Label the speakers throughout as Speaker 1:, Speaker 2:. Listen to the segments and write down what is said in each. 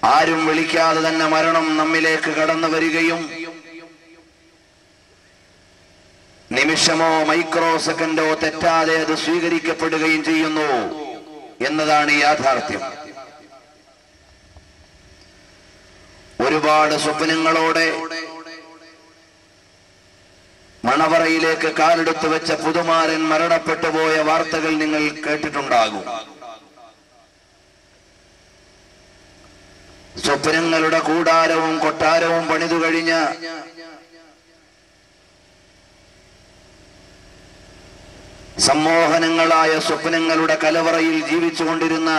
Speaker 1: ആരും വിളിക്കാതെ തന്നെ മരണം നമ്മിലേക്ക് കടന്നു വരികയും നിമിഷമോ മൈക്രോ സെക്കൻഡോ തെറ്റാതെ അത് സ്വീകരിക്കപ്പെടുകയും ചെയ്യുന്നു എന്നതാണ് യാഥാർത്ഥ്യം ഒരുപാട് സ്വപ്നങ്ങളോടെ മണവറയിലേക്ക് കാലെടുത്തു വെച്ച പുതുമാരൻ മരണപ്പെട്ടു പോയ വാർത്തകൾ നിങ്ങൾ കേട്ടിട്ടുണ്ടാകും സ്വപ്നങ്ങളുടെ കൂടാരവും കൊട്ടാരവും പണിതു കഴിഞ്ഞ സമ്മോഹനങ്ങളായ സ്വപ്നങ്ങളുടെ കലവറയിൽ ജീവിച്ചുകൊണ്ടിരുന്ന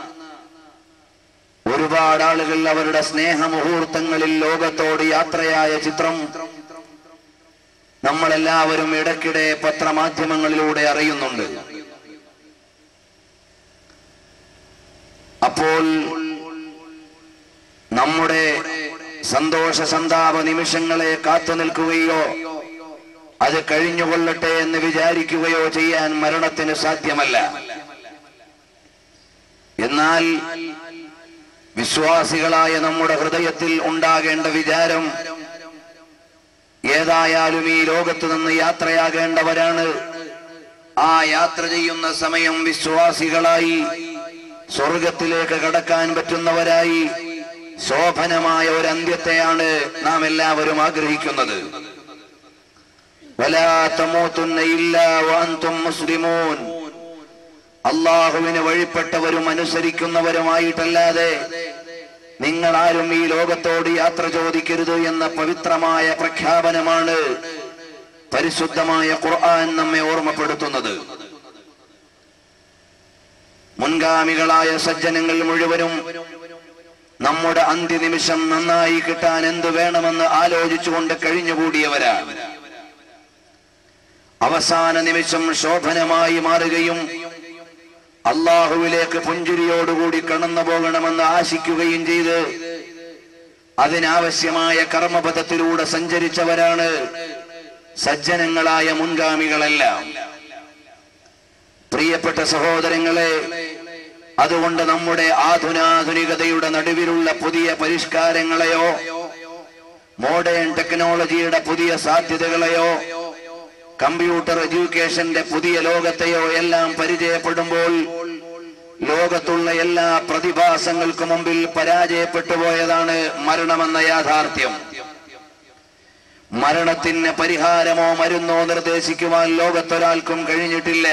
Speaker 1: ഒരുപാട് ആളുകൾ അവരുടെ സ്നേഹമുഹൂർത്തങ്ങളിൽ ലോകത്തോട് യാത്രയായ ചിത്രം നമ്മളെല്ലാവരും ഇടയ്ക്കിടെ പത്രമാധ്യമങ്ങളിലൂടെ അറിയുന്നുണ്ട് അപ്പോൾ നമ്മുടെ സന്തോഷ സന്താപ നിമിഷങ്ങളെ കാത്തു നിൽക്കുകയോ അത് കഴിഞ്ഞുകൊള്ളട്ടെ എന്ന് വിചാരിക്കുകയോ ചെയ്യാൻ മരണത്തിന് സാധ്യമല്ല എന്നാൽ വിശ്വാസികളായ നമ്മുടെ ഹൃദയത്തിൽ ഉണ്ടാകേണ്ട വിചാരം ഏതായാലും ഈ ലോകത്ത് നിന്ന് യാത്രയാകേണ്ടവരാണ് ആ യാത്ര ചെയ്യുന്ന സമയം വിശ്വാസികളായി സ്വർഗത്തിലേക്ക് കടക്കാൻ പറ്റുന്നവരായി ശോഭനമായ ഒരു അന്ത്യത്തെയാണ് നാം എല്ലാവരും ആഗ്രഹിക്കുന്നത് വലാ തമൂത്തുന്ന ഇല്ലാ വഅൻതും മുസ്ലിമൂൻ അള്ളാഹുവിന് വഴിപ്പെട്ടവരും അനുസരിക്കുന്നവരുമായിട്ടല്ലാതെ നിങ്ങൾ ആരും ഈ ലോകത്തോട് യാത്ര ചോദിക്കരുത് എന്ന പവിത്രമായ പ്രഖ്യാപനമാണ് പരിശുദ്ധമായ ഖുർആൻ നമ്മെ ഓർമ്മപ്പെടുത്തുന്നത് മുൻഗാമികളായ സജ്ജനങ്ങൾ മുഴുവനും നമ്മുടെ അന്ത്യനിമിഷം നന്നായി കിട്ടാൻ എന്ത് വേണമെന്ന് ആലോചിച്ചുകൊണ്ട് കഴിഞ്ഞുകൂടിയവരാണ് അവസാന നിമിഷം ശോഭനമായി മാറുകയും അള്ളാഹുവിലേക്ക് പുഞ്ചിരിയോടുകൂടി കടന്നു പോകണമെന്ന് ആശിക്കുകയും ചെയ്ത് അതിനാവശ്യമായ കർമ്മപഥത്തിലൂടെ സഞ്ചരിച്ചവരാണ് സജ്ജനങ്ങളായ മുൻഗാമികളെല്ലാം പ്രിയപ്പെട്ട സഹോദരങ്ങളെ അതുകൊണ്ട് നമ്മുടെ ആധുനാധുനികതയുടെ നടുവിലുള്ള പുതിയ പരിഷ്കാരങ്ങളെയോ മോഡേൺ ടെക്നോളജിയുടെ പുതിയ സാധ്യതകളെയോ കമ്പ്യൂട്ടർ എഡ്യൂക്കേഷന്റെ പുതിയ ലോകത്തെയോ എല്ലാം പരിചയപ്പെടുമ്പോൾ ലോകത്തുള്ള എല്ലാ പ്രതിഭാസങ്ങൾക്ക് മുമ്പിൽ പരാജയപ്പെട്ടു പോയതാണ് മരണമെന്ന യാഥാർത്ഥ്യം മരണത്തിന് പരിഹാരമോ മരുന്നോ നിർദ്ദേശിക്കുവാൻ ലോകത്തൊരാൾക്കും കഴിഞ്ഞിട്ടില്ല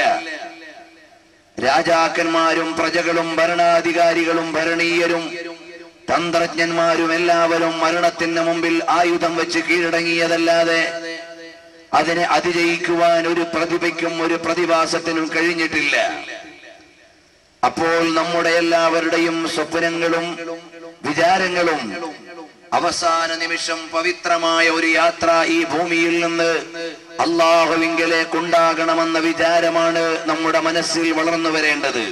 Speaker 1: രാജാക്കന്മാരും പ്രജകളും ഭരണാധികാരികളും ഭരണീയരും തന്ത്രജ്ഞന്മാരും എല്ലാവരും മരണത്തിന് മുമ്പിൽ ആയുധം വെച്ച് കീഴടങ്ങിയതല്ലാതെ അതിനെ അതിജയിക്കുവാൻ ഒരു പ്രതിഭയ്ക്കും ഒരു പ്രതിഭാസത്തിനും കഴിഞ്ഞിട്ടില്ല അപ്പോൾ നമ്മുടെ എല്ലാവരുടെയും സ്വപ്നങ്ങളും വിചാരങ്ങളും അവസാന നിമിഷം പവിത്രമായ ഒരു യാത്ര ഈ ഭൂമിയിൽ നിന്ന് അള്ളാഹുവിങ്കലേക്കുണ്ടാകണമെന്ന വിചാരമാണ് നമ്മുടെ മനസ്സിൽ വളർന്നു വരേണ്ടത്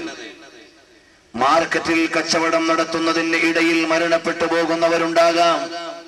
Speaker 1: മാർക്കറ്റിൽ കച്ചവടം നടത്തുന്നതിന് ഇടയിൽ മരണപ്പെട്ടു പോകുന്നവരുണ്ടാകാം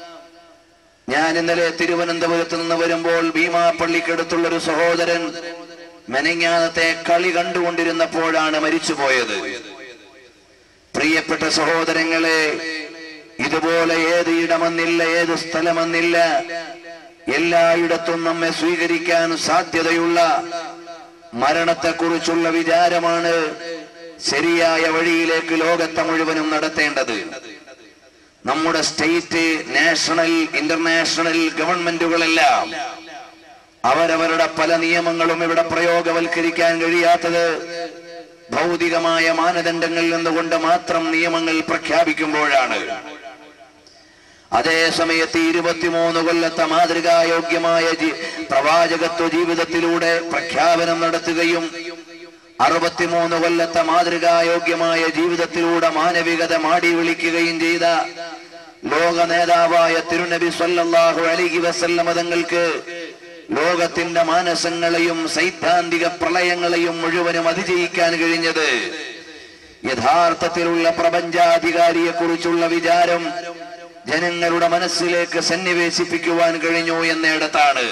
Speaker 1: ഞാൻ ഇന്നലെ തിരുവനന്തപുരത്ത് നിന്ന് വരുമ്പോൾ ഭീമാപ്പള്ളിക്കടുത്തുള്ള ഒരു സഹോദരൻ മെനങ്ങാനത്തെ കളി കണ്ടുകൊണ്ടിരുന്നപ്പോഴാണ് മരിച്ചുപോയത് പ്രിയപ്പെട്ട സഹോദരങ്ങളെ ഇതുപോലെ ഏത് ഇടമെന്നില്ല ഏത് സ്ഥലമെന്നില്ല എല്ലായിടത്തും നമ്മെ സ്വീകരിക്കാൻ സാധ്യതയുള്ള മരണത്തെക്കുറിച്ചുള്ള വിചാരമാണ് ശരിയായ വഴിയിലേക്ക് ലോകത്തെ മുഴുവനും നടത്തേണ്ടത് നമ്മുടെ സ്റ്റേറ്റ് നാഷണൽ ഇന്റർനാഷണൽ ഗവൺമെന്റുകളെല്ലാം അവരവരുടെ പല നിയമങ്ങളും ഇവിടെ പ്രയോഗവൽക്കരിക്കാൻ കഴിയാത്തത് ഭൗതികമായ മാനദണ്ഡങ്ങളിൽ നിന്നുകൊണ്ട് മാത്രം നിയമങ്ങൾ പ്രഖ്യാപിക്കുമ്പോഴാണ് അതേ സമയത്ത് ഇരുപത്തിമൂന്ന് കൊല്ലത്തെ മാതൃകായോഗ്യമായ ജി- പ്രവാചകത്വ ജീവിതത്തിലൂടെ പ്രഖ്യാപനം നടത്തുകയും അറുപത്തിമൂന്ന് കൊല്ലത്തെ മാതൃകായോഗ്യമായ ജീവിതത്തിലൂടെ മാനവികത മാടി വിളിക്കുകയും ചെയ്ത ലോക നേതാവായ തിരുനബി സല്ലല്ലാഹു അലൈഹി വസല്ലമ തങ്ങൾക്ക് ലോകത്തിന്റെ മാനസങ്ങളെയും സൈദ്ധാന്തിക പ്രളയങ്ങളെയും മുഴുവനും അതിജയിക്കാൻ കഴിഞ്ഞത് യഥാർത്ഥത്തിലുള്ള പ്രപഞ്ചാധികാരിയെ കുറിച്ചുള്ള വിചാരം ജനങ്ങളുടെ മനസ്സിലേക്ക് സന്നിവേശിപ്പിക്കുവാൻ കഴിഞ്ഞു എന്നിടത്താണ്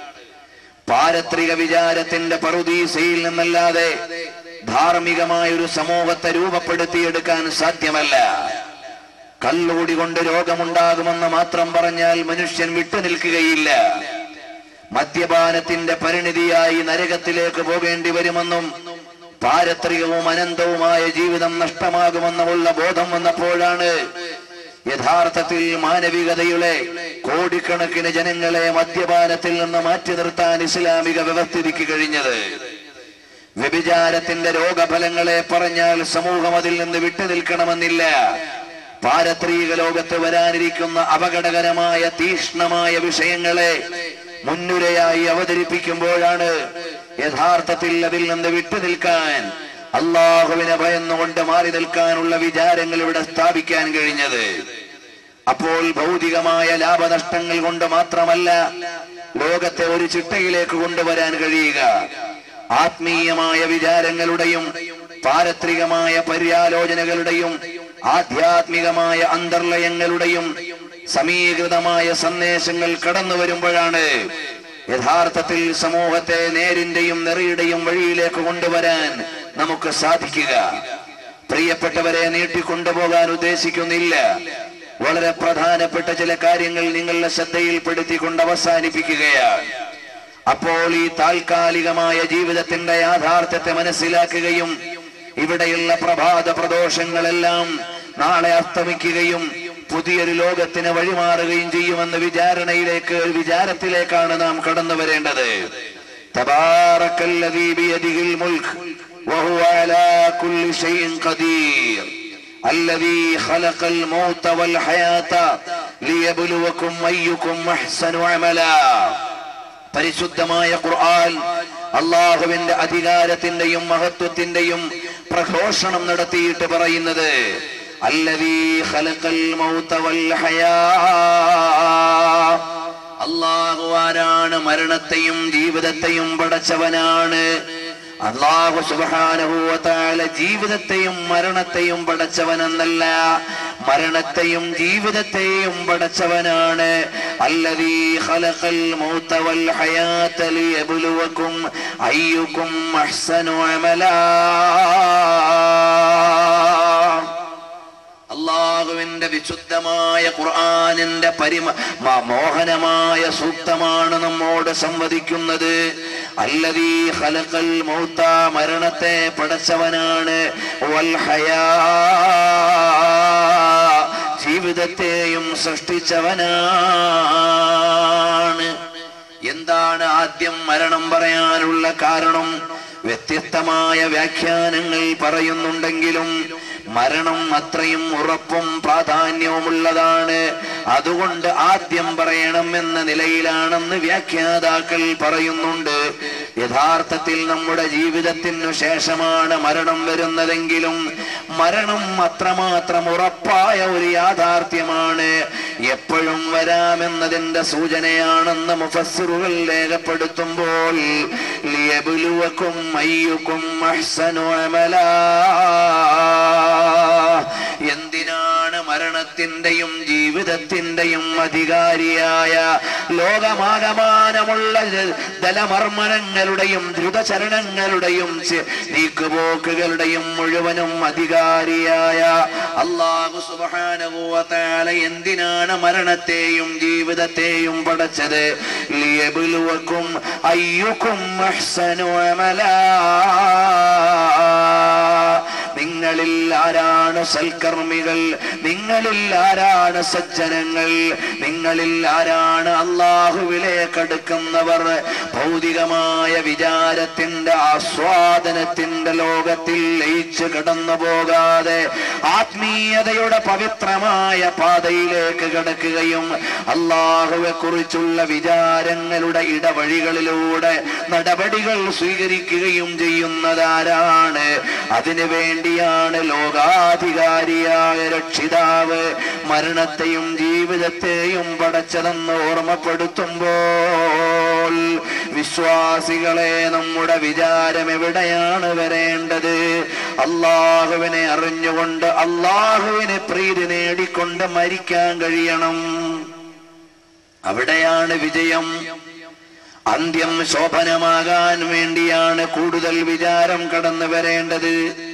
Speaker 1: പാരത്രിക വിചാരത്തിന്റെ പറുദീസയിൽ നിന്നല്ലാതെ ധാർമ്മികമായ ഒരു സമൂഹത്തെ രൂപപ്പെടുത്തിയെടുക്കാൻ സാധ്യമല്ല കല്ലുകൂടി കൊണ്ട് രോഗമുണ്ടാകുമെന്ന് മാത്രം പറഞ്ഞാൽ മനുഷ്യൻ വിട്ടുനിൽക്കുകയില്ല മദ്യപാനത്തിന്റെ പരിണിതിയായി നരകത്തിലേക്ക് പോകേണ്ടി വരുമെന്നും പാരത്രികവും അനന്തവുമായ ജീവിതം നഷ്ടമാകുമെന്നുമുള്ള ബോധം വന്നപ്പോഴാണ് യഥാർത്ഥത്തിൽ മാനവികതയുടെ കോടിക്കണക്കിന് ജനങ്ങളെ മദ്യപാനത്തിൽ നിന്ന് മാറ്റി നിർത്താൻ ഇസ്ലാമിക വ്യവസ്ഥിതിക്ക് കഴിഞ്ഞത് വ്യഭിചാരത്തിന്റെ രോഗഫലങ്ങളെ പറഞ്ഞാൽ സമൂഹം അതിൽ നിന്ന് വിട്ടുനിൽക്കണമെന്നില്ല പാരത്രീക ലോകത്ത് വരാനിരിക്കുന്ന അപകടകരമായ തീഷ്ണമായ വിഷയങ്ങളെ മുൻനുരയായി അവതരിപ്പിക്കുമ്പോഴാണ് യഥാർത്ഥത്തിൽ അതിൽ നിന്ന് വിട്ടുനിൽക്കാൻ അള്ളാഹുവിനെ ഭയന്നുകൊണ്ട് മാറി നിൽക്കാനുള്ള വിചാരങ്ങൾ ഇവിടെ സ്ഥാപിക്കാൻ കഴിഞ്ഞത് അപ്പോൾ ഭൗതികമായ ലാഭനഷ്ടങ്ങൾ കൊണ്ട് മാത്രമല്ല ലോകത്തെ ഒരു ചിട്ടയിലേക്ക് കൊണ്ടുവരാൻ കഴിയുക ആത്മീയമായ വിചാരങ്ങളുടെയും പാരത്രികമായ പര്യാലോചനകളുടെയും ആധ്യാത്മികമായ അന്തർലയങ്ങളുടെയും സമീകൃതമായ സന്ദേശങ്ങൾ കടന്നു വരുമ്പോഴാണ് യഥാർത്ഥത്തിൽ സമൂഹത്തെ നേരിന്റെയും നെറിയുടെയും വഴിയിലേക്ക് കൊണ്ടുവരാൻ നമുക്ക് സാധിക്കുക പ്രിയപ്പെട്ടവരെ നീട്ടിക്കൊണ്ടുപോകാൻ ഉദ്ദേശിക്കുന്നില്ല വളരെ പ്രധാനപ്പെട്ട ചില കാര്യങ്ങൾ നിങ്ങളുടെ ശ്രദ്ധയിൽപ്പെടുത്തിക്കൊണ്ട് അവസാനിപ്പിക്കുകയാണ് അപ്പോൾ ഈ താൽക്കാലികമായ ജീവിതത്തിന്റെ യാഥാർത്ഥ്യത്തെ മനസ്സിലാക്കുകയും ഇവിടെയുള്ള പ്രഭാത പ്രദോഷങ്ങളെല്ലാം നാളെ അസ്തമിക്കുകയും പുതിയൊരു ലോകത്തിന് വഴിമാറുകയും ചെയ്യുമെന്ന വിചാരണയിലേക്ക് വിചാരത്തിലേക്കാണ് നാം കടന്നു വരേണ്ടത് തബാറക്കല്ലദീ ബിയദിഹിൽ മുൽക്ക് വഹുവ അലാ കുല്ലി ഷൈഇൻ ഖദീർ الذي خلق الموت والحياة ليبلوكم أيكم أحسن عملا പരിശുദ്ധമായ ഖുർആൻ അള്ളാഹുവിന്റെ അധികാരത്തിന്റെയും മഹത്വത്തിന്റെയും പ്രഘോഷണം നടത്തിയിട്ട് പറയുന്നത് അല്ലതീ ഖലഖൽ മൗത വൽ ഹയാ അള്ളാഹു ആരാണ് മരണത്തെയും ജീവിതത്തെയും പടച്ചവനാണ് അള്ളാഹു സുബാനുഭൂവത്താല ജീവിതത്തെയും മരണത്തെയും പടച്ചവനെന്നല്ല മരണത്തെയും ജീവിതത്തെയും പടച്ചവനാണ് അല്ലതീ ഖലഖൽ മൗത വൽ ഹയാത ലിയബ്ലുവകും അയ്യുക്കും അഹ്സനു അമലാ അള്ളാഹുവിന്റെ വിശുദ്ധമായ ഖുർആാനിന്റെ പരിമ മ- മോഹനമായ സൂക്തമാണ് നമ്മോട് സംവദിക്കുന്നത് അല്ലതീ ഖലഖൽ മൗത്ത മരണത്തെ പടച്ചവനാണ് വൽ ഹയാ ജീവിതത്തെയും സൃഷ്ടിച്ചവനാണ് എന്താണ് ആദ്യം മരണം പറയാനുള്ള കാരണം വ്യത്യസ്തമായ വ്യാഖ്യാനങ്ങൾ പറയുന്നുണ്ടെങ്കിലും മരണം അത്രയും ഉറപ്പും പ്രാധാന്യവുമുള്ളതാണ് അതുകൊണ്ട് ആദ്യം പറയണം എന്ന നിലയിലാണെന്ന് വ്യാഖ്യാതാക്കൾ പറയുന്നുണ്ട് യഥാർത്ഥത്തിൽ നമ്മുടെ ജീവിതത്തിനു ശേഷമാണ് മരണം വരുന്നതെങ്കിലും മരണം അത്രമാത്രം ഉറപ്പായ ഒരു യാഥാർത്ഥ്യമാണ് എപ്പോഴും വരാമെന്നതിന്റെ സൂചനയാണെന്ന് മുഫസ്സിറുകൾ രേഖപ്പെടുത്തുമ്പോൾ ലിയബുലുവക്കും അയ്യുക്കും അഹ്സനു അമലാ എന്തിനാണ് മരണത്തിന്റെയും ജീവിതത്തിന്റെയും അധികാരിയായ ലോകമാകമാനമുള്ള ജ- ജലമർമ്മണങ്ങളുടെയും ദ്രുതചരണങ്ങളുടെയും ചെ- നീക്കുപോക്കുകളുടെയും മുഴുവനും അധികാരിയായ അള്ളാഹു സുബാനുഭൂവത്താല എന്തിനാണ് മരണത്തെയും ജീവിതത്തെയും പടച്ചത് ലിയബുലുവക്കും അയ്യുക്കും അഹ്സനു അമലാ നിങ്ങളിൽ ആരാണ് സൽക്കർമ്മികൾ നിങ്ങളിൽ ആരാണ് സജ്ജനങ്ങൾ നിങ്ങളിൽ ആരാണ് അള്ളാഹുവിലേക്ക് അടുക്കുന്നവർ ഭൗതികമായ വിചാരത്തിന്റെ ആസ്വാദനത്തിന്റെ ലോകത്തിൽ ലയിച്ചു കടന്നു പോകാതെ ആത്മീയതയുടെ പവിത്രമായ പാതയിലേക്ക് കടക്കുകയും അള്ളാഹുവെ കുറിച്ചുള്ള വിചാരങ്ങളുടെ ഇടവഴികളിലൂടെ നടപടികൾ സ്വീകരിക്കുകയും ചെയ്യുന്നതാരാണ് അതിനു വേണ്ടിയാണ് ലോകാധികാരിയായ രക്ഷിതാവ് മരണത്തെയും ജീവിതത്തെയും പടച്ചതെന്ന് ഓർമ്മപ്പെടുത്തുമ്പോൾ വിശ്വാസികളെ നമ്മുടെ വിചാരം എവിടെയാണ് വരേണ്ടത് അള്ളാഹുവിനെ അറിഞ്ഞുകൊണ്ട് അള്ളാഹുവിനെ പ്രീതി നേടിക്കൊണ്ട് മരിക്കാൻ കഴിയണം അവിടെയാണ് വിജയം അന്ത്യം ശോഭനമാകാൻ വേണ്ടിയാണ് കൂടുതൽ വിചാരം കടന്നു വരേണ്ടത്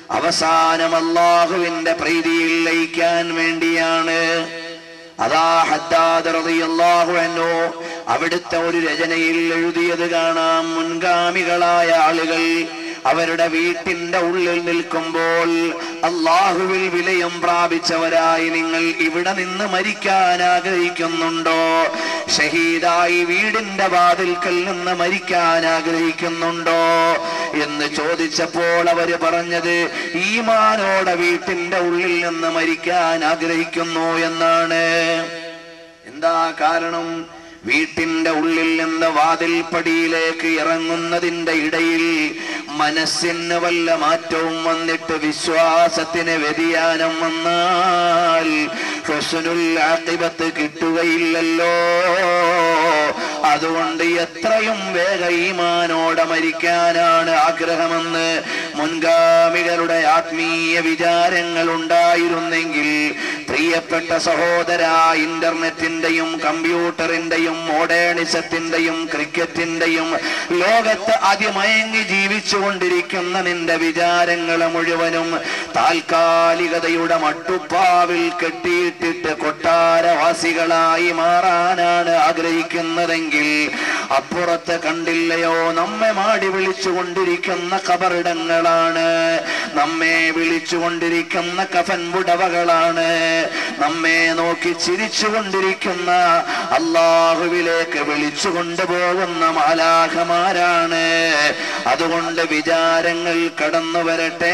Speaker 1: അവസാനം അള്ളാഹുവിന്റെ പ്രീതിയിൽ ലയിക്കാൻ വേണ്ടിയാണ് അതാ ഹദ്ദാദ് റളിയല്ലാഹു അൻഹു അവിടുത്തെ ഒരു രചനയിൽ എഴുതിയത് കാണാം മുൻഗാമികളായ ആളുകൾ അവരുടെ വീട്ടിന്റെ ഉള്ളിൽ നിൽക്കുമ്പോൾ അള്ളാഹുവിൽ വിലയം പ്രാപിച്ചവരായി നിങ്ങൾ ഇവിടെ നിന്ന് മരിക്കാൻ ആഗ്രഹിക്കുന്നുണ്ടോ ഷഹീദായി വീടിന്റെ വാതിൽക്കൽ നിന്ന് മരിക്കാൻ ആഗ്രഹിക്കുന്നുണ്ടോ എന്ന് ചോദിച്ചപ്പോൾ അവര് പറഞ്ഞത് ഈമാനോടെ വീട്ടിന്റെ ഉള്ളിൽ നിന്ന് മരിക്കാൻ ആഗ്രഹിക്കുന്നു എന്നാണ് എന്താ കാരണം വീട്ടിന്റെ ഉള്ളിൽ നിന്ന് വാതിൽപ്പടിയിലേക്ക് ഇറങ്ങുന്നതിന്റെ ഇടയിൽ മനസ്സിന് വല്ല മാറ്റവും വന്നിട്ട് വിശ്വാസത്തിന് വ്യതിയാനം വന്നാൽ ഹുസ്നുൽ ആഖിബത്ത് കിട്ടുകയില്ലല്ലോ അതുകൊണ്ട് എത്രയും വേഗ ഈമാനോടെ മരിക്കാനാണ് ആഗ്രഹമെന്ന് മുൻഗാമികളുടെ ആത്മീയ വിചാരങ്ങൾ ഉണ്ടായിരുന്നെങ്കിൽ പ്രിയപ്പെട്ട സഹോദര ഇന്റർനെറ്റിന്റെയും കമ്പ്യൂട്ടറിന്റെയും മോഡേണിസത്തിന്റെയും ക്രിക്കറ്റിന്റെയും ലോകത്ത് അതിമയങ്ങി ജീവിച്ചുകൊണ്ടിരിക്കുന്ന നിന്റെ വിചാരങ്ങൾ മുഴുവനും താൽക്കാലികതയുടെ മട്ടുപ്പാവിൽ കെട്ടിയിട്ടിട്ട് കൊട്ടാരവാസികളായി മാറാനാണ് ആഗ്രഹിക്കുന്നതെങ്കിൽ അപ്പുറത്ത് കണ്ടില്ലയോ നമ്മെ മാടി വിളിച്ചുകൊണ്ടിരിക്കുന്ന കബറിടങ്ങളാണ് നമ്മെ വിളിച്ചുകൊണ്ടിരിക്കുന്ന കഫൻ പുടവകളാണ് നമ്മെ നോക്കി ചിരിച്ചുകൊണ്ടിരിക്കുന്ന അള്ളാഹുവിലേക്ക് വിളിച്ചു കൊണ്ടുപോകുന്ന മാലാഖമാരാണ് അതുകൊണ്ട് വിചാരങ്ങൾ കടന്നു വരട്ടെ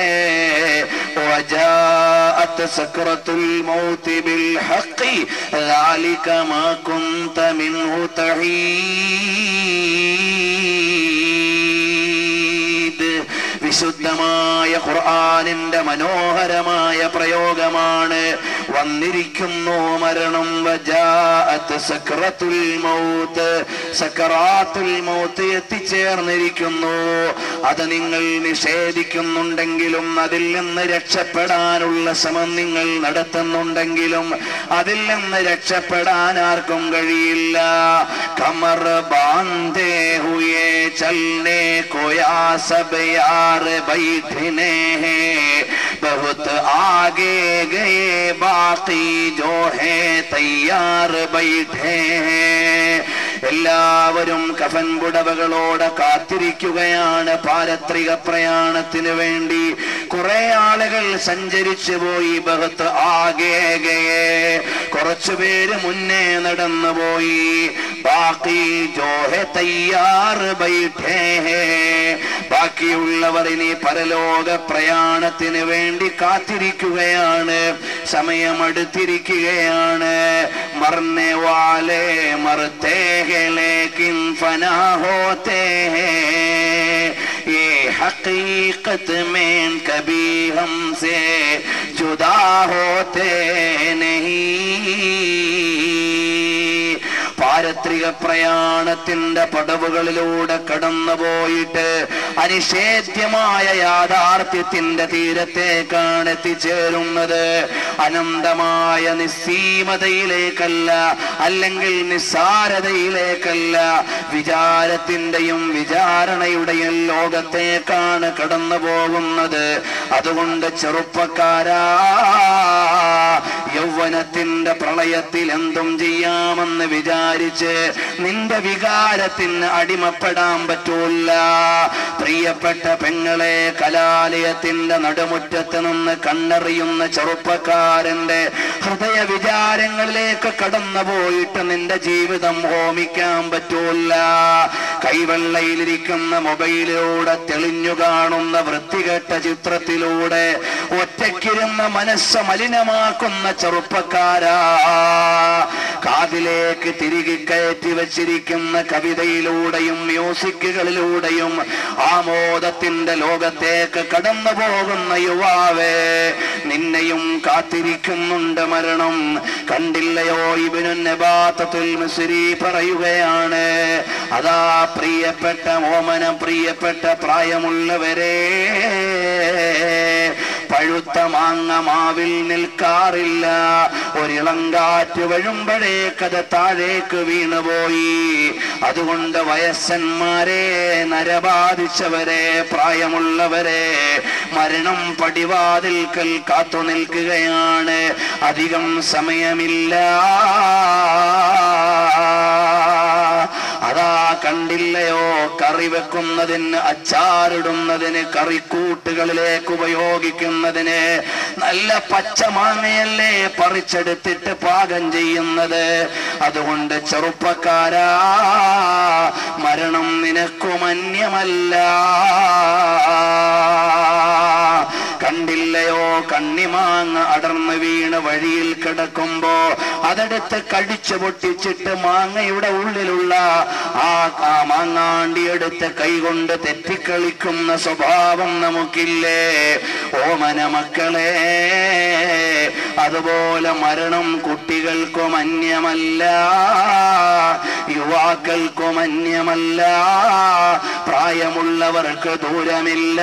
Speaker 1: وجاءت سكرة الموت بالحق ذلك ما كنت منه تحيد വിശുദ്ധമായ ഖുർആനിന്റെ മനോഹരമായ പ്രയോഗമാണ് വന്നിരിക്കുന്നു മരണം വജാഅത്ത് സക്രത്തുൽ മൗത്ത് സക്കറാത്തുൽ മൗത്ത് എത്തിച്ചേർന്നിരിക്കുന്നു അത് നിങ്ങൾ നിഷേധിക്കുന്നുണ്ടെങ്കിലും അതിൽ നിന്ന് രക്ഷപ്പെടാനുള്ള ശ്രമം നിങ്ങൾ നടത്തുന്നുണ്ടെങ്കിലും അതിൽ നിന്ന് രക്ഷപ്പെടാൻ ആർക്കും കഴിയില്ല കമർ ബാന്ധേ ഹുയേ ചൽനെ കോയാ സബ് യാർ बैठने हैं बहुत आगे गए बाकी जो है तैयार बैठे हैं എല്ലാവരും കഫൻ പുടവകളോടെ കാത്തിരിക്കുകയാണ് പാരത്രിക പ്രയാണത്തിന് വേണ്ടി കുറെ ആളുകൾ സഞ്ചരിച്ചു പോയി ബഹത്ത് ആകേകയെ കുറച്ചു പേര് മുന്നേ നടന്നു പോയി ബാക്കി ജോഹെ തയ്യാർ ബൈഠേ ബാക്കിയുള്ളവർ ഇനി പരലോക പ്രയാണത്തിന് വേണ്ടി കാത്തിരിക്കുകയാണ് സമയമടുത്തിരിക്കുകയാണ് മറന്നെ വാലേ മറുത്തേ हैं लेकिन फना होते हैं ये हकीकत में कभी हमसे जुदा होते नहीं പാരത്രിക പ്രയാണത്തിന്റെ പടവുകളിലൂടെ കടന്നുപോയിട്ട് അനിഷേധ്യമായ യാഥാർത്ഥ്യത്തിന്റെ തീരത്തേക്കാണ് എത്തിച്ചേരുന്നത് അനന്തമായ നിസ്സീമതയിലേക്കല്ല അല്ലെങ്കിൽ നിസ്സാരതയിലേക്കല്ല വിചാരത്തിന്റെയും വിചാരണയുടെയും ലോകത്തേക്കാണ് കടന്നു പോകുന്നത് അതുകൊണ്ട് ചെറുപ്പക്കാരാ യൗവനത്തിന്റെ പ്രളയത്തിൽ എന്തും ചെയ്യാമെന്ന് വിചാരിച്ച് നിന്റെ വികാരത്തിന് അടിമപ്പെടാൻ പറ്റൂല പ്രിയപ്പെട്ട പെങ്ങളെ കലാലയത്തിന്റെ നടുമുറ്റത്ത് നിന്ന് കണ്ണെറിയുന്ന ചെറുപ്പക്കാരന്റെ ഹൃദയ വിചാരങ്ങളിലേക്ക് കടന്നു പോയിട്ട് നിന്റെ ജീവിതം ഹോമിക്കാൻ പറ്റൂല കൈവെള്ളയിലിരിക്കുന്ന മൊബൈലിലൂടെ തെളിഞ്ഞു കാണുന്ന വൃത്തികെട്ട ചിത്രത്തിലൂടെ ഒറ്റയ്ക്കിരുന്ന മനസ്സ് മലിനമാക്കുന്ന ചെറുപ്പക്കാരാ കാതിലേക്ക് തിരികെ കയറ്റി വച്ചിരിക്കുന്ന കവിതയിലൂടെയും മ്യൂസിക്കുകളിലൂടെയും ആമോദത്തിന്റെ ലോകത്തേക്ക് കടന്നു പോകുന്ന യുവാവേ നിന്നെയും കാത്തിരിക്കുന്നുണ്ട് മരണം കണ്ടില്ലയോ ഇവനു നബാത്തത്തുൽ മിസ്രി പറയുകയാണ് അതാ പ്രിയപ്പെട്ട ഓമന പ്രിയപ്പെട്ട പ്രായമുള്ളവരെ പഴുത്ത മാങ്ങ മാവിൽ നിൽക്കാറില്ല ഒരിളങ്കാറ്റ് വഴുമ്പഴേക്കത് താഴേക്ക് വീണുപോയി അതുകൊണ്ട് വയസ്സന്മാരെ നരബാധിച്ചവരെ പ്രായമുള്ളവരെ മരണം പടിവാതിൽക്കൽ കാത്തു നിൽക്കുകയാണ് അധികം സമയമില്ല അതാ കണ്ടില്ലയോ കറി വെക്കുന്നതിന് അച്ചാറിടുന്നതിന് കറിക്കൂട്ടുകളിലേക്ക് ഉപയോഗിക്കുന്നതിന് നല്ല പച്ച മാങ്ങയല്ലേ പറിച്ചെടുത്തിട്ട് പാകം ചെയ്യുന്നത് അതുകൊണ്ട് ചെറുപ്പക്കാരാ മരണം നിനക്കുമന്യമല്ല കണ്ടില്ലയോ കണ്ണിമാങ്ങ അടർന്ന് വീണ് വഴിയിൽ കിടക്കുമ്പോ അതെടുത്ത് കടിച്ചു പൊട്ടിച്ചിട്ട് മാങ്ങയുടെ ഉള്ളിലുള്ള ആ ആ മാങ്ങാണ്ടി എടുത്ത് കൈകൊണ്ട് തെറ്റിക്കളിക്കുന്ന സ്വഭാവം നമുക്കില്ലേ ഓമന മക്കളെ അതുപോലെ മരണം കുട്ടികൾക്കും അന്യമല്ല യുവാക്കൾക്കും അന്യമല്ല പ്രായമുള്ളവർക്ക് ദൂരമില്ല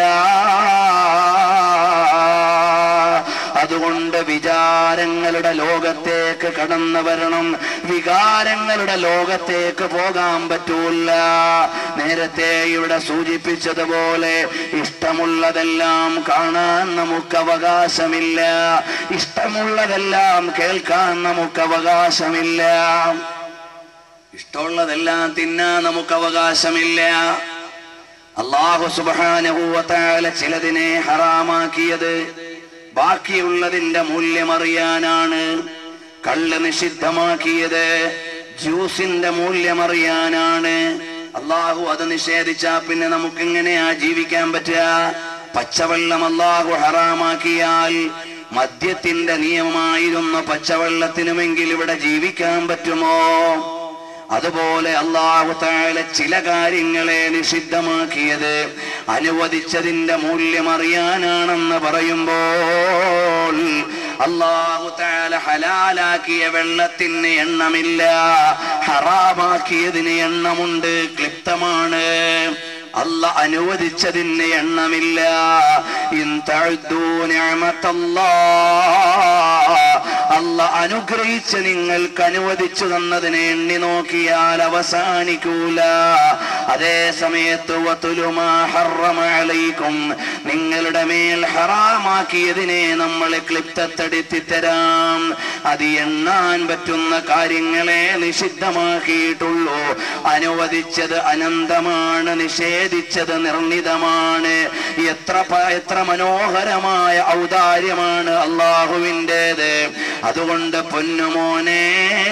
Speaker 1: അതുകൊണ്ട് വിചാരങ്ങളുടെ ലോകത്തേക്ക് കടന്നു വരണം വികാരങ്ങളുടെ ലോകത്തേക്ക് പോകാൻ പറ്റൂല നേരത്തെ ഇവിടെ സൂചിപ്പിച്ചതുപോലെ ഇഷ്ടമുള്ളതെല്ലാം കാണാൻ നമുക്ക് അവകാശമില്ല ഇഷ്ടമുള്ളതെല്ലാം കേൾക്കാൻ നമുക്ക് അവകാശമില്ല ഇഷ്ടമുള്ളതെല്ലാം തിന്നാൻ നമുക്ക് അവകാശമില്ല അള്ളാഹു സുബാനുഭൂവത്താല ചിലതിനെ ഹറാമാക്കിയത് ബാക്കിയുള്ളതിന്റെ മൂല്യമറിയാനാണ് കള്ള് നിഷിദ്ധമാക്കിയത് ജ്യൂസിന്റെ മൂല്യമറിയാനാണ് അള്ളാഹു അത് നിഷേധിച്ചാ പിന്നെ നമുക്ക് എങ്ങനെയാ ജീവിക്കാൻ പറ്റുക പച്ചവെള്ളം അള്ളാഹു ഹറാമാക്കിയാൽ മദ്യത്തിന്റെ നിയമമായിരുന്ന പച്ചവെള്ളത്തിനുമെങ്കിൽ ഇവിടെ ജീവിക്കാൻ പറ്റുമോ അതുപോലെ അള്ളാഹു താഴെ ചില കാര്യങ്ങളെ നിഷിദ്ധമാക്കിയത് അനുവദിച്ചതിന്റെ മൂല്യം അറിയാനാണെന്ന് പറയുമ്പോൾ അള്ളാഹു താല ഹലാലാക്കിയ വെള്ളത്തിന് എണ്ണമില്ല ഹറാമാക്കിയതിന് എണ്ണമുണ്ട് ക്ലിപ്തമാണ് അല്ല അനുവദിച്ചതിന് എണ്ണമില്ല ഇൻ തഅദ്ദൂ നിഅമത്തല്ലാഹ് അല്ല അനുഗ്രഹിച്ച് നിങ്ങൾക്ക് അനുവദിച്ചു തന്നതിനെ എണ്ണി നോക്കിയാൽ അവസാനിക്കൂല അതേ സമയത്ത് വതുലുമാ ഹറമ അലൈക്കും നിങ്ങളുടെ മേൽ ഹറാമാക്കിയതിനെ നമ്മൾ ക്ലിപ്തത്തെടുത്തി തരാം അത് എണ്ണാൻ പറ്റുന്ന കാര്യങ്ങളെ നിഷിദ്ധമാക്കിയിട്ടുള്ളൂ അനുവദിച്ചത് അനന്തമാണ് നിഷേധിച്ചത് നിർണിതമാണ് എത്ര പ- എത്ര മനോഹരമായ ഔദാര്യമാണ് അള്ളാഹുവിൻ്റെത് അതുകൊണ്ട് പൊന്നുമോനെ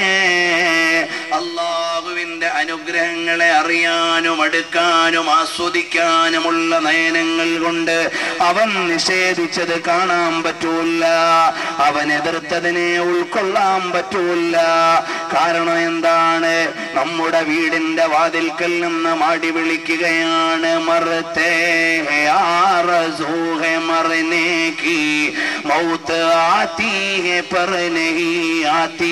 Speaker 1: അള്ളാഹുവിന്റെ അനുഗ്രഹങ്ങളെ അറിയാനും അടുക്കാനും ആസ്വദിക്കാനുമുള്ള നയനങ്ങൾ കൊണ്ട് അവൻ നിഷേധിച്ചത് കാണാൻ പറ്റൂല അവൻ എതിർത്തതിനെ ഉൾക്കൊള്ളാൻ പറ്റൂല കാരണം എന്താണ് നമ്മുടെ വീടിന്റെ വാതിൽക്കൽ നിന്ന് മാടി വിളിക്കുകയാണ് മറത്തേ ആറസൂഹെ മറനേക്ക് മൗത്ത് ആത്തി ഹെ पर नहीं आती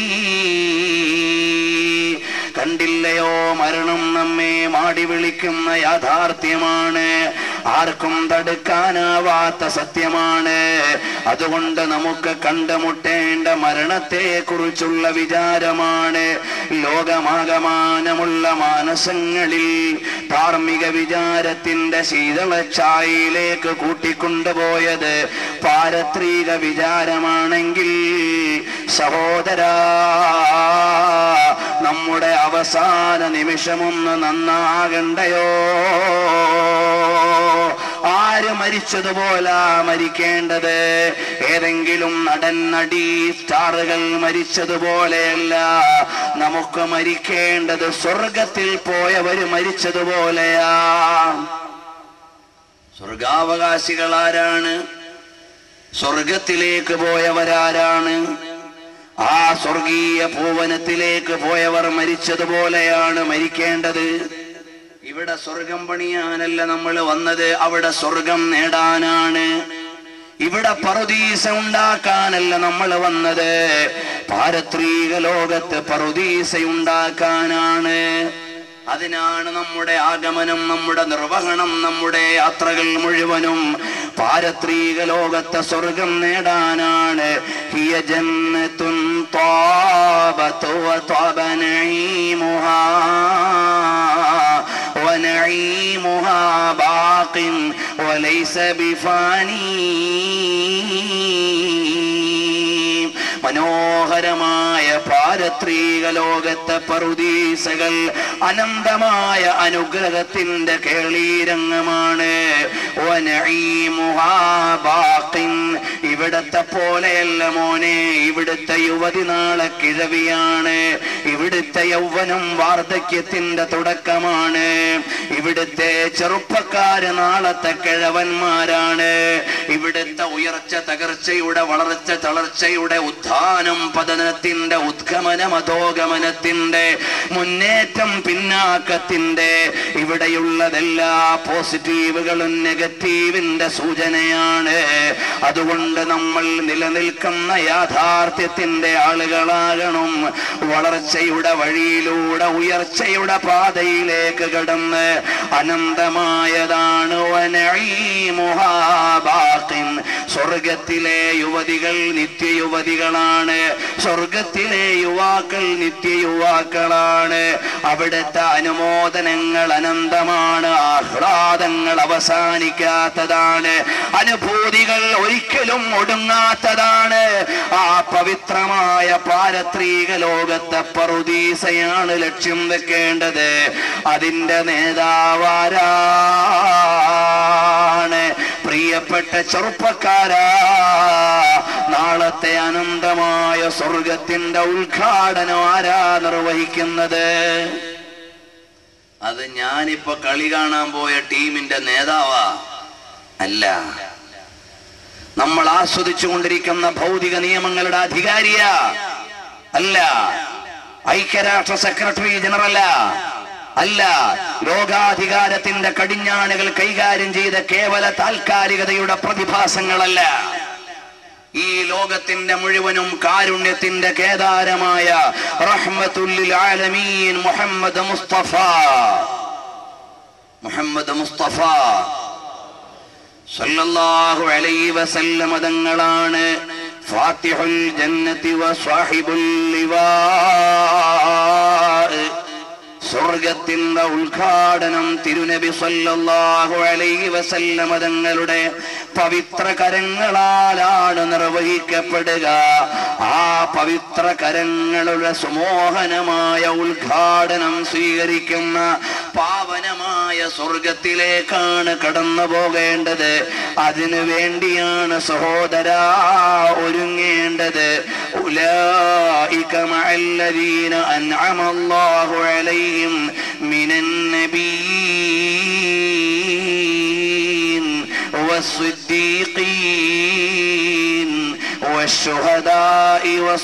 Speaker 1: കണ്ടില്ലയോ മരണം നമ്മെ മാടി വിളിക്കുന്ന യാഥാർത്ഥ്യമാണ് ആർക്കും തടുക്കാനാവാത്ത സത്യമാണ് അതുകൊണ്ട് നമുക്ക് കണ്ടുമുട്ടേണ്ട മരണത്തെ കുറിച്ചുള്ള വിചാരമാണ് ലോകമാകമാനമുള്ള മാനസങ്ങളിൽ ധാർമ്മിക വിചാരത്തിന്റെ ശീതളച്ചായയിലേക്ക് കൂട്ടിക്കൊണ്ടുപോയത് പാരത്രിക വിചാരമാണെങ്കിൽ സഹോദരാ നമ്മുടെ അവസാന നിമിഷമൊന്ന് നന്നാകണ്ടയോ ആര് മരിച്ചതുപോലെ മരിക്കേണ്ടത് ഏതെങ്കിലും നടൻ നടി സ്റ്റാറുകൾ മരിച്ചതുപോലെയല്ല നമുക്ക് മരിക്കേണ്ടത് സ്വർഗത്തിൽ പോയവര് മരിച്ചതുപോലെയാ സ്വർഗാവകാശികൾ ആരാണ് സ്വർഗത്തിലേക്ക് പോയവരാരാണ് ആ സ്വർഗീയ ഭുവനത്തിലേക്ക് പോയവർ മരിച്ചതുപോലെയാണ് മരിക്കേണ്ടത് ഇവിടെ സ്വർഗം പണിയാനല്ല നമ്മൾ വന്നത് അവിടെ സ്വർഗം നേടാനാണ് ഇവിടെ പറുദീസ ഉണ്ടാക്കാനല്ല നമ്മൾ വന്നത് പാരത്രീക ലോകത്ത് പറുദീസ ഉണ്ടാക്കാനാണ് അതിനാണ് നമ്മുടെ ആഗമനം നമ്മുടെ നിർവഹണം നമ്മുടെ യാത്രകൾ മുഴുവനും പാരത്രീക ലോകത്തെ സ്വർഗം നേടാനാണ് ഹിയ ജന്നത്തുൻ ത്വാബതു വത്വബ നഈമുഹാ ونعيمها باق وليس بفاني മനോഹരമായ പാരത്രിക ലോകത്തെ പറുദീസകൾ അനന്തമായ അനുഗ്രഹത്തിന്റെ കേളീരംഗമാണ് വനഈമുഹാ ബാഖിൻ. ഇവിടത്തെ പോലെയല്ല മോനെ ഇവിടുത്തെ യുവതി നാളെ കിഴവിയാണ് ഇവിടുത്തെ യൗവനം വാർദ്ധക്യത്തിന്റെ തുടക്കമാണ് ഇവിടുത്തെ ചെറുപ്പക്കാര് നാളത്തെ കിഴവന്മാരാണ് ഇവിടുത്തെ ഉയർച്ച തകർച്ചയുടെ വളർച്ച തളർച്ചയുടെ ഉത്ഥാനം പതനത്തിന്റെ ഉദ്ഗമനം അധോഗമനത്തിന്റെ മുന്നേറ്റം പിന്നാക്കത്തിന്റെ ഇവിടെയുള്ളതെല്ലാ പോസിറ്റീവുകളും നെഗറ്റീവിന്റെ സൂചനയാണ് അതുകൊണ്ട് നമ്മൾ നിലനിൽക്കുന്ന യാഥാർത്ഥ്യത്തിന്റെ ആളുകളാകണം വളർച്ചയുടെ വഴിയിലൂടെ ഉയർച്ചയുടെ പാതയിലേക്ക് കടന്ന് അനന്തമായതാണ് വനഈമുഹാ ബാഖിൻ. സ്വർഗത്തിലെ യുവതികൾ നിത്യയുവതികളാണ് സ്വർഗത്തിലെ യുവാക്കൾ നിത്യയുവാക്കളാണ് അവിടുത്തെ അനുമോദനങ്ങൾ അനന്തമാണ് ആഹ്ലാദങ്ങൾ അവസാനിക്കാത്തതാണ് അനുഭൂതികൾ ഒരിക്കലും ഒടുങ്ങാത്തതാണ് ആ പവിത്രമായ പാരത്രിക ലോകത്തെ പറുദീസയാണ് ലക്ഷ്യം വെക്കേണ്ടത് അതിന്റെ നേതാവാരാണ് പ്രിയപ്പെട്ട ചെറുപ്പക്കാരാ നാളത്തെ അനന്തമായ സ്വർഗത്തിന്റെ ഉദ്ഘാടനം ആരാ നിർവഹിക്കുന്നത് അത് ഞാനിപ്പോ കളി കാണാൻ പോയ ടീമിന്റെ നേതാവാ അല്ല നമ്മൾ ആസ്വദിച്ചു കൊണ്ടിരിക്കുന്ന ഭൗതിക നിയമങ്ങളുടെ അധികാരിയ അല്ല ഐക്യരാഷ്ട്ര സെക്രട്ടറി ജനറല അല്ല ലോകാധികാരത്തിന്റെ കടിഞ്ഞാണുകൾ കൈകാര്യം ചെയ്ത കേവല താൽക്കാലികതയുടെ പ്രതിഭാസങ്ങളല്ല ഈ ലോകത്തിന്റെ മുഴുവനും കാരുണ്യത്തിന്റെ കേദാരമായ റഹ്മത്തുല്ലിൽ ആലമീൻ മുഹമ്മദ് മുസ്തഫ മുഹമ്മദ് മുസ്തഫ സല്ലല്ലാഹു അലൈഹി വസല്ലമ തങ്ങളാണ് ഫാത്തിഹുൽ ജന്നതി വസ്വാഹിബുൽ ലിവാ സ്വർഗത്തിന്റെ ഉദ്ഘാടനം തിരുനബി സല്ലല്ലാഹു അലൈഹി വസല്ലമ തങ്ങളുടെ പവിത്ര കരങ്ങളാലാണ് നിർവഹിക്കപ്പെടുക ആ പവിത്ര കരങ്ങളുടെ സുമോഹനമായ ഉദ്ഘാടനം സ്വീകരിക്കുന്ന പാവനമായ സ്വർഗത്തിലേക്കാണ് കടന്നു പോകേണ്ടത് അതിനു വേണ്ടിയാണ് സഹോദര ഒരുങ്ങേണ്ടത് ഉലായിക മഅല്ലദീന അൻഅമ അല്ലാഹു അലൈഹിം മിനൻ നബിയ്യീൻ والصديقين والشهداء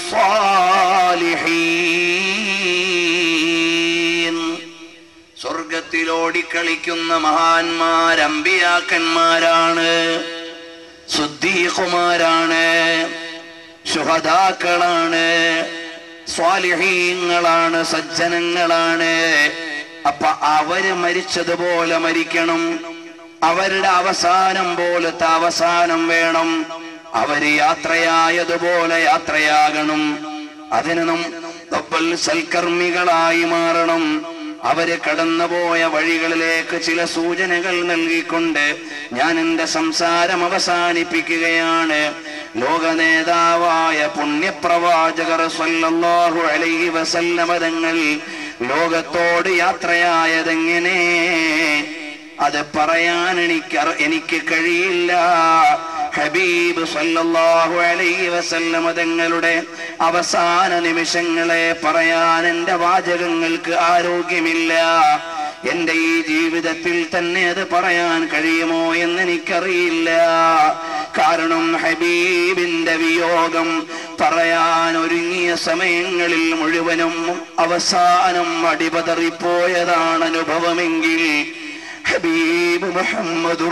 Speaker 1: والصالحين സ്വർഗത്തിലോടിക്കളിക്കുന്ന മഹാന്മാർ അമ്പിയാക്കന്മാരാണ് സുദ്ദീഖുമാരാണ് ശുഹദാക്കളാണ് സ്വാലിഹീങ്ങളാണ് സജ്ജനങ്ങളാണ് അപ്പൊ അവര് മരിച്ചതുപോലെ മരിക്കണം അവരുടെ അവസാനം പോലത്തെ അവസാനം വേണം അവര് യാത്രയായതുപോലെ യാത്രയാകണം അതിന് നം തപ്പൽ സൽക്കർമ്മികളായി മാറണം അവര് കടന്നുപോയ വഴികളിലേക്ക് ചില സൂചനകൾ നൽകിക്കൊണ്ട് ഞാൻ എന്റെ സംസാരം അവസാനിപ്പിക്കുകയാണ് ലോക നേതാവായ പുണ്യപ്രവാചകർ സല്ലല്ലാഹു അലൈഹി വസല്ലമ തങ്ങൾ ലോകത്തോട് യാത്രയായതെങ്ങനെ അത് പറയാൻ എനിക്ക് അറി- എനിക്ക് കഴിയില്ല ഹബീബ് സല്ലല്ലാഹു അലൈഹി വസല്ലമ തങ്ങളുടെ അവസാന നിമിഷങ്ങളെ പറയാൻ എന്റെ വാചകങ്ങൾക്ക് ആരോഗ്യമില്ല എന്റെ ഈ ജീവിതത്തിൽ തന്നെ അത് പറയാൻ കഴിയുമോ എന്ന് എനിക്കറിയില്ല കാരണം ഹബീബിന്റെ വിയോഗം പറയാൻ ഒരുങ്ങിയ സമയങ്ങളിൽ മുഴുവനും അവസാനം അടിപതറിപ്പോയതാണ് അനുഭവമെങ്കിൽ ഹബീബ് മുഹമ്മദുർ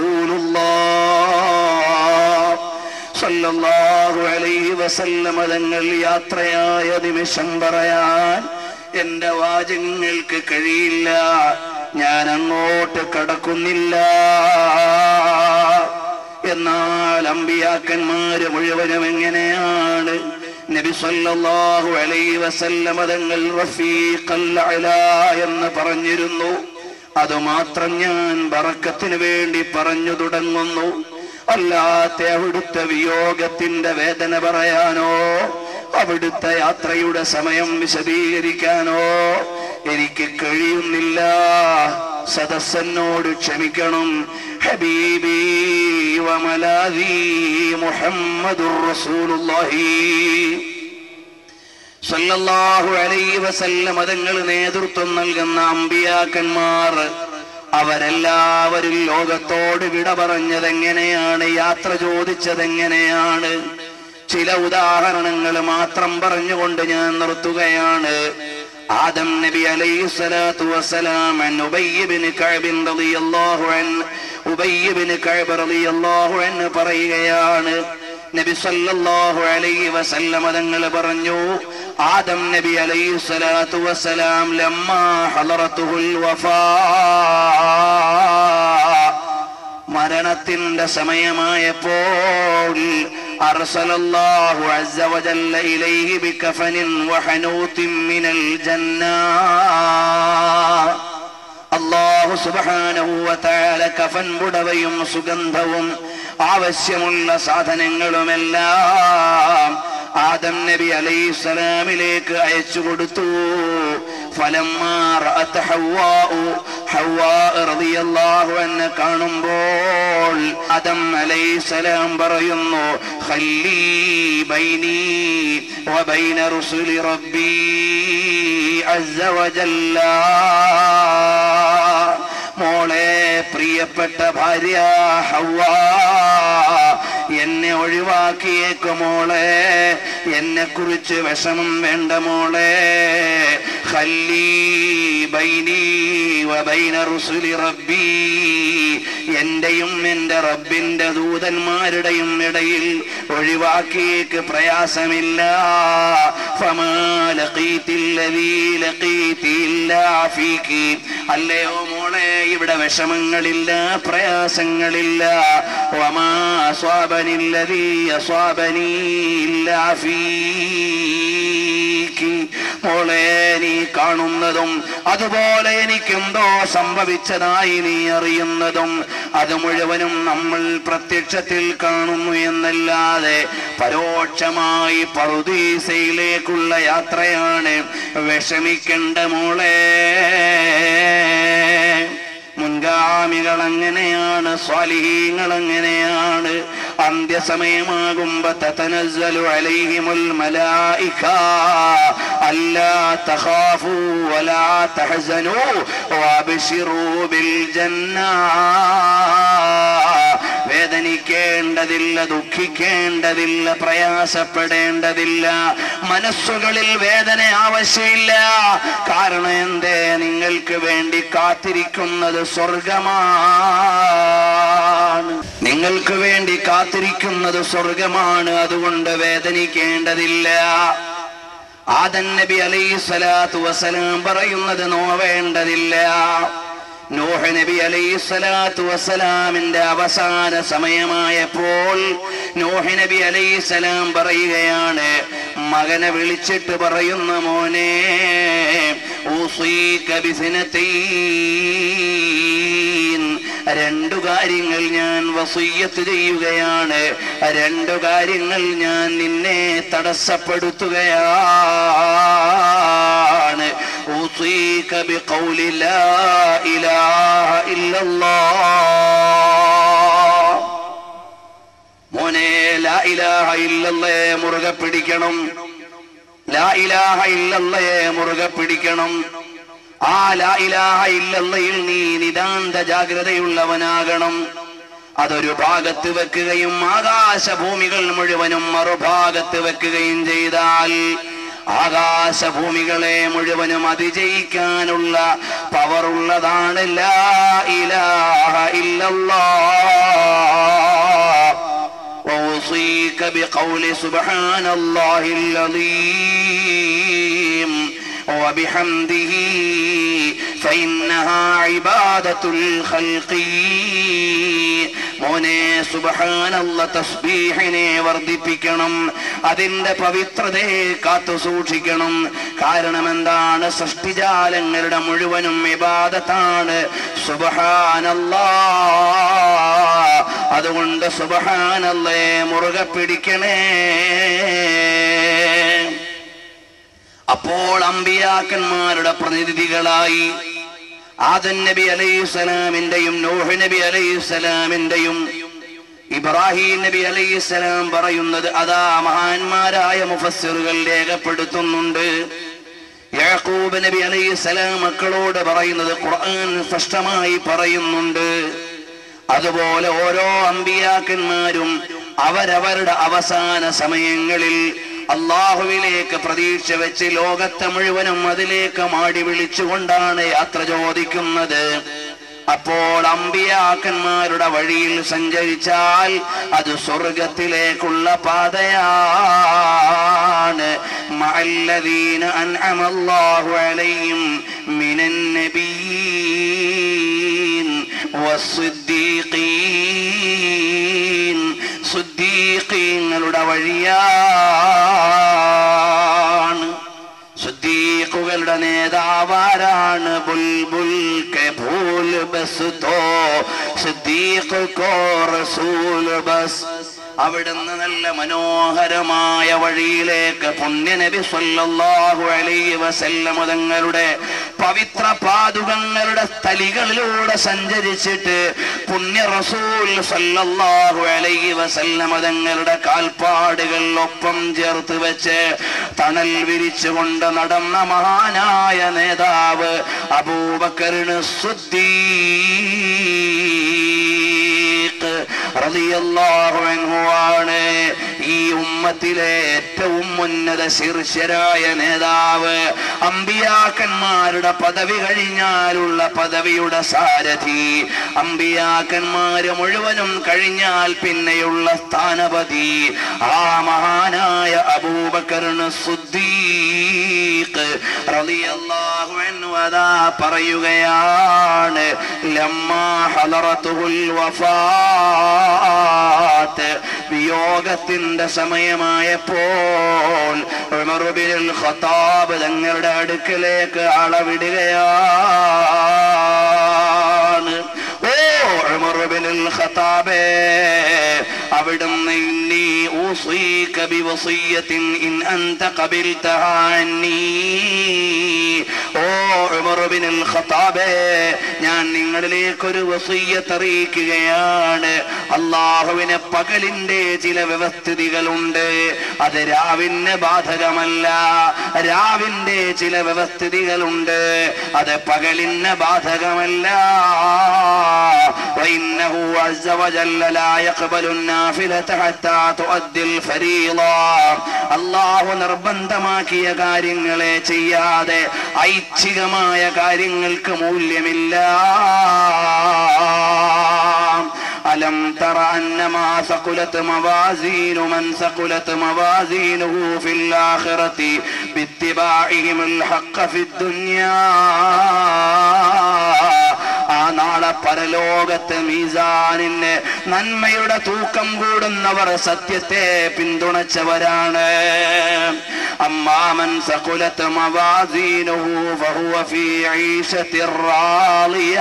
Speaker 1: റസൂലുള്ളാഹ് സല്ലല്ലാഹു അലൈഹി വസല്ലമ തങ്ങൾ യാത്രയായ നിമിഷം പറയാൻ എന്റെ വാചകങ്ങൾക്ക് കഴിയില്ല ഞാൻ അങ്ങോട്ട് കടക്കുന്നില്ല എന്നാൽ അമ്പിയാക്കന്മാര് മുഴുവനും എങ്ങനെയാണ് നബി സല്ലല്ലാഹു അലൈഹി വസല്ലമ തങ്ങൾ റഫീഖൽ അലാ എന്ന് പറഞ്ഞിരുന്നു അതുമാത്രം ഞാൻ ബറക്കത്തിന് വേണ്ടി പറഞ്ഞു തുടങ്ങുന്നു അല്ലാത്ത അവിടുത്തെ വിയോഗത്തിന്റെ വേദന പറയാനോ അവിടുത്തെ യാത്രയുടെ സമയം വിശദീകരിക്കാനോ എനിക്ക് കഴിയുന്നില്ല സദസ്സനോട് ക്ഷമിക്കണം ഹബീബി വമലാദി മുഹമ്മദുർ റസൂലുള്ളാഹി സല്ലല്ലാഹു അലൈഹി വസല്ലം മതങ്ങൾ നേതൃത്വം നൽകുന്ന അമ്പിയാക്കന്മാർ അവരെല്ലാവരും ലോകത്തോട് വിട പറഞ്ഞതെങ്ങനെയാണ് യാത്ര ചോദിച്ചതെങ്ങനെയാണ് ചില ഉദാഹരണങ്ങൾ മാത്രം പറഞ്ഞുകൊണ്ട് ഞാൻ നിർത്തുകയാണ് ആദം നബി അലൈഹി സ്വലാത്തു വസ്സലാം അൻ ഉബയ്യ് ബിൻ കഅബ് റളിയല്ലാഹു അൻ ഉബയ്യ് ബിൻ കഅബ് റളിയല്ലാഹു അൻഹു പറയുകയാണ് നബി സല്ലല്ലാഹു അലൈഹി വസല്ലം തങ്ങൾ പറഞ്ഞു ആദം നബി അലൈഹി സ്വലാത്തു വസ്സലാം ലമ്മാ ഹളറത്തുഹുൽ വഫാ മരണത്തിന്റെ സമയമായപ്പോൾ അർസലല്ലാഹു അസ്സ വജല്ല ഇലൈഹി ബികഫനിൻ വഹനൂത്തിൻ മിനൽ ജന്ന അല്ലാഹു സുബ്ഹാനഹു വതആല കഫൻ പുടവയും സുഗന്ധവും ആവശ്യമുള്ള സാധനങ്ങളുമെല്ലാം ആദം നബി അലൈഹിസ്സലാമിലേക്ക് അയച്ചു കൊടുത്തു ഫലമ്മാ റഅത്ത് ഹവ്വാഉ ഹവ്വാ റളിയല്ലാഹു അൻഹ കാണുമ്പോൾ ആദം അലൈഹിസ്സലാം പറയുന്നു ഖല്ലീ ബൈനി വബൈന റുസുലി റബ്ബി അസ്സ വജല്ല മോളെ പ്രിയപ്പെട്ട ഭാര്യ ഹവ്വ എന്നെ ഒഴിവാക്കിയേക്ക് മോളെ എന്നെ കുറിച്ച് വിഷമം വേണ്ട മോളെ ഖല്ലീ ബൈനി വബൈന റുസുലി റബ്ബി എന്റെയും എന്റെ റബ്ബിന്റെ ദൂതന്മാരുടെയും ഇടയിൽ ഒഴിവാക്കിയേക്ക് പ്രയാസമില്ല ഫമാ ലഖീതിൽ ലദീ ലഖീതി ഇല്ലാ ഫീകി അല്ലയോ മോളെ ഇവിടെ വിഷമങ്ങളില്ല പ്രയാസങ്ങളില്ല വമാ അസ്വാബനില്ലതീ അസ്വാബനീ ഇല്ലാ ഫീകി മോളെ നീ കാണുന്നതും അതുപോലെ എനിക്കെന്തോ സംഭവിച്ചതായി നീ അറിയുന്നതും അത് മുഴുവനും നമ്മൾ പ്രത്യക്ഷത്തിൽ കാണുന്നു എന്നല്ലാതെ പരോക്ഷമായി പറുദീസയിലേക്കുള്ള യാത്രയാണ് വിഷമിക്കേണ്ട മോളെ മുൻഗാമികൾ അങ്ങനെയാണ് സ്വാലിഹീങ്ങൾ അങ്ങനെയാണ് അന്ത്യസമയമാകുമ്പോ തതനസ്സലു അലൈഹിമുൽ മലായിക അല്ലാ തഖാഫു വലാ തഹസനു വഅബ്ശിറൂ ബിൽ ജന്ന വേദനിക്കേണ്ടതില്ല ദുഃഖിക്കേണ്ടതില്ല പ്രയാസപ്പെടേണ്ടതില്ല മനസ്സുകളിൽ വേദന ആവശ്യമില്ല കാരണം എന്തേ നിങ്ങൾക്ക് വേണ്ടി കാത്തിരിക്കുന്നത് സ്വർഗമാണ് നിങ്ങൾക്ക് വേണ്ടി കാത്തിരിക്കുന്നത് സ്വർഗമാണ് അതുകൊണ്ട് വേദനിക്കേണ്ടതില്ല ആദൻ നബി അലൈഹി സ്വലാത്തു വസലാം പറയുന്നത് നോവേണ്ടതില്ല നൂഹ് നബി അലൈഹി സ്വലാത്തു വസ്സലാമിന്റെ അവസാന സമയമായപ്പോൾ നൂഹ് നബി അലൈഹി സ്വലാം പറയുകയാണ് മകനെ വിളിച്ചിട്ട് പറയുന്ന മോനെ ഊസീക ബിസിനത്തീൻ രണ്ടു കാര്യങ്ങൾ ഞാൻ വസൂയത്ത് ചെയ്യുകയാണ് രണ്ടു കാര്യങ്ങൾ ഞാൻ നിന്നെ തടസ്സപ്പെടുത്തുകയാണ് أوصيك بقول لا إله إلا الله മോനെ ലാ ഇലാഹ ഇല്ലല്ലേ മുറുകെ പിടിക്കണം ലാ ഇലാഹ ഇല്ലല്ലേ മുറുകെ പിടിക്കണം ആ ലാ ഇലാഹ ഇല്ലല്ലയിൽ നീ നിതാന്ത ജാഗ്രതയുള്ളവനാകണം അതൊരു ഭാഗത്ത് വെക്കുകയും ആകാശഭൂമികൾ മുഴുവനും മറുഭാഗത്ത് വെക്കുകയും ചെയ്താൽ ആകാശഭൂമികളെ മുഴുവനും അതിജയിക്കാനുള്ള പവറുള്ളതാണ് ലാ ഇലാഹ ഇല്ലല്ലാഹ് وأوصيك بقول سبحان الله العظيم وبحمده فإنها عبادة الخلق മോനെ സുബഹാനല്ല തസ്ബീഹിനെ വർദ്ധിപ്പിക്കണം അതിന്റെ പവിത്രതയെ കാത്തു സൂക്ഷിക്കണം കാരണം എന്താണ് സൃഷ്ടിജാലങ്ങളുടെ മുഴുവനും വിവാദത്താണ് സുബഹാനല്ലാ അതുകൊണ്ട് സുബഹാനല്ലേ മുറുകെ പിടിക്കണേ അപ്പോൾ അമ്പിയാക്കന്മാരുടെ പ്രതിനിധികളായി ആദൻ നബി അലൈഹിസ്സലാമിന്റെയും നൂഹ് നബി അലൈഹിസ്സലാമിന്റെയും ഇബ്രാഹിം നബി അലൈഹിസ്സലാം പറയുന്നത് അതാ മഹാന്മാരായ മുഫസ്സിറുകൾ രേഖപ്പെടുത്തുന്നുണ്ട് യാക്കൂബ് നബി അലൈഹിസ്സലാം മക്കളോട് പറയുന്നത് ഖുർആൻ സ്പഷ്ടമായി പറയുന്നുണ്ട് അതുപോലെ ഓരോ അമ്പിയാക്കന്മാരും അവരവരുടെ അവസാന സമയങ്ങളിൽ അള്ളാഹുവിലേക്ക് പ്രതീക്ഷ വെച്ച് ലോകത്തെ മുഴുവനും അതിലേക്ക് മാടി വിളിച്ചുകൊണ്ടാണ് യാത്ര ചോദിക്കുന്നത് അപ്പോൾ അമ്പിയാക്കന്മാരുടെ വഴിയിൽ സഞ്ചരിച്ചാൽ അത് സ്വർഗത്തിലേക്കുള്ള പാതയാണ് മഅല്ലദീന അൻഅമല്ലാഹു അലൈഹിം മിനൻ നബിയീൻ വസ്സുദ്ദീഖീൻ സുദ്ദീഖീങ്ങളുടെ വഴിയാണ് സുദ്ദീഖുകളുടെ നേതാവാരാണ് ബുൽബുൽ കെ ഭൂൽ ബസ് തോ സുദ്ദീഖ് കോ റസൂൽ ബസ് അവിടുന്ന് നല്ല മനോഹരമായ വഴിയിലേക്ക് പുണ്യനബി സല്ലല്ലാഹു അലൈഹി വസല്ലമ തങ്ങളുടെ പവിത്ര പാതുകങ്ങളുടെ സ്ഥലികളിലൂടെ സഞ്ചരിച്ചിട്ട് പുണ്യ റസൂൽ സല്ലല്ലാഹു അലൈഹി വസല്ലമ തങ്ങളുടെ കാൽപ്പാടുകൾ ഒപ്പം ചേർത്ത് വെച്ച് തണൽ വിരിച്ചുകൊണ്ട് നടന്ന മഹാനായ നേതാവ് അബൂബക്കറിന് സുദ്ദീഖ് റളിയല്ലാഹു അൻഹു ആണ് ഈ ഉമ്മത്തിലെ ഏറ്റവും ഉന്നത ശീർഷരായ നേതാവ് അമ്പിയാക്കന്മാരുടെ പദവി കഴിഞ്ഞാലുള്ള പദവിയുടെ സാരഥി അമ്പിയാക്കന്മാര് മുഴുവനും കഴിഞ്ഞാൽ പിന്നെയുള്ള സ്ഥാനപതി ആ മഹാനായ അബൂബക്കറിന് സുദ്ദീഖ് റളിയല്ലാഹു അൻഹു അതാ പറയുകയാണ് ലമ്മാ ഹലറത്തുൽ വഫാത്ത് വിയോഗത്തിന്റെ സമയമായപ്പോൾ ഉമർ ബിൻ ഖത്താബ് തങ്ങളുടെ അടുക്കലേക്ക് അളവിടുകയാണ് ഓ ഉമർ ബിൻ ഖത്താബേ അവിടുന്ന് ഇന്നി ഊസീക ബിവസിയത്തിൻ ഇൻ അൻത ഖബിൽതഹാ അന്നീ ഓ ഉമർ ബിൻ ഖത്താബേ ഞാൻ നിങ്ങളിലേക്ക് ഒരു വസീയത്ത് അറിയിക്കുകയാണ് അള്ളാഹുവിന് പകലിന്റെ ചില വ്യവസ്ഥിതികളുണ്ട് അത് രാവിന് ബാധകമല്ല രാവിന്റെ ചില വ്യവസ്ഥിതികളുണ്ട് അത് പകലിന് ബാധകമല്ല وإنه عز وجل لا يقبل النافلة حتى تؤدي الفريضة അള്ളാഹു നിർബന്ധമാക്കിയ കാര്യങ്ങളെ ചെയ്യാതെ ഐച്ഛികമായ കാര്യങ്ങൾക്ക് മൂല്യമില്ല ألم تر أن ما ثقلت موازين من ثقلت موازينه في الآخرة باتباعهم الحق في الدنيا ആ നാളെ പരലോകത്ത് മീസാനിന് നന്മയുടെ തൂക്കം കൂടുന്നവർ സത്യത്തെ പിന്തുണച്ചവരാണ് അമ്മാമൻ സകുലത്ത് മവാസീനുഹു ഫഹുവ ഫീ ഈശത്തിർ റാളിയ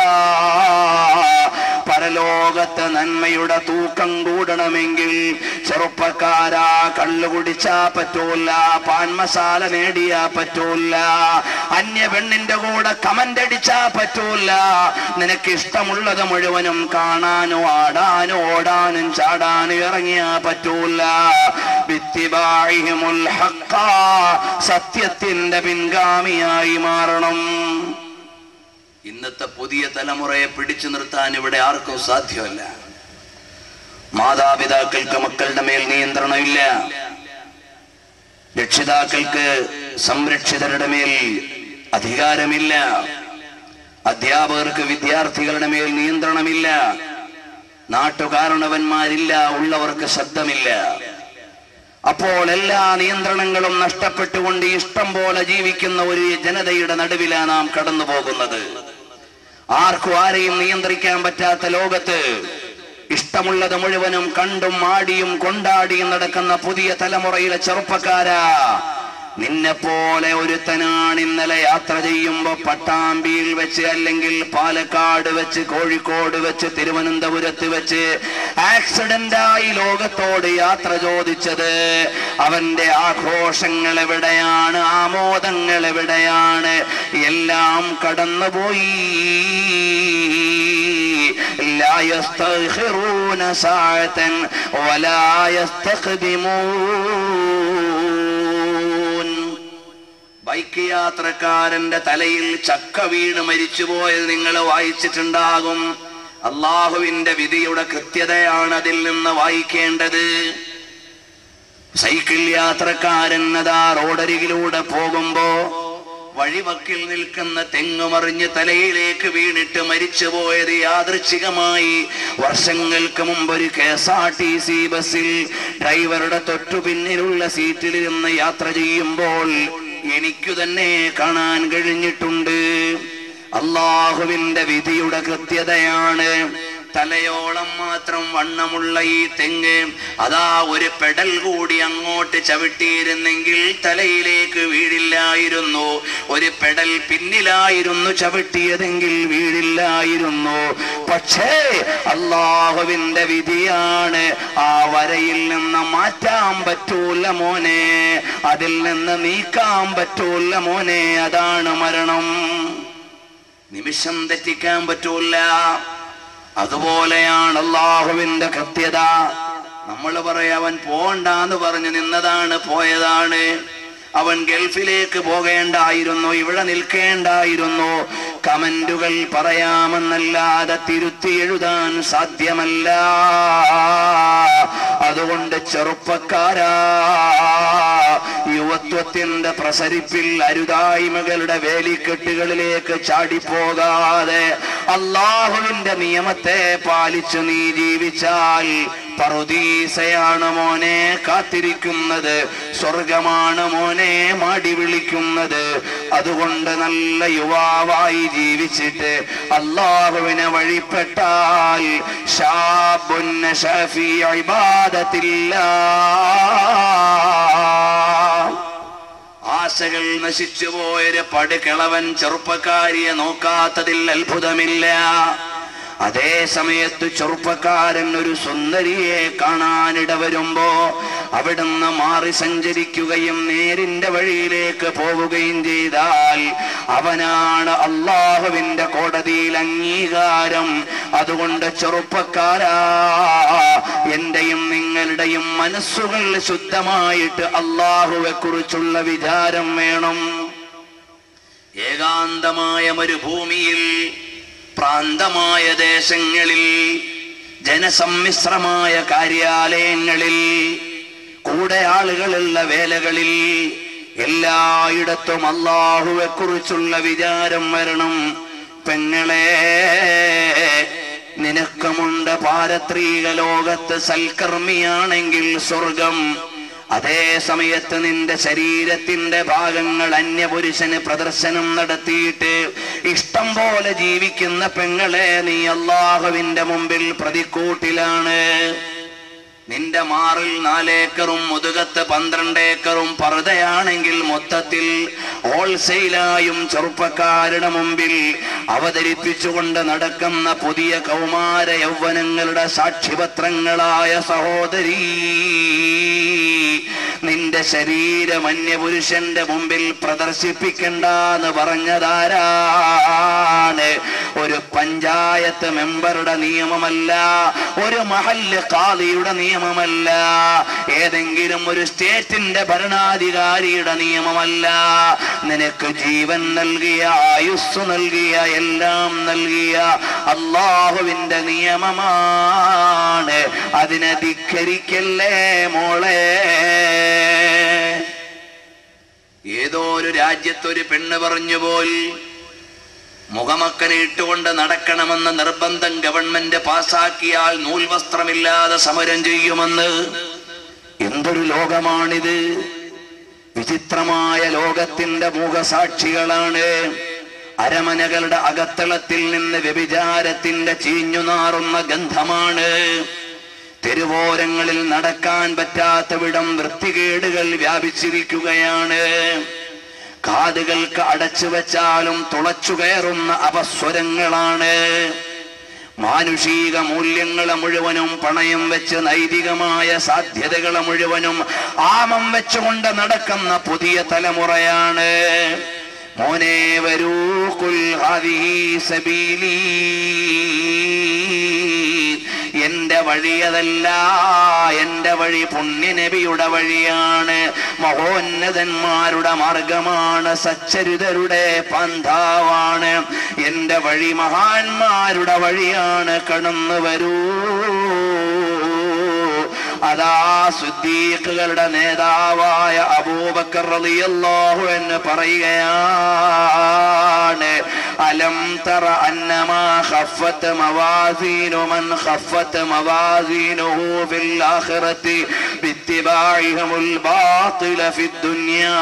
Speaker 1: പരലോകത്ത് നന്മയുടെ തൂക്കം കൂടണമെങ്കിൽ ചെറുപ്പക്കാരാ കള്ളു കുടിച്ചാ പറ്റൂല പാൻമസാല നേടിയാ പറ്റൂല അന്യ പെണ്ണിന്റെ കൂടെ കമന്റ് അടിച്ചാ പറ്റൂല നിനക്ക് ഇഷ്ടമുള്ളത് മുഴുവനും കാണാനോ ആടാനോ ഓടാനും ചാടാനും ഇറങ്ങിയാ പറ്റൂല ബിത്തിബാഇഹിമുൽ ഹഖ്ഖ. സത്യത്തിന്റെ പിൻഗാമിയായി മാറണം ഇന്നത്തെ പുതിയ തലമുറയെ പിടിച്ചു നിർത്താൻ ഇവിടെ ആർക്കും സാധ്യമല്ല മാതാപിതാക്കൾക്ക് മക്കളുടെ മേൽ നിയന്ത്രണമില്ല രക്ഷിതാക്കൾക്ക് സംരക്ഷിതരുടെ മേൽ അധികാരമില്ല അധ്യാപകർക്ക് വിദ്യാർത്ഥികളുടെ മേൽ നിയന്ത്രണമില്ല നാട്ടുകാരണവന്മാരില്ല ഉള്ളവർക്ക് ശബ്ദമില്ല അപ്പോൾ എല്ലാ നിയന്ത്രണങ്ങളും നഷ്ടപ്പെട്ടുകൊണ്ട് ഇഷ്ടം പോലെ ജീവിക്കുന്ന ഒരു ജനതയുടെ നടുവിലാണ് നാം കടന്നു പോകുന്നത് ആർക്കും ആരെയും നിയന്ത്രിക്കാൻ പറ്റാത്ത ലോകത്ത് ഇഷ്ടമുള്ളത് മുഴുവനും കണ്ടും ആടിയും കൊണ്ടാടിയും നടക്കുന്ന പുതിയ തലമുറയിലെ ചെറുപ്പക്കാരാ നിന്നെ പോലെ ഒരുത്തനാണ് ഇന്നലെ യാത്ര ചെയ്യുമ്പോ പട്ടാമ്പിയിൽ വെച്ച് അല്ലെങ്കിൽ പാലക്കാട് വെച്ച് കോഴിക്കോട് വെച്ച് തിരുവനന്തപുരത്ത് വെച്ച് ആക്സിഡന്റായി ലോകത്തോട് യാത്ര ചോദിച്ചത് അവന്റെ ആഘോഷങ്ങൾ എവിടെയാണ് ആമോദങ്ങൾ എവിടെയാണ് എല്ലാം കടന്നുപോയി لا يستغفرون ساعة ولا يستقدمون ബൈക്ക് യാത്രക്കാരന്റെ തലയിൽ ചക്ക വീണ് മരിച്ചുപോയത് നിങ്ങൾ വായിച്ചിട്ടുണ്ടാകും അള്ളാഹുവിന്റെ വിധിയുടെ കൃത്യതയാണ് അതിൽ നിന്ന് വായിക്കേണ്ടത് സൈക്കിൾ യാത്രക്കാരൻ അതാ റോഡരികിലൂടെ പോകുമ്പോ വഴിവക്കിൽ നിൽക്കുന്ന തെങ്ങുമറിഞ്ഞ് തലയിലേക്ക് വീണിട്ട് മരിച്ചുപോയത് യാദൃച്ഛികമായി വർഷങ്ങൾക്ക് മുമ്പ് ഒരു K S R T C ബസ്സിൽ ഡ്രൈവറുടെ തൊട്ടു പിന്നിലുള്ള സീറ്റിലിരുന്ന് യാത്ര ചെയ്യുമ്പോൾ എനിക്കു തന്നെ കാണാൻ കഴിഞ്ഞിട്ടുണ്ട് അള്ളാഹുവിന്റെ വിധിയുടെ കൃത്യതയാണ് തലയോളം മാത്രം വണ്ണമുള്ള ഈ തെങ്ങ് അതാ ഒരു പെടൽ കൂടി അങ്ങോട്ട് ചവിട്ടിയിരുന്നെങ്കിൽ തലയിലേക്ക് വീഴില്ലായിരുന്നു ഒരു പെടൽ പിന്നിലായിരുന്നു ചവിട്ടിയതെങ്കിൽ വീഴില്ലായിരുന്നു പക്ഷേ അള്ളാഹുവിന്റെ വിധിയാണ് ആ വരയിൽ നിന്ന് മാറ്റാൻ പറ്റൂല മോനെ അതിൽ നിന്ന് നീക്കാൻ പറ്റൂല മോനെ അതാണ് മരണം നിമിഷം തെറ്റിക്കാൻ പറ്റൂല അതുപോലെയാണ് അള്ളാഹുവിന്റെ കൃത്യത നമ്മൾ പറയാ അവൻ പോണ്ടാന്ന് പറഞ്ഞു നിന്നതാണ് പോയതാണ് അവൻ ഗൾഫിലേക്ക് പോകേണ്ടായിരുന്നു ഇവിടെ നിൽക്കേണ്ടായിരുന്നു കമന്റുകൾ പറയാമെന്നല്ലാതെ തിരുത്തി എഴുതാൻ സാധ്യമല്ല അതുകൊണ്ട് ചെറുപ്പക്കാരാ യുവത്വത്തിന്റെ പ്രസരിപ്പിൽ അരുതായ്മകളുടെ വേലിക്കെട്ടുകളിലേക്ക് ചാടിപ്പോകാതെ അള്ളാഹുവിന്റെ നിയമത്തെ പാലിച്ചു നീ ജീവിച്ചാൽ പറുദീസയാണ് മോനെ കാത്തിരിക്കുന്നത് സ്വർഗമാണ് മോനെ മാടി വിളിക്കുന്നത് അതുകൊണ്ട് നല്ല യുവാവായി ജീവിച്ചിട്ട് അള്ളാഹുവിനെ വഴിപ്പെട്ടാൽ ഷാബുന്ന ഷഫി ഇബാദത്തില്ല ആശകൾ നശിച്ചു പോയൊരു പടുകിളവൻ ചെറുപ്പക്കാരിയെ നോക്കാത്തതിൽ അത്ഭുതമില്ല അതേ സമയത്ത് ചെറുപ്പക്കാരൻ ഒരു സുന്ദരിയെ കാണാനിട വരുമ്പോ അവിടുന്ന് മാറി സഞ്ചരിക്കുകയും നേരിന്റെ വഴിയിലേക്ക് പോവുകയും ചെയ്താൽ അവനാണ് അള്ളാഹുവിന്റെ കോടതിയിൽ അംഗീകാരം അതുകൊണ്ട് ചെറുപ്പക്കാരാ എന്റെയും നിങ്ങളുടെയും മനസ്സുകൾ ശുദ്ധമായിട്ട് അള്ളാഹുവെ കുറിച്ചുള്ള വിചാരം വേണം ഏകാന്തമായ മരുഭൂമിയിൽ പ്രാന്തമായ ദേശങ്ങളിൽ ജനസമ്മിശ്രമായ കാര്യാലയങ്ങളിൽ കൂടെ ആളുകളുള്ള വേലകളിൽ എല്ലായിടത്തും അള്ളാഹുവെ കുറിച്ചുള്ള വിചാരം വരണം പെങ്ങളെ നിനക്കുമുണ്ട് പാരത്രീക ലോകത്ത് സൽക്കർമ്മിയാണെങ്കിൽ സ്വർഗം അതേ സമയത്ത് നിന്റെ ശരീരത്തിന്റെ ഭാഗങ്ങൾ അന്യപുരുഷന് പ്രദർശനം നടത്തിയിട്ട് ഇഷ്ടം പോലെ ജീവിക്കുന്ന പെങ്ങളെ നീ അള്ളാഹുവിന്റെ മുമ്പിൽ പ്രതിക്കൂട്ടിലാണ് നിന്റെ മാറിൽ നാലേക്കറും മുതുകത്ത് പന്ത്രണ്ട് ഏക്കറും പറുതയാണെങ്കിൽ മൊത്തത്തിൽ ഹോൾസെയിലായും ചെറുപ്പക്കാരുടെ മുമ്പിൽ അവതരിപ്പിച്ചുകൊണ്ട് നടക്കുന്ന പുതിയ കൗമാര യൗവനങ്ങളുടെ സാക്ഷിപത്രങ്ങളായ സഹോദരീ നിന്റെ ശരീരം അന്യപുരുഷന്റെ മുമ്പിൽ പ്രദർശിപ്പിക്കണ്ട എന്ന് പറഞ്ഞതാരാണ് ഒരു പഞ്ചായത്ത് മെമ്പറുടെ നിയമമല്ല ഒരു മഹല്ല് കാളിയുടെ നിയമമല്ല ഏതെങ്കിലും ഒരു സ്റ്റേറ്റിന്റെ ഭരണാധികാരിയുടെ നിയമമല്ല നിനക്ക് ജീവൻ നൽകിയ ആയുസ് നൽകിയ എല്ലാം നൽകിയ അള്ളാഹുവിന്റെ നിയമമാണ് അതിനെ ധിക്കരിക്കല്ലേ മോളെ ഏതോ ഒരു രാജ്യത്തൊരു പെണ്ണ് പറഞ്ഞു പോയി മുഖമക്കനെ ഇട്ടുകൊണ്ട് നടക്കണമെന്ന നിർബന്ധം ഗവൺമെന്റ് പാസാക്കിയാൽ നൂൽവസ്ത്രമില്ലാതെ സമരം ചെയ്യുമെന്ന് എന്തൊരു ലോകമാണിത് വിചിത്രമായ ലോകത്തിന്റെ മുഖസാക്ഷികളാണ് അരമനകളുടെ അകത്തളത്തിൽ നിന്ന് വ്യഭിചാരത്തിന്റെ ചീഞ്ഞു നാറുന്ന ഗന്ധമാണ് തെരുവോരങ്ങളിൽ നടക്കാൻ പറ്റാത്ത വിധം വൃത്തികേടുകൾ വ്യാപിച്ചിരിക്കുകയാണ് കാതുകൾക്ക് അടച്ചു വെച്ചാലും തുളച്ചു കയറുന്ന അപസ്വരങ്ങളാണ് മാനുഷിക മൂല്യങ്ങളെ മുഴുവനും പണയം വെച്ച് നൈതികമായ സാധ്യതകളെ മുഴുവനും ആമം വെച്ചുകൊണ്ട് നടക്കുന്ന പുതിയ തലമുറയാണ് മോനെ വരൂ കുൽ ഹാദിഹി സബീലി എന്റെ വഴി അതല്ല എന്റെ വഴി പുണ്യനബിയുടെ വഴിയാണ് മഹോന്നതന്മാരുടെ മാർഗമാണ് സച്ചരിതരുടെ പന്ഥാവാണ് എന്റെ വഴി മഹാന്മാരുടെ വഴിയാണ് കടന്നു വരൂ അതാ സുദ്ദീഖുകളുടെ നേതാവായ അബൂബക്കർ റളിയല്ലാഹു എന്ന് പറയുകയാണ് അലം തറ അന്നമാ ഖഫത്ത് മവാസീനു മൻ ഖഫത്ത് മവാസീനുഹു ഫിൽ ആഖിറതി ബിത്തിബാഇഹിമുൽ ബാത്തില ഫിദ് ദുനിയാ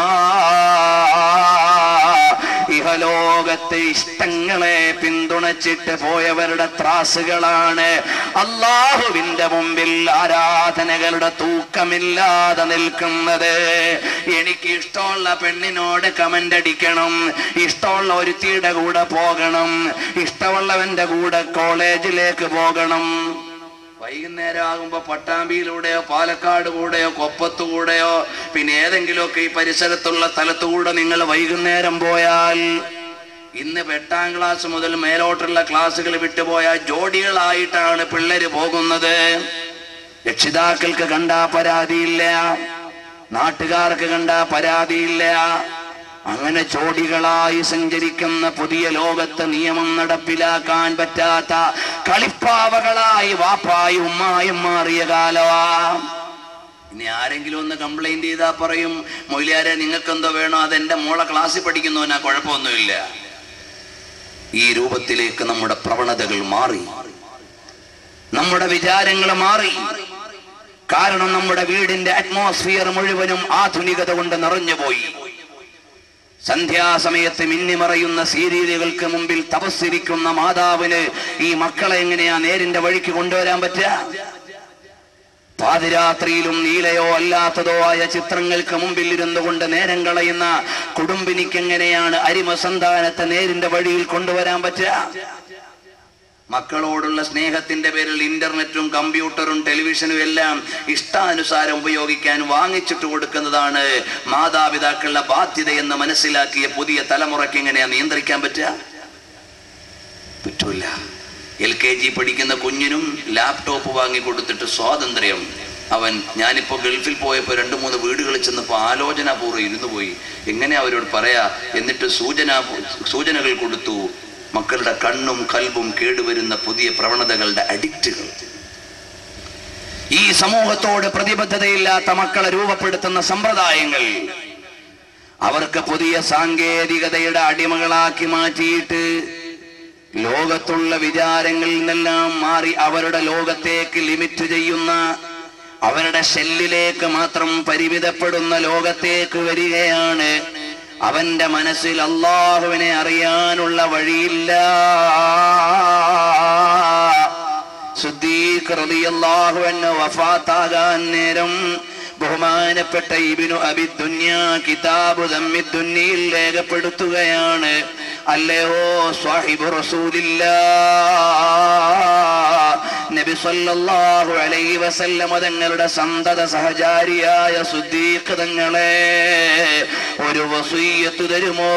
Speaker 1: ഇഹലോകത്തെ ഇഷ്ടങ്ങളെ പിന്തുണച്ചിട്ട് പോയവരുടെ ത്രാസുകളാണ് അള്ളാഹുവിന്റെ മുമ്പിൽ ആരാധനകളുടെ തൂക്കമില്ലാതെ നിൽക്കുന്നത് എനിക്ക് ഇഷ്ടമുള്ള പെണ്ണിനോട് കമന്റ് അടിക്കണം ഇഷ്ടമുള്ള ഒരുത്തിയുടെ കൂടെ പോകണം ഇഷ്ടമുള്ളവന്റെ കൂടെ കോളേജിലേക്ക് പോകണം വൈകുന്നേരം ആകുമ്പോ പട്ടാമ്പിയിലൂടെയോ പാലക്കാട് കൂടെയോ കൊപ്പത്തു കൂടെയോ പിന്നെ ഏതെങ്കിലുമൊക്കെ ഈ പരിസരത്തുള്ള സ്ഥലത്തുകൂടെ നിങ്ങൾ വൈകുന്നേരം പോയാൽ ഇന്ന് ഇപ്പൊ എട്ടാം ക്ലാസ് മുതൽ മേലോട്ടുള്ള ക്ലാസ്സുകൾ വിട്ടുപോയ ജോഡികളായിട്ടാണ് പിള്ളേര് പോകുന്നത് രക്ഷിതാക്കൾക്ക് കണ്ടാ പരാതിയില്ല നാട്ടുകാർക്ക് കണ്ടാ പരാതിയില്ല അങ്ങനെ ജോഡികളായി സഞ്ചരിക്കുന്ന പുതിയ ലോകത്ത് നിയമം നടപ്പിലാക്കാൻ പറ്റാത്ത കളിപ്പാവകളായി വാപ്പായും ഉമ്മായും മാറിയ കാലവാ ഇനി ആരെങ്കിലും ഒന്ന് കംപ്ലൈന്റ് ചെയ്താ പറയും മൊയിലാരെ നിങ്ങൾക്ക് എന്തോ വേണോ അതെന്റെ മോളെ ക്ലാസ്സിൽ പഠിക്കുന്നവനാ കുഴപ്പമൊന്നുമില്ല ഈ രൂപത്തിലേക്ക് നമ്മുടെ പ്രവണതകൾ മാറി നമ്മുടെ വിചാരങ്ങൾ മാറി കാരണം നമ്മുടെ വീടിന്റെ അറ്റ്മോസ്ഫിയർ മുഴുവനും ആധുനികത കൊണ്ട് നിറഞ്ഞുപോയി സന്ധ്യാസമയത്ത് മിന്നിമറയുന്ന സീരിയലുകൾക്ക് മുമ്പിൽ തപസ്സിരിക്കുന്ന മാതാവിന് ഈ മക്കളെ എങ്ങനെയാ നേരിന്റെ വഴിക്ക് കൊണ്ടുവരാൻ പറ്റുക പാതിരാത്രിയിലും നീലയോ അല്ലാത്തതോ ആയ ചിത്രങ്ങൾക്ക് മുമ്പിൽ ഇരുന്നു കൊണ്ട് നേരം കളയുന്ന കുടുംബിനിക്ക് എങ്ങനെയാണ് അരിമ സന്താനത്തെ നേരിന്റെ വഴിയിൽ കൊണ്ടുവരാൻ പറ്റുക മക്കളോടുള്ള സ്നേഹത്തിന്റെ പേരിൽ ഇന്റർനെറ്റും കമ്പ്യൂട്ടറും ടെലിവിഷനും എല്ലാം ഇഷ്ടാനുസാരം ഉപയോഗിക്കാൻ വാങ്ങിച്ചിട്ട് കൊടുക്കുന്നതാണ് മാതാപിതാക്കളുടെ ബാധ്യതയെന്ന് മനസ്സിലാക്കിയ പുതിയ തലമുറയ്ക്ക് എങ്ങനെയാ നിയന്ത്രിക്കാൻ പറ്റുക പറ്റൂല എൽ കെ ജി പഠിക്കുന്ന കുഞ്ഞിനും ലാപ്ടോപ്പ് വാങ്ങി കൊടുത്തിട്ട് സ്വാതന്ത്ര്യം അവൻ ഞാനിപ്പോ ഗൾഫിൽ പോയപ്പോ രണ്ട് മൂന്ന് വീടുകളിൽ ചെന്നപ്പോ ആലോചനാപൂർവ്വം ഇരുന്നു പോയി എങ്ങനെ അവരോട് പറയാ എന്നിട്ട് സൂചന സൂചനകൾ കൊടുത്തു മക്കളുടെ കണ്ണും കൽബും കേടുവരുന്ന പുതിയ പ്രവണതകളുടെ അഡിക്റ്റുകൾ ഈ സമൂഹത്തോട് പ്രതിബദ്ധതയില്ലാത്ത മക്കളെ രൂപപ്പെടുത്തുന്ന സമ്പ്രദായങ്ങൾ അവർക്ക് പുതിയ സാങ്കേതികതയുടെ അടിമകളാക്കി മാറ്റിയിട്ട് ലോകത്തുള്ള വിചാരങ്ങളിൽ നിന്നെല്ലാം മാറി അവരുടെ ലോകത്തേക്ക് ലിമിറ്റ് ചെയ്യുന്ന അവരുടെ ഷെല്ലിലേക്ക് മാത്രം പരിമിതപ്പെടുന്ന ലോകത്തേക്ക് വരികയാണ് അവന്റെ മനസ്സിൽ അള്ളാഹുവിനെ അറിയാനുള്ള വഴിയില്ല സുദ്ദീഖ് റളിയല്ലാഹു അൻഹു വഫാത്താകാൻ നേരം ബഹുമാനപ്പെട്ട ഇബിനു അബിദുന്യ കിതാബു ദമ്മിദ്ദുന്നിയിൽ രേഖപ്പെടുത്തുകയാണ് അല്ലയോ സ്വാഹിബ് റസൂലില്ല നബി സല്ലല്ലാഹു അലൈഹി വസല്ലമ തങ്ങളുടെ സന്തത സഹചാരിയായ സുദ്ദീഖ് തങ്ങളെ ഒരു വസീയത്ത് തരുമോ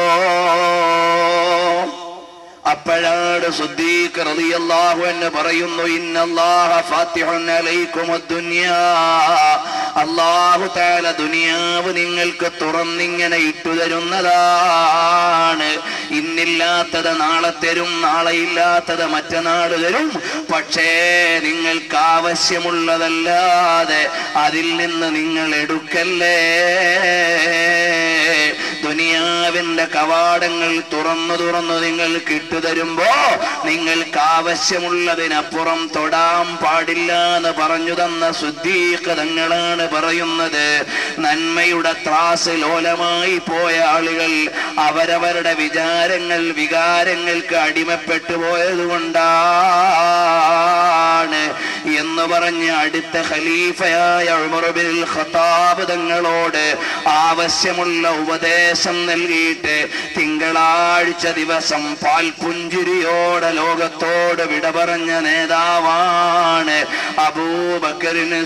Speaker 1: അപ്പോഴാണ് സുദ്ദീഖ് റളിയല്ലാഹു അൻഹു പറയുന്നു ഇന്നല്ലാഹ ഫാത്തിഹുൻ അലൈക്കും അദ്ദുനിയാ അല്ലാഹു തആല ദുനിയാവ് നിങ്ങൾക്ക് തുറന്നിങ്ങനെ ഇട്ടു തരുന്നതാണ് ഇന്നില്ലാത്തത് നാളെ തരും നാളെ ഇല്ലാത്തത് മറ്റന്നാൾ തരും പക്ഷേ നിങ്ങൾക്ക് ആവശ്യമുള്ളതല്ലാതെ അതിൽ നിന്ന് നിങ്ങൾ എടുക്കല്ലേ ദുനിയാവിന്റെ കവാടങ്ങൾ തുറന്നു തുറന്നു നിങ്ങൾ കിട്ടുതരുമ്പോ നിങ്ങൾക്ക് ആവശ്യമുള്ളതിനപ്പുറം തൊടാൻ പാടില്ല എന്ന് പറഞ്ഞു തന്ന ശുദ്ധീകതങ്ങളാണ് പറയുന്നത് നന്മയുടെ ത്രാസ് ലോലമായി പോയ ആളുകൾ അവരവരുടെ വിചാരങ്ങൾ വികാരങ്ങൾക്ക് അടിമപ്പെട്ടു പോയത് കൊണ്ടാണ് എന്ന് പറഞ്ഞ് അടുത്ത ഖലീഫയായ ഉമർ ബിൻ ഖത്താബ് തങ്ങളോട് ആവശ്യമുള്ള ഉപദേശം നൽകിയിട്ട് തിങ്കളാഴ്ച ദിവസം പാൽപുഞ്ചിരിയോടെ ലോകത്തോട് വിട പറഞ്ഞ നേതാവാണ് അബൂബക്കറിന്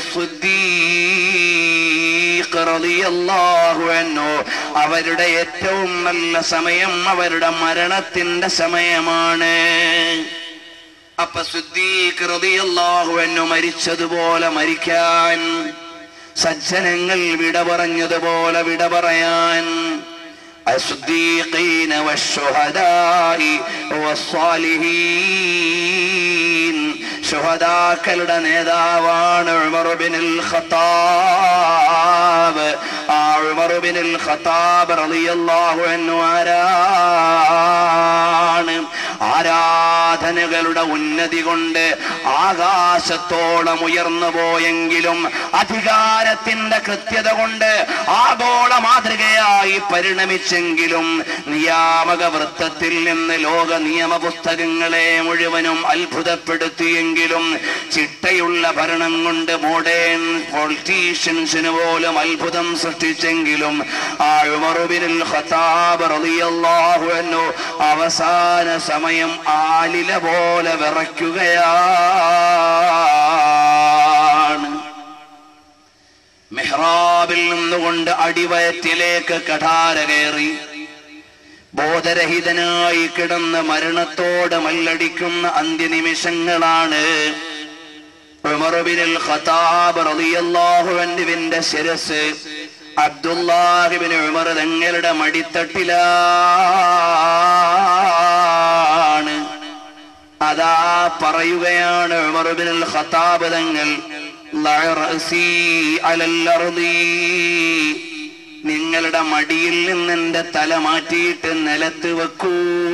Speaker 1: സുദ്ദീഖ് റളിയല്ലാഹു അൻഹു അവരുടെ ഏറ്റവും നല്ല സമയം അവരുടെ മരണത്തിന്റെ സമയമാണ് അപ്പൊ സുദ്ദീഖ് റളിയല്ലാഹു അൻഹു മരിച്ചതുപോലെ മരിക്കാൻ സജ്ജനങ്ങൾ വിട പറഞ്ഞതുപോലെ വിട പറയാൻ الصديقين والشهداء والصالحين ശുഹദാക്കളുടെ നേതാവാണ് ഉമർ ബിനുൽ ഖത്താബ് ആ ഉമർ ബിനുൽ ഖത്താബ് റളിയല്ലാഹു അൻഹു ആരാണ് ആരാധനകളുടെ ഉന്നതി കൊണ്ട് ആകാശത്തോളം ഉയർന്നു പോയെങ്കിലും അധികാരത്തിന്റെ കൃത്യത കൊണ്ട് ആഗോള മാതൃകയായി പരിണമിച്ചെങ്കിലും നിയാമക വൃത്തത്തിൽ നിന്ന് ലോക നിയമ പുസ്തകങ്ങളെ മുഴുവനും അത്ഭുതപ്പെടുത്തിയെങ്കിലും ചിട്ടയുള്ള ഭരണം കൊണ്ട് മോഡേൺ പൊളിറ്റീഷ്യൻസിന് പോലും അത്ഭുതം സൃഷ്ടിച്ചെങ്കിലും ആ ഉമറുബിനുൽ ഖത്താബ് റളിയല്ലാഹു അൻഹു അവസാന സമയം ആലില പോലെ വിറയ്ക്കുകയാണ് മെഹ്റാബിൽ നിന്നുകൊണ്ട് അടിവയറ്റിലേക്ക് കഠാര കയറി ബോധരഹിതനായി കിടന്ന് മരണത്തോട് മല്ലടിക്കുന്ന അന്ത്യനിമിഷങ്ങളാണ് ഉമറുബിനുൽ ഖത്താബ് റളിയല്ലാഹു അൻഹുവിന്റെ ശിരസ് അബ്ദുല്ലാഹിബിന് ഉമർ തങ്ങളുടെ മടിത്തട്ടിലാണ് അതാ പറയുകയാണ് ഉമറുബിനുൽ ഖത്താബ് തങ്ങൾ "ലഅ റഅസീ അലൽ അർളി." നിങ്ങളുടെ മടിയിൽ നിന്ന് എന്റെ തല മാറ്റിയിട്ട് നിലത്ത് വെക്കൂ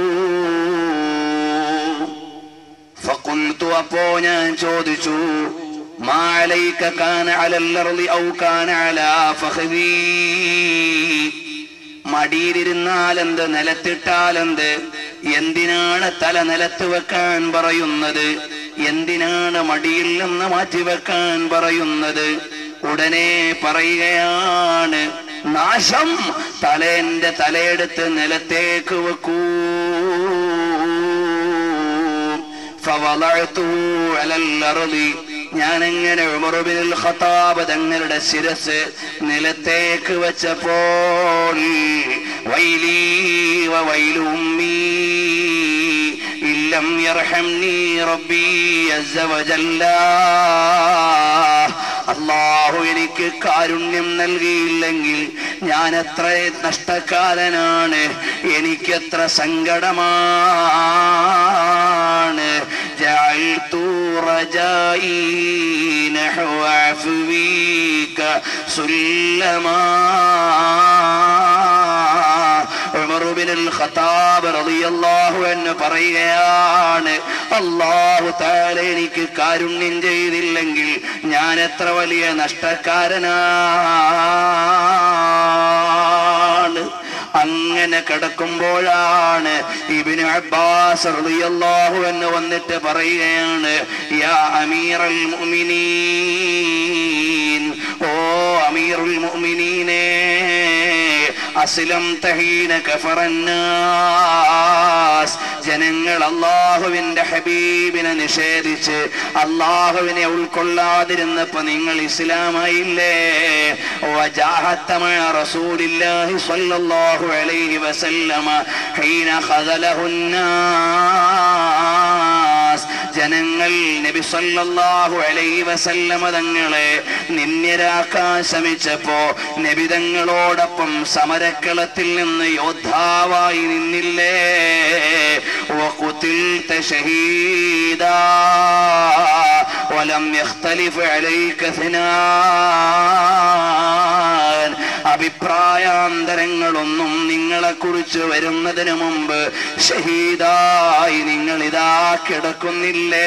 Speaker 1: ഫഖുൽതു അപ്പോ ഞാൻ ചോദിച്ചു "മാ അലൈക കാന അലൽ അർളി ഔ കാന അലാ ഫഖദീ?" മടിയിലിരുന്നാലെന്ത് നിലത്തിട്ടാലെന്ത് എന്തിനാണ് തല നിലത്ത് വെക്കാൻ പറയുന്നത് എന്തിനാണ് മടിയിൽ നിന്ന് മാറ്റിവെക്കാൻ പറയുന്നത് ഉടനെ പറയുകയാണ് നാശം തലേന്റെ തലയെടുത്ത് നിലത്തേക്ക് വെക്കൂ ഫവളഅതു അലൽ അർളി ഞാൻ എങ്ങനെ ഉമറുബിനുൽ ഖത്താബ് തങ്ങളുടെ ശിരസ് നിലത്തേക്ക് വെച്ചപ്പോൾ വൈലീ വൈലു ഉമ്മീ ഇല്ലം യർഹംനി റബ്ബി അസ്സ വജല്ല അള്ളാഹു എനിക്ക് കാരുണ്യം നൽകിയില്ലെങ്കിൽ ഞാൻ എത്ര നഷ്ടക്കാരനാണ് എനിക്കെത്ര സങ്കടമാണ് جعلت رجائي نحو عفويك سلما ഉമർ ബിനുൽ ഖത്താബ് റളിയല്ലാഹു അൻഹു പറയുകയാണ് അല്ലാഹു തആല എനിക്ക് കാരുണ്യം ചെയ്തില്ലെങ്കിൽ ഞാൻ എത്ര വലിയ നഷ്ടക്കാരനാണ് അങ്ങനെ കിടക്കുമ്പോഴാണ് ഇബ്നു അബ്ബാസ് റളിയല്ലാഹു അൻഹു വന്നിട്ട് പറയുകയാണ് യാ അമീറൽ മുഅ്മിനീൻ ഓ അമീറുൽ മുഅ്മിനീനേ അസ്ലം തഹീന കഫറന്നാസ് ജനങ്ങൾ അള്ളാഹുവിന്റെ ഹബീബിനെ നിഷേധിച്ച് അള്ളാഹുവിനെ ഉൾക്കൊള്ളാതിരുന്നപ്പോ നിങ്ങൾ ഇസ്ലാമായില്ലേ വജാഹത്തമ റസൂലില്ലാഹി സ്വല്ലല്ലാഹു അലൈഹി വസല്ലമ ഹീന ഖദലഹുന്നാസ് ജനങ്ങൾ നബി സല്ലല്ലാഹു അലൈഹി വസല്ലമ തങ്ങളെ നിന്ദ്യരാക്കാൻ ശ്രമിച്ചപ്പോ നബി തങ്ങളോടൊപ്പം സമരക്കളത്തിൽ നിന്ന് യോദ്ധാവായി നിന്നില്ലേ وقتلت شهيدا ولم يختلف عليك اثنان അഭിപ്രായാന്തരങ്ങളൊന്നും നിങ്ങളെ കുറിച്ച് വരുന്നതിന് മുമ്പ് ഷഹീദായി നിങ്ങൾ ഇതാ കിടക്കുന്നില്ലേ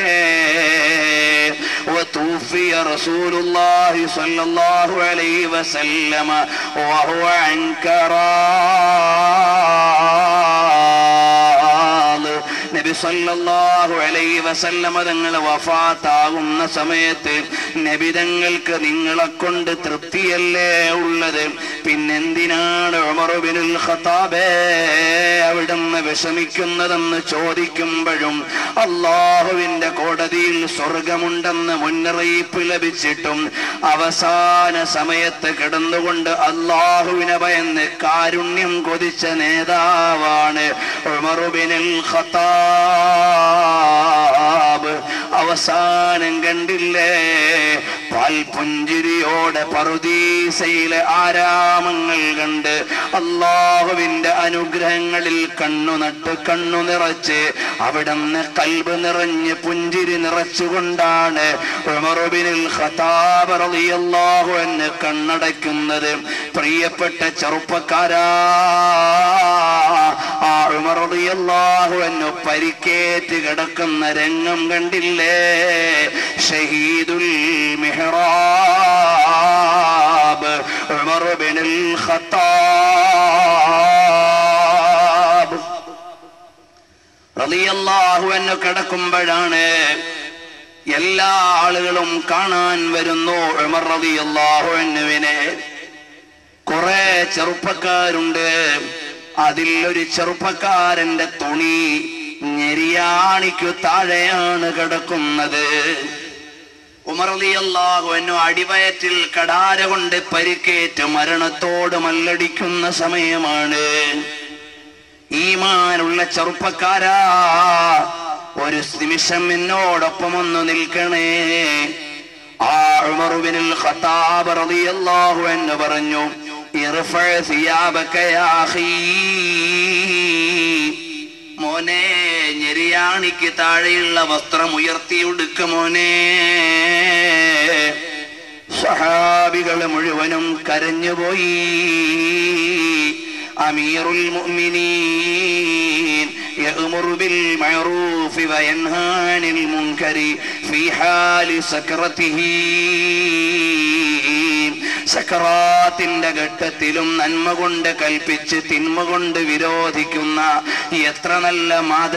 Speaker 1: وتوفي رسول الله صلى الله عليه وسلم وهو عن كرام നബി സല്ലല്ലാഹു അലൈഹി വസല്ലമ തങ്ങൾ വഫാത്താകുന്ന സമയത്ത് നബി തങ്ങൾക്ക് നിങ്ങളെ കൊണ്ട് തൃപ്തിയല്ലേ ഉള്ളത് പിന്നെന്തിനാണ് ഉമറുബിനുൽ ഖത്താബേ അവിടുന്ന് വിഷമിക്കുന്നതെന്ന് ചോദിക്കുമ്പോഴും അള്ളാഹുവിന്റെ കോടതിയിൽ സ്വർഗമുണ്ടെന്ന് മുന്നറിയിപ്പ് ലഭിച്ചിട്ടും അവസാന സമയത്ത് കിടന്നുകൊണ്ട് അള്ളാഹുവിനെ ഭയന്ന് കാരുണ്യം കൊതിച്ച നേതാവാണ് ഉമറുബിനുൽ ഖത്താബ് അവസാനം കണ്ടില്ലേ പാൽപുഞ്ചിരിയോടെ പറുദീസയിലെ ആരാമങ്ങൾ കണ്ട് അള്ളാഹുവിന്റെ അനുഗ്രഹങ്ങളിൽ കണ്ണു നട്ട് കണ്ണു നിറച്ച് അവിടുന്ന് കൽബ് നിറഞ്ഞ് പുഞ്ചിരി നിറച്ചുകൊണ്ടാണ് ഉമറുബിനിൽ ഖത്താബ് റളിയല്ലാഹു അൻഹു കണ്ണടയ്ക്കുന്നത് പ്രിയപ്പെട്ട ചെറുപ്പക്കാരാ ആ ഉമർ റളിയല്ലാഹു അൻഹു പരിക്കേറ്റ് കിടക്കുന്ന രംഗം കണ്ടില്ലേ ഷഹീദുൽ മിഹ്റാബ് ഉമർ ബിനുൽ ഖത്താബ് റളിയല്ലാഹു അൻഹു കിടക്കുമ്പോഴാണ് എല്ലാ ആളുകളും കാണാൻ വരുന്നു ഉമർ റളിയല്ലാഹു അൻഹുവിനെ കുറെ ചെറുപ്പക്കാരുണ്ട് അതിൽ ഒരു ചെറുപ്പക്കാരന്റെ തുണി ഞെരിയാണിക്കു താഴെയാണ് കിടക്കുന്നത് ഉമർലിയല്ലാഹു എന്നു അടിവയറ്റിൽ കടാര കൊണ്ട് പരിക്കേറ്റ് മരണത്തോട് മല്ലടിക്കുന്ന സമയമാണ് ഈമാനുള്ള ചെറുപ്പക്കാരാ ഒരു നിമിഷം എന്നോടൊപ്പം ഒന്ന് നിൽക്കണേ ആ ഉമറുബിനിൽ ഖത്താബ് റളിയല്ലാഹു എന്ന് പറഞ്ഞു ഇർഫഅ സിയാബക യാ അഖീ മോനെ ഞെരിയാണിക്ക് താഴെയുള്ള വസ്ത്രം ഉയർത്തിയെടുക്ക മോനെ സഹാബികൾ മുഴുവനും കരഞ്ഞുപോയി അമീറുൽ മുഅ്മിനീൻ يأمر بالمعروف وينهى عن المنكر في حال سكرته സക്കറാത്തിന്റെ ഘട്ടത്തിലും നന്മ കൊണ്ട് കൽപ്പിച്ച് തിന്മ കൊണ്ട് വിരോധിക്കുന്ന എത്ര നല്ല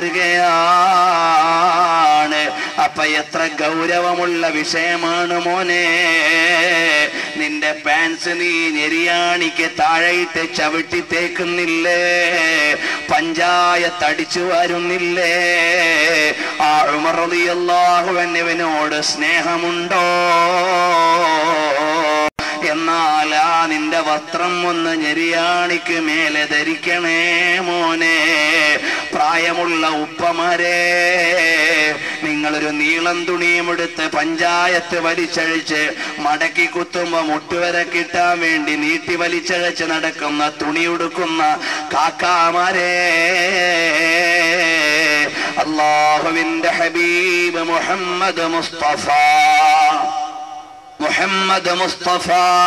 Speaker 1: മാതൃകയാണ് അപ്പൊ എത്ര ഗൗരവമുള്ള വിഷയമാണ് മോനെ നിന്റെ പാൻസ് നീ ഞെരിയാണിക്ക് താഴെയിട്ട് ചവിട്ടി തേക്കുന്നില്ലേ പഞ്ചായത്ത് അടിച്ചു വരുന്നില്ലേ ആ ഉമറിയല്ലാഹുവനുവിനോട് സ്നേഹമുണ്ടോ എന്നാൽ ആ നിന്റെ വസ്ത്രം ഒന്ന് ഞെരിയാണിക്ക് മേലെ ധരിക്കണേ മോനെ പ്രായമുള്ള ഉപ്പമാരെ നിങ്ങളൊരു നീളം തുണിയും എടുത്ത് പഞ്ചായത്ത് വലിച്ചഴിച്ച് മടക്കി കുത്തുമ്പോ മുട്ടുവരെ കിട്ടാൻ വേണ്ടി നീട്ടി വലിച്ചഴച്ച് നടക്കുന്ന തുണി ഉടുക്കുന്ന കാക്കാമാരെ അള്ളാഹുവിന്റെ ഹബീബ് മുഹമ്മദ് മുസ്തഫ മുഹമ്മദ് മുസ്തഫ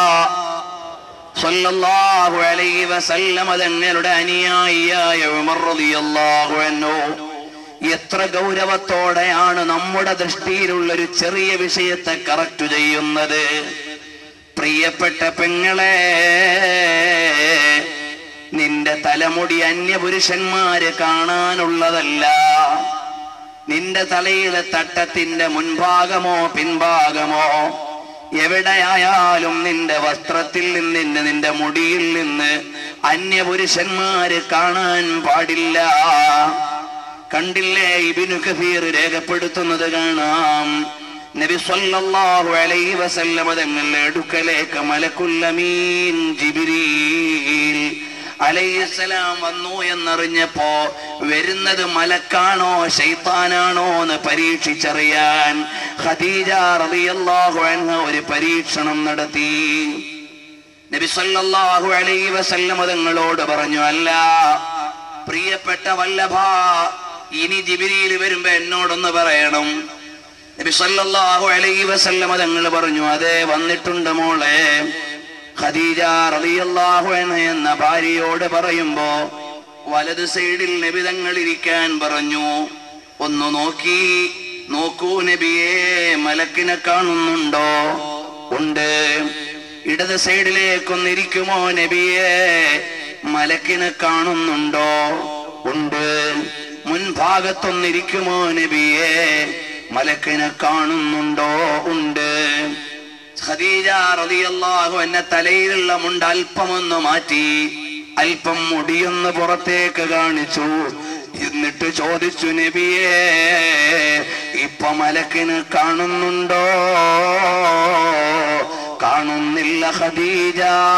Speaker 1: സല്ലല്ലാഹു അലൈഹി വസല്ലമ തങ്ങളുടെ അനുയായിയായ ഉമർ റളിയല്ലാഹു അൻഹു എത്ര ഗൗരവത്തോടെയാണ് നമ്മുടെ ദൃഷ്ടിയിലുള്ള ഒരു ചെറിയ വിഷയത്തെ കറക്റ്റ് ചെയ്യുന്നത് പ്രിയപ്പെട്ട പെങ്ങളെ നിന്റെ തലമുടി അന്യപുരുഷന്മാര് കാണാനുള്ളതല്ല നിന്റെ തലയിലെ തട്ടത്തിന്റെ മുൻഭാഗമോ പിൻഭാഗമോ എവിടെയായാലും നിന്റെ വസ്ത്രത്തിൽ നിന്ന് നിന്റെ മുടിയിൽ നിന്ന് അന്യപുരുഷന്മാര് കാണാൻ പാടില്ല കണ്ടില്ലേ ഇബിനു കഫീർ രേഖപ്പെടുത്തുന്നത് കാണാം നബി സല്ലല്ലാഹു അലൈഹി വസല്ലമ തങ്ങളുടെ അടുക്കലേക്ക് മലക്കുല്ലമീൻ ജിബ്രീൽ അലൈഹിസ്സലാം വന്നു എന്നറിഞ്ഞപ്പോ വരുന്നത് മലക്കാണോ ശൈത്താനാണോ എന്ന് പരീക്ഷിച്ചറിയാൻ ഖദീജ റളിയല്ലാഹു അൻഹ ഒരു പരീക്ഷണം നടത്തി നബി സല്ലല്ലാഹു അലൈഹി വസല്ലം തങ്ങളോട് പറഞ്ഞു അല്ല പ്രിയപ്പെട്ട വല്ലഭ ഇനി ജിബിരിയിൽ വരുമ്പോ എന്നോടൊന്ന് പറയണം നബി സല്ലല്ലാഹു അലൈഹി വസല്ലം തങ്ങൾ പറഞ്ഞു അതെ വന്നിട്ടുണ്ട് മോളെ ഖദീജ റളിയല്ലാഹു അൻഹ എന്ന ഭാര്യയോട് പറയുമ്പോ വലത് സൈഡിൽ നബിതങ്ങൾ ഇരിക്കാൻ പറഞ്ഞു ഒന്ന് നോക്കി നോക്കൂ നബിയെ മലക്കിനെ കാണുന്നുണ്ടോ ഉണ്ട് ഇടത് സൈഡിലേക്കൊന്നിരിക്കുമോ നബിയെ മലക്കിനെ കാണുന്നുണ്ടോ ഉണ്ട് മുൻഭാഗത്തൊന്നിരിക്കുമോ നബിയെ മലക്കിനെ കാണുന്നുണ്ടോ ഉണ്ട് ഖദീജ റളിയല്ലാഹു എന്നെ തലയിലുള്ള മുണ്ട് അല്പമൊന്ന് മാറ്റി അല്പം മുടിയൊന്ന് പുറത്തേക്ക് കാണിച്ചു എന്നിട്ട് ചോദിച്ചു നബിയേ ഇപ്പൊ മലക്കിന് കാണുന്നുണ്ടോ കാണുന്നില്ല ഖദീജ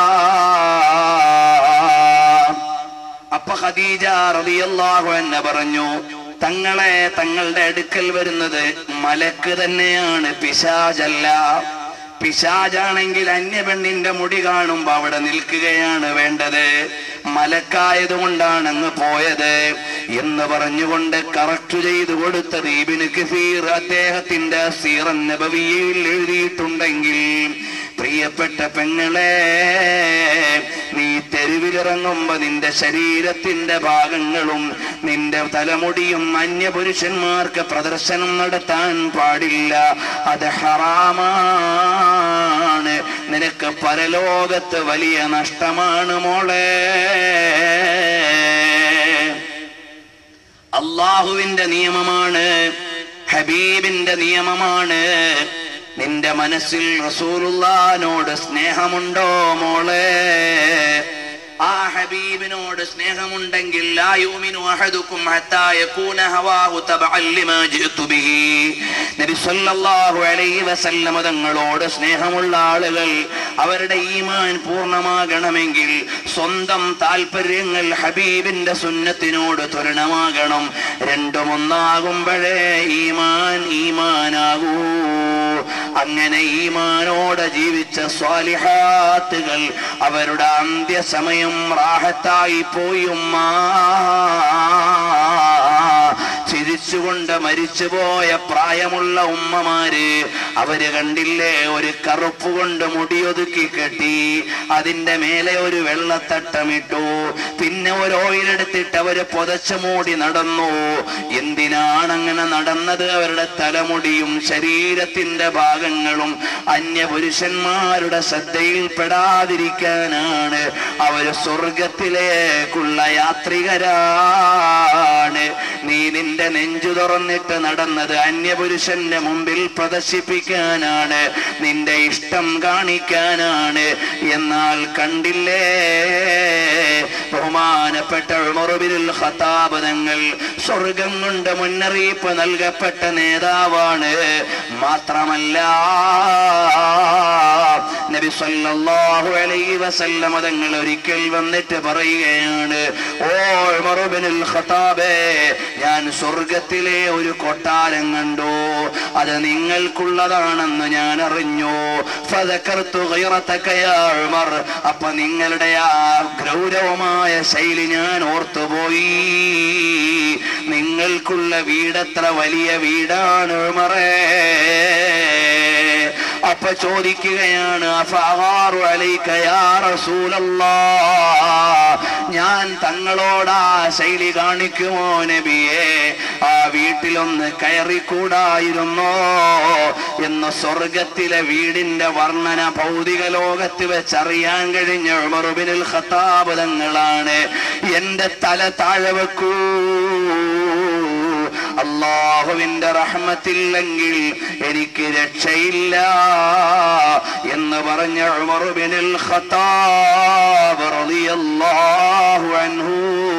Speaker 1: അപ്പൊ ഖദീജ റളിയല്ലാഹു അൻഹ പറഞ്ഞു തങ്ങളെ തങ്ങളുടെ അടുക്കൽ വരുന്നത് മലക്ക് തന്നെയാണ് പിശാചല്ല പിശാജാണെങ്കിൽ അന്യപെണ്ണിന്റെ മുടി കാണുമ്പോ അവിടെ നിൽക്കുകയാണ് വേണ്ടത് മലക്കായതുകൊണ്ടാണ് അങ്ങ് പോയത് എന്ന് പറഞ്ഞുകൊണ്ട് കറക്റ്റ് ചെയ്തു കൊടുത്തത് ഇബിന് കഫീർ അദ്ദേഹത്തിന്റെ സീറൻ നബവിയിൽ എഴുതിയിട്ടുണ്ടെങ്കിൽ പ്രിയപ്പെട്ട പെങ്ങളെ നീ തെരുവിലിറങ്ങുമ്പോ നിന്റെ ശരീരത്തിന്റെ ഭാഗങ്ങളും നിന്റെ തലമുടിയും അന്യപുരുഷന്മാർക്ക് പ്രദർശനം നടത്താൻ പാടില്ല അത് ഹറാമാണ് നിനക്ക് പരലോകത്ത് വലിയ നഷ്ടമാണ് മോളെ അള്ളാഹുവിന്റെ നിയമമാണ് ഹബീബിന്റെ നിയമമാണ് നിന്റെ മനസ്സിൽ റസൂലുള്ളാനോട് സ്നേഹമുണ്ടോ മോളെ ആ ഹബീബിനോട് സ്നേഹമുണ്ടെങ്കിൽ ലാ യുമിനു അഹദുക്കും ഹത്താ യകൂന ഹവാഹു തബഅൻ ലിമാ ജിഅ്തു ബിഹി നബി സല്ലല്ലാഹു അലൈഹി വസല്ലമ തങ്ങളോട് സ്നേഹമുള്ള ആളുകൾ അവരുടെ ഈമാൻ പൂർണ്ണമാകണമെങ്കിൽ സ്വന്തം താല്പര്യങ്ങൾ ഹബീബിന്റെ സുന്നത്തിനോട് തുലനമാകണം രണ്ടും ഒന്നാകുമ്പോഴേ ഈമാൻ ഈമാനാകൂ അങ്ങനെ ഈമാനോടെ ജീവിച്ച സ്വാലിഹാത്തുകൾ അവരുടെ അന്ത്യസമയം റാഹത്തായി പോയി ഉമ്മ ചിരിച്ചുകൊണ്ട് മരിച്ചുപോയ പ്രായമുള്ള ഉമ്മമാര് അവര് കണ്ടില്ലേ ഒരു കറുപ്പ് കൊണ്ട് മുടിയൊതുക്കി കെട്ടി അതിന്റെ മേലെ ഒരു വെള്ളത്തട്ടമിട്ടു പിന്നെ ഒരു ഓയിലെടുത്തിട്ട് അവര് പുതച്ചു മൂടി നടന്നു എന്തിനാണ് അങ്ങനെ നടന്നത് അവരുടെ തലമുടിയും ശരീരത്തിന്റെ ഭാഗങ്ങളും അന്യപുരുഷന്മാരുടെ ശ്രദ്ധയിൽപ്പെടാതിരിക്കാനാണ് അവര് സ്വർഗത്തിലേക്കുള്ള യാത്രികരാണ് നീ നിന്റെ നെഞ്ചു തുറന്നിട്ട് നടന്നത് അന്യപുരുഷന്റെ മുമ്പിൽ പ്രദർശിപ്പിക്കാനാണ് നിന്റെ ഇഷ്ടം കാണിക്കാനാണ് എന്നാൽ കണ്ടില്ലേ ബഹുമാനപ്പെട്ട ഉമറുബിനുൽ ഖത്താബ് തങ്ങൾ സ്വർഗം കൊണ്ട് മുന്നറിയിപ്പ് നൽകപ്പെട്ട നേതാവാണ് മാത്രമല്ല നബി സല്ലല്ലാഹു അലൈഹി വസല്ലമ തങ്ങൾ ഒരിക്കൽ വന്നിട്ട് പറയുകയാണ് ഓ ഉമറുബിനുൽ ഖത്താബേ ഞാൻ സ്വർഗത്തിലെ ഒരു കൊട്ടാരം കണ്ടു അത് നിങ്ങൾക്കുള്ളതാണെന്ന് ഞാൻ അറിഞ്ഞു ഫദക്കർതു ഗൈറതക യാ ഉമർ അപ്പൊ നിങ്ങളുടെ ആ ഗൗരവമായ ശൈലി ഞാൻ ഓർത്തുപോയി നിങ്ങൾക്കുള്ള വീടത്ര വലിയ വീടാണ് ഉമറേ അപ്പൊ ചോദിക്കുകയാണ് അഫാറു അലൈക യാ റസൂലല്ലാ ഞാൻ തങ്ങളോട് ആ ശൈലി കാണിക്കുമോ നബിയെ ആ വീട്ടിലൊന്ന് കയറിക്കൂടായിരുന്നോ എന്ന് സ്വർഗത്തിലെ വീടിന്റെ വർണ്ണന ഭൗതിക ലോകത്ത് വെച്ചറിയാൻ കഴിഞ്ഞ ഉമറുബിനുൽ ഖത്താബ് തങ്ങളാണ് എന്റെ തല താഴെ വെക്കൂ അള്ളാഹുവിന്റെ റഹ്മത്തില്ലെങ്കിൽ എനിക്ക് രക്ഷയില്ല എന്ന് പറഞ്ഞ ഉമറുബിനുൽ ഖത്താബ് റളിയല്ലാഹു അൻഹു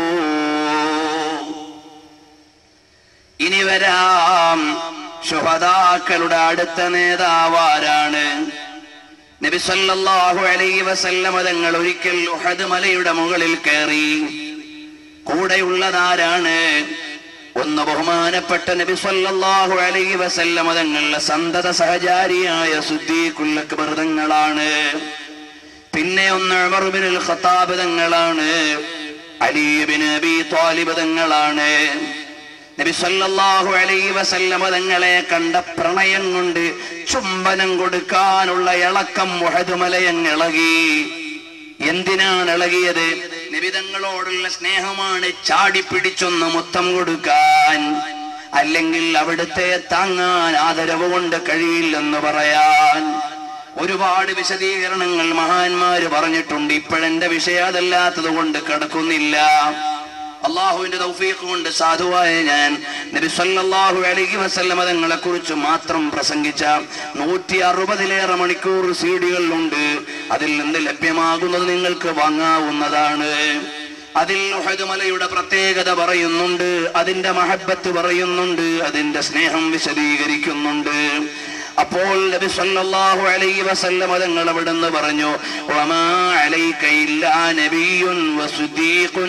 Speaker 1: ഇനി വരാം ശുഹദാക്കളുടെ അടുത്ത നേതാവാരാണ് നബി സല്ലല്ലാഹു അലൈഹി വസല്ലമ തങ്ങൾ ഒരിക്കൽ ഉഹദ് മലയുടെ മുകളിൽ കയറി കൂടെയുള്ളതാരാണ് ഒന്ന് ബഹുമാനപ്പെട്ട നബി സല്ലല്ലാഹു അലൈഹി വസല്ലമ തങ്ങളുടെ സന്തത സഹചാരിയായ സുദ്ദീഖുൽ അക്ബർ തങ്ങളാണ് പിന്നെ ഒന്ന് ഉമർ ബിനുൽ ഖത്താബ് തങ്ങളാണ് അലി ബിൻ അബി ത്വാലിബ് തങ്ങളാണ് നബി സല്ലല്ലാഹു അലൈഹി വസല്ലമ തങ്ങളെ കണ്ട പ്രണയം കൊണ്ട് ചുംബനം കൊടുക്കാനുള്ള ഇളക്കം മുഹദ് മലയങ്ങ് ഇളകി എന്തിനാണ് ഇളകിയത് നിബിതങ്ങളോടുള്ള സ്നേഹമാണ് ചാടി പിടിച്ചൊന്ന് മുത്തം കൊടുക്കാൻ അല്ലെങ്കിൽ അവിടുത്തെ താങ്ങാൻ ആദരവ് കൊണ്ട് കഴിയില്ലെന്ന് പറയാൻ ഒരുപാട് വിശദീകരണങ്ങൾ മഹാന്മാര് പറഞ്ഞിട്ടുണ്ട് ഇപ്പോഴെന്റെ വിഷയം അതല്ലാത്തത് കൊണ്ട് കിടക്കുന്നില്ല അള്ളാഹുവിന്റെ തൗഫീഖ് കൊണ്ട് സാധുവായ ഞാൻ നബി സല്ലല്ലാഹു അലൈഹി വസല്ലമ തങ്ങളെ കുറിച്ച് മാത്രം പ്രസംഗിച്ച നൂറ്റി അറുപതിലേറെ മണിക്കൂർ സീഡികളിലുണ്ട് അതിൽ നിന്ന് ലഭ്യമാകുന്നത് നിങ്ങൾക്ക് വാങ്ങാവുന്നതാണ് അതിൽ ഉഹദ് മലയുടെ പ്രത്യേകത പറയുന്നുണ്ട് അതിന്റെ മഹബത്ത് പറയുന്നുണ്ട് അതിന്റെ സ്നേഹം വിശദീകരിക്കുന്നുണ്ട് അപ്പോൾ നബി സല്ലല്ലാഹു അലൈഹി വസല്ലം തങ്ങൾ അവിടുന്ന് പറഞ്ഞു വമാ അലൈക ഇല്ലാ നബിയുൻ വസുദീഖുൻ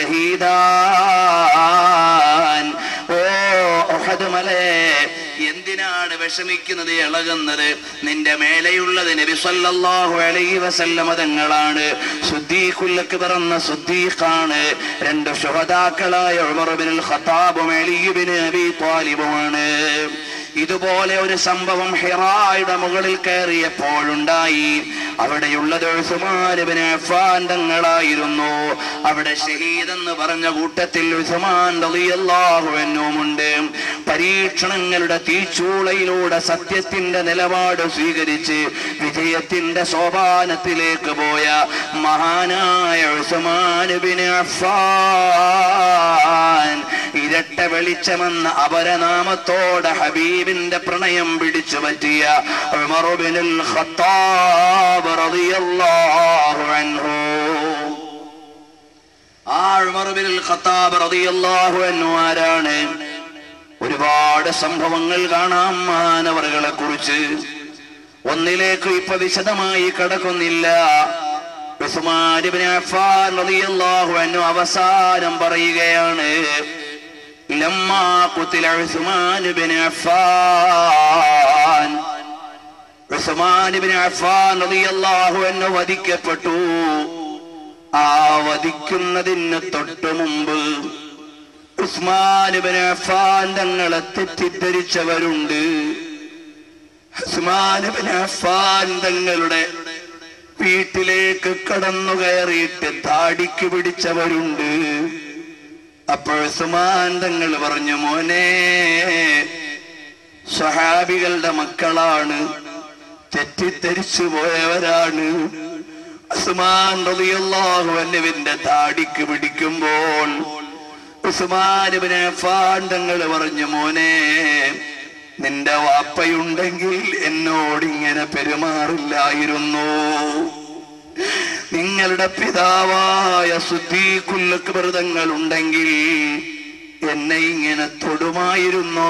Speaker 1: വശഹീദാൻ ഓ ഉഹദ് മലേ എന്തിനാണ് വിഷമിക്കുന്നത് ഇളകുന്നത് നിന്റെ മേലെയുള്ളത് നബി സല്ലല്ലാഹു അലൈഹി വസല്ലം തങ്ങളാണ് സുദ്ദീഖുല്ലക്ക് പിറന്ന സുദ്ദീഖാണ് രണ്ട് ശുഹദാക്കളായ ഉമർ ബിൻ ഖത്താബും അലി ബിൻ അബി ത്വാലിബുമാണ് ഇതുപോലെ ഒരു സംഭവം ഹിറായുടെ മുകളിൽ കയറിയപ്പോഴുണ്ടായി അവിടെയുള്ളത് ഉസ്മാൻ ഇബ്നു അഫ്ഫാൻ തങ്ങളായിരുന്നു അവിടെ ഷഹീദ് എന്ന് പറഞ്ഞ കൂട്ടത്തിൽ ഉസ്മാൻ റളിയല്ലാഹു അൻഹുമുണ്ട് പരീക്ഷണങ്ങളുടെ തീച്ചൂളയിലൂടെ സത്യത്തിന്റെ നിലപാട് സ്വീകരിച്ച് വിജയത്തിന്റെ സോപാനത്തിലേക്ക് പോയ മഹാനായ ഉസ്മാൻ ഇബ്നു അഫ്ഫാൻ ഇരട്ട വെളിച്ചമെന്ന അപരനാമത്തോടെ ഹബീബിന്റെ പ്രണയം പിടിച്ചു പറ്റിയ ഉമർ ഇബ്നുൽ ഖത്താബ് റളിയല്ലാഹു അൻഹു ആ ഉമർ ഇബ്നുൽ ഖത്താബ് റളിയല്ലാഹു അൻഹു ആരാണ് ഒരുപാട് സംഭവങ്ങൾ കാണാം മാനവറുകളെ കുറിച്ച് ഒന്നിലേക്ക് ഇപ്പൊ വിശദമായി കടക്കുന്നില്ല ഉസ്മാൻ ഇബ്നു അഫ്ഫാൻ റളിയല്ലാഹു അൻഹു അവസാനം പറയുകയാണ് ലമ്മാ ഖുതില ഉസ്മാൻ ഇബ്നു അഫ്ഫാൻ ഉസ്മാൻ ഇബ്നു അഫ്ഫാൻ റളിയല്ലാഹു അൻഹു വധിക്കപ്പെട്ടു ആ വധിക്കുന്നതിന് തൊട്ടു മുമ്പ് ഉസ്മാൻ ഇബ്നു അഫ്ഫാൻ തങ്ങളെ തെറ്റിദ്ധരിച്ചവരുണ്ട് ഉസ്മാൻ ഇബ്നു അഫ്ഫാൻ തങ്ങളുടെ വീട്ടിലേക്ക് കടന്നു കയറിയിട്ട് താടിക്ക് പിടിച്ചവരുണ്ട് അപ്പോൾ ഉസ്മാൻ തങ്ങൾ പറഞ്ഞു മോനെ സ്വഹാബികളുടെ മക്കളാണ് തെറ്റിദ്ധരിച്ചു പോയവരാണ് ഉസ്മാൻ റളിയല്ലാഹു അൻഹുവിന്റെ താടിക്ക് പിടിക്കുമ്പോൾ ഉസ്മാൻ ഇബ്നു അഫ്ഫാൻ തങ്ങൾ പറഞ്ഞു മോനെ നിന്റെ വാപ്പയുണ്ടെങ്കിൽ എന്നോട് ഇങ്ങനെ പെരുമാറില്ലായിരുന്നു നിങ്ങളുടെ പിതാവായ സുദ്ദീഖുല്ലക്ബർ തങ്ങൾ ഉണ്ടെങ്കിൽ എന്നെ ഇങ്ങനെ തൊടുമായിരുന്നോ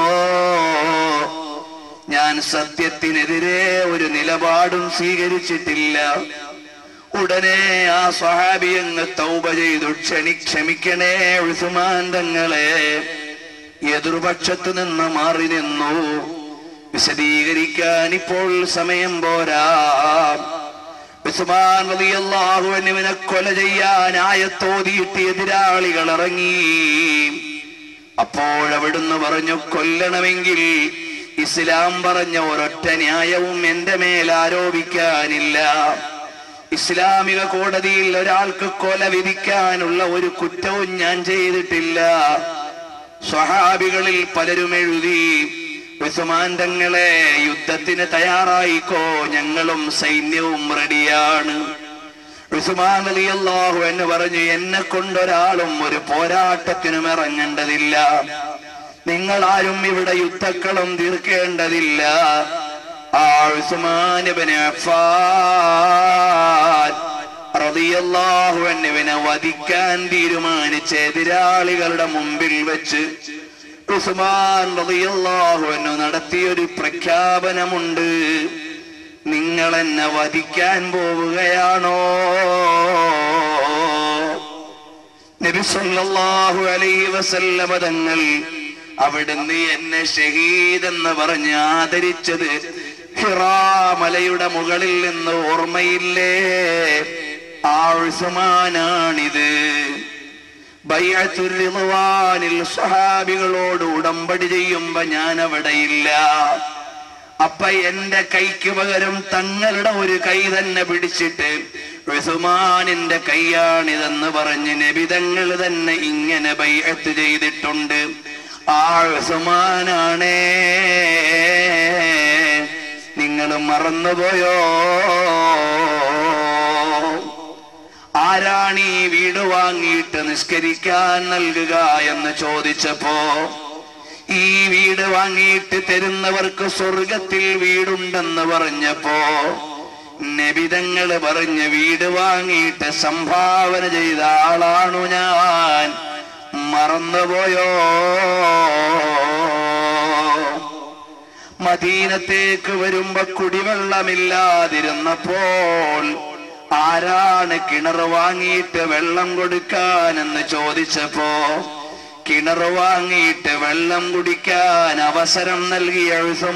Speaker 1: ഞാൻ സത്യത്തിനെതിരെ ഒരു നിലപാടും സ്വീകരിച്ചിട്ടില്ല ഉടനെ ആ സ്വഹാബി അങ്ങ് തൗബ ചെയ്തു ക്ഷണി ക്ഷമിക്കണേ ഉസ്മാൻ തങ്ങളെ എതിർപക്ഷത്ത് നിന്ന് മാറി നിന്നു വിശദീകരിക്കാൻ ഇപ്പോൾ സമയം പോരാ ഉസ്മാൻ റളിയല്ലാഹു അൻഹുവിനെ കൊല ചെയ്യാൻ ആയത്തോതിയിട്ട് എതിരാളികൾ ഇറങ്ങി അപ്പോൾ അവിടുന്ന് പറഞ്ഞു കൊല്ലണമെങ്കിൽ ഇസ്ലാം പറഞ്ഞ ഒരൊറ്റ ന്യായവും എന്റെ മേൽ ആരോപിക്കാനില്ല ഇസ്ലാമിക കോടതിയിൽ ഒരാൾക്ക് കൊല വിധിക്കാനുള്ള ഒരു കുറ്റവും ഞാൻ ചെയ്തിട്ടില്ല സ്വഹാബികളിൽ പലരും എഴുതി ഉസ്മാൻ തങ്ങളെ യുദ്ധത്തിന് തയ്യാറായിക്കോ ഞങ്ങളും സൈന്യവും റെഡിയാണ് ഉസ്മാൻ അലി അള്ളാഹു എന്ന് പറഞ്ഞു എന്നെ കൊണ്ടൊരാളും ഒരു പോരാട്ടത്തിനും ഇറങ്ങേണ്ടതില്ല നിങ്ങൾ ആരും ഇവിടെ യുദ്ധക്കളം തീർക്കേണ്ടതില്ല ആ ഉസ്മാൻ ഇബ്നു അഫ്ഫാൻ റളിയല്ലാഹു അൻഹുവിനെ വധിക്കാൻ തീരുമാനിച്ച എതിരാളികളുടെ മുമ്പിൽ വെച്ച് ഉസ്മാൻ റളിയല്ലാഹു അൻഹു നടത്തിയൊരു പ്രഖ്യാപനമുണ്ട് നിങ്ങൾ എന്നെ വധിക്കാൻ പോവുകയാണോ നബി സല്ലല്ലാഹു അലൈഹി വസല്ലമ തങ്ങൾ അവിടുന്ന് എന്നെ ഷഹീദ് എന്ന് പറഞ്ഞ് ആദരിച്ചത് ഹിറാ മലയുടെ മുകളിൽ നിന്ന് ഓർമ്മയില്ലേ ആ ഉസ്മാനാണിത് ബൈഅത്തുർ റിദ്വാനിൽ സ്വഹാബികളോട് ഉടമ്പടി ചെയ്യുമ്പോ ഞാൻ അവിടെയില്ല അപ്പ എന്റെ കൈക്ക് പകരം തങ്ങളുടെ ഒരു കൈ തന്നെ പിടിച്ചിട്ട് ഉസ്മാനിന്റെ കൈയാണിതെന്ന് പറഞ്ഞ് നബിതങ്ങൾ തന്നെ ഇങ്ങനെ ബൈഅത്ത് ചെയ്തിട്ടുണ്ട് ആ ഉസ്മാനാണേ നിങ്ങൾ മറന്നുപോയോ ആരാണ് ഈ വീട് വാങ്ങിയിട്ട് നിസ്കരിക്കാൻ നൽകുക എന്ന് ചോദിച്ചപ്പോ ഈ വീട് വാങ്ങിയിട്ട് തരുന്നവർക്ക് സ്വർഗത്തിൽ വീടുണ്ടെന്ന് പറഞ്ഞപ്പോ നബിതങ്ങള് പറഞ്ഞ് വീട് വാങ്ങിയിട്ട് സംഭാവന ചെയ്ത ആളാണു ഞാൻ മറന്നുപോയോ മദീനത്തേക്ക് വരുമ്പോ കുടിവെള്ളമില്ലാതിരുന്നപ്പോൾ ആരാണ് കിണർ വാങ്ങിയിട്ട് വെള്ളം കൊടുക്കാനെന്ന് ചോദിച്ചപ്പോ കിണർ വാങ്ങിയിട്ട് വെള്ളം കുടിക്കാൻ അവസരം നൽകിയ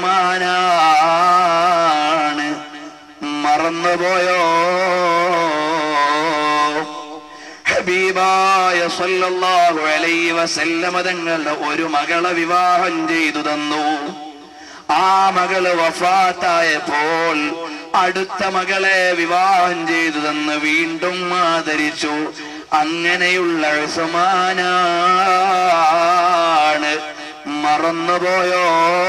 Speaker 1: ഉസ്മാനാണ് മറന്നുപോയോ ഹബീബായ സല്ലല്ലാഹു അലൈഹി വസല്ലമ തങ്ങളുടെ ഒരു മകളെ വിവാഹം ചെയ്തു തന്നു ആ മകള് വഫാത്തായപ്പോൾ അടുത്ത മകളെ വിവാഹം ചെയ്തു തന്ന് വീണ്ടും ആദരിച്ചു അങ്ങനെയുള്ള ഉസ്മാനാണ് മറന്നുപോയോ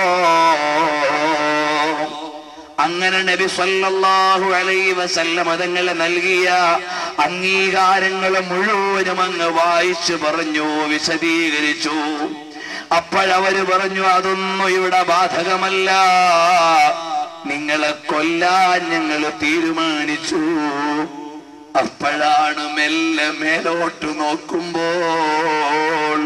Speaker 1: അങ്ങനെ നബി സല്ലല്ലാഹു അലൈഹി വസല്ലം അതങ്ങളെ നൽകിയ അംഗീകാരങ്ങൾ മുഴുവനും അങ്ങ് വായിച്ചു പറഞ്ഞു വിശദീകരിച്ചു അപ്പോഴവര് പറഞ്ഞു അതൊന്നും ഇവിടെ ബാധകമല്ല നിങ്ങളെ കൊല്ലാൻ ഞങ്ങൾ തീരുമാനിച്ചു അപ്പോഴാണ് മെല്ലെ മേലോട്ട് നോക്കുമ്പോൾ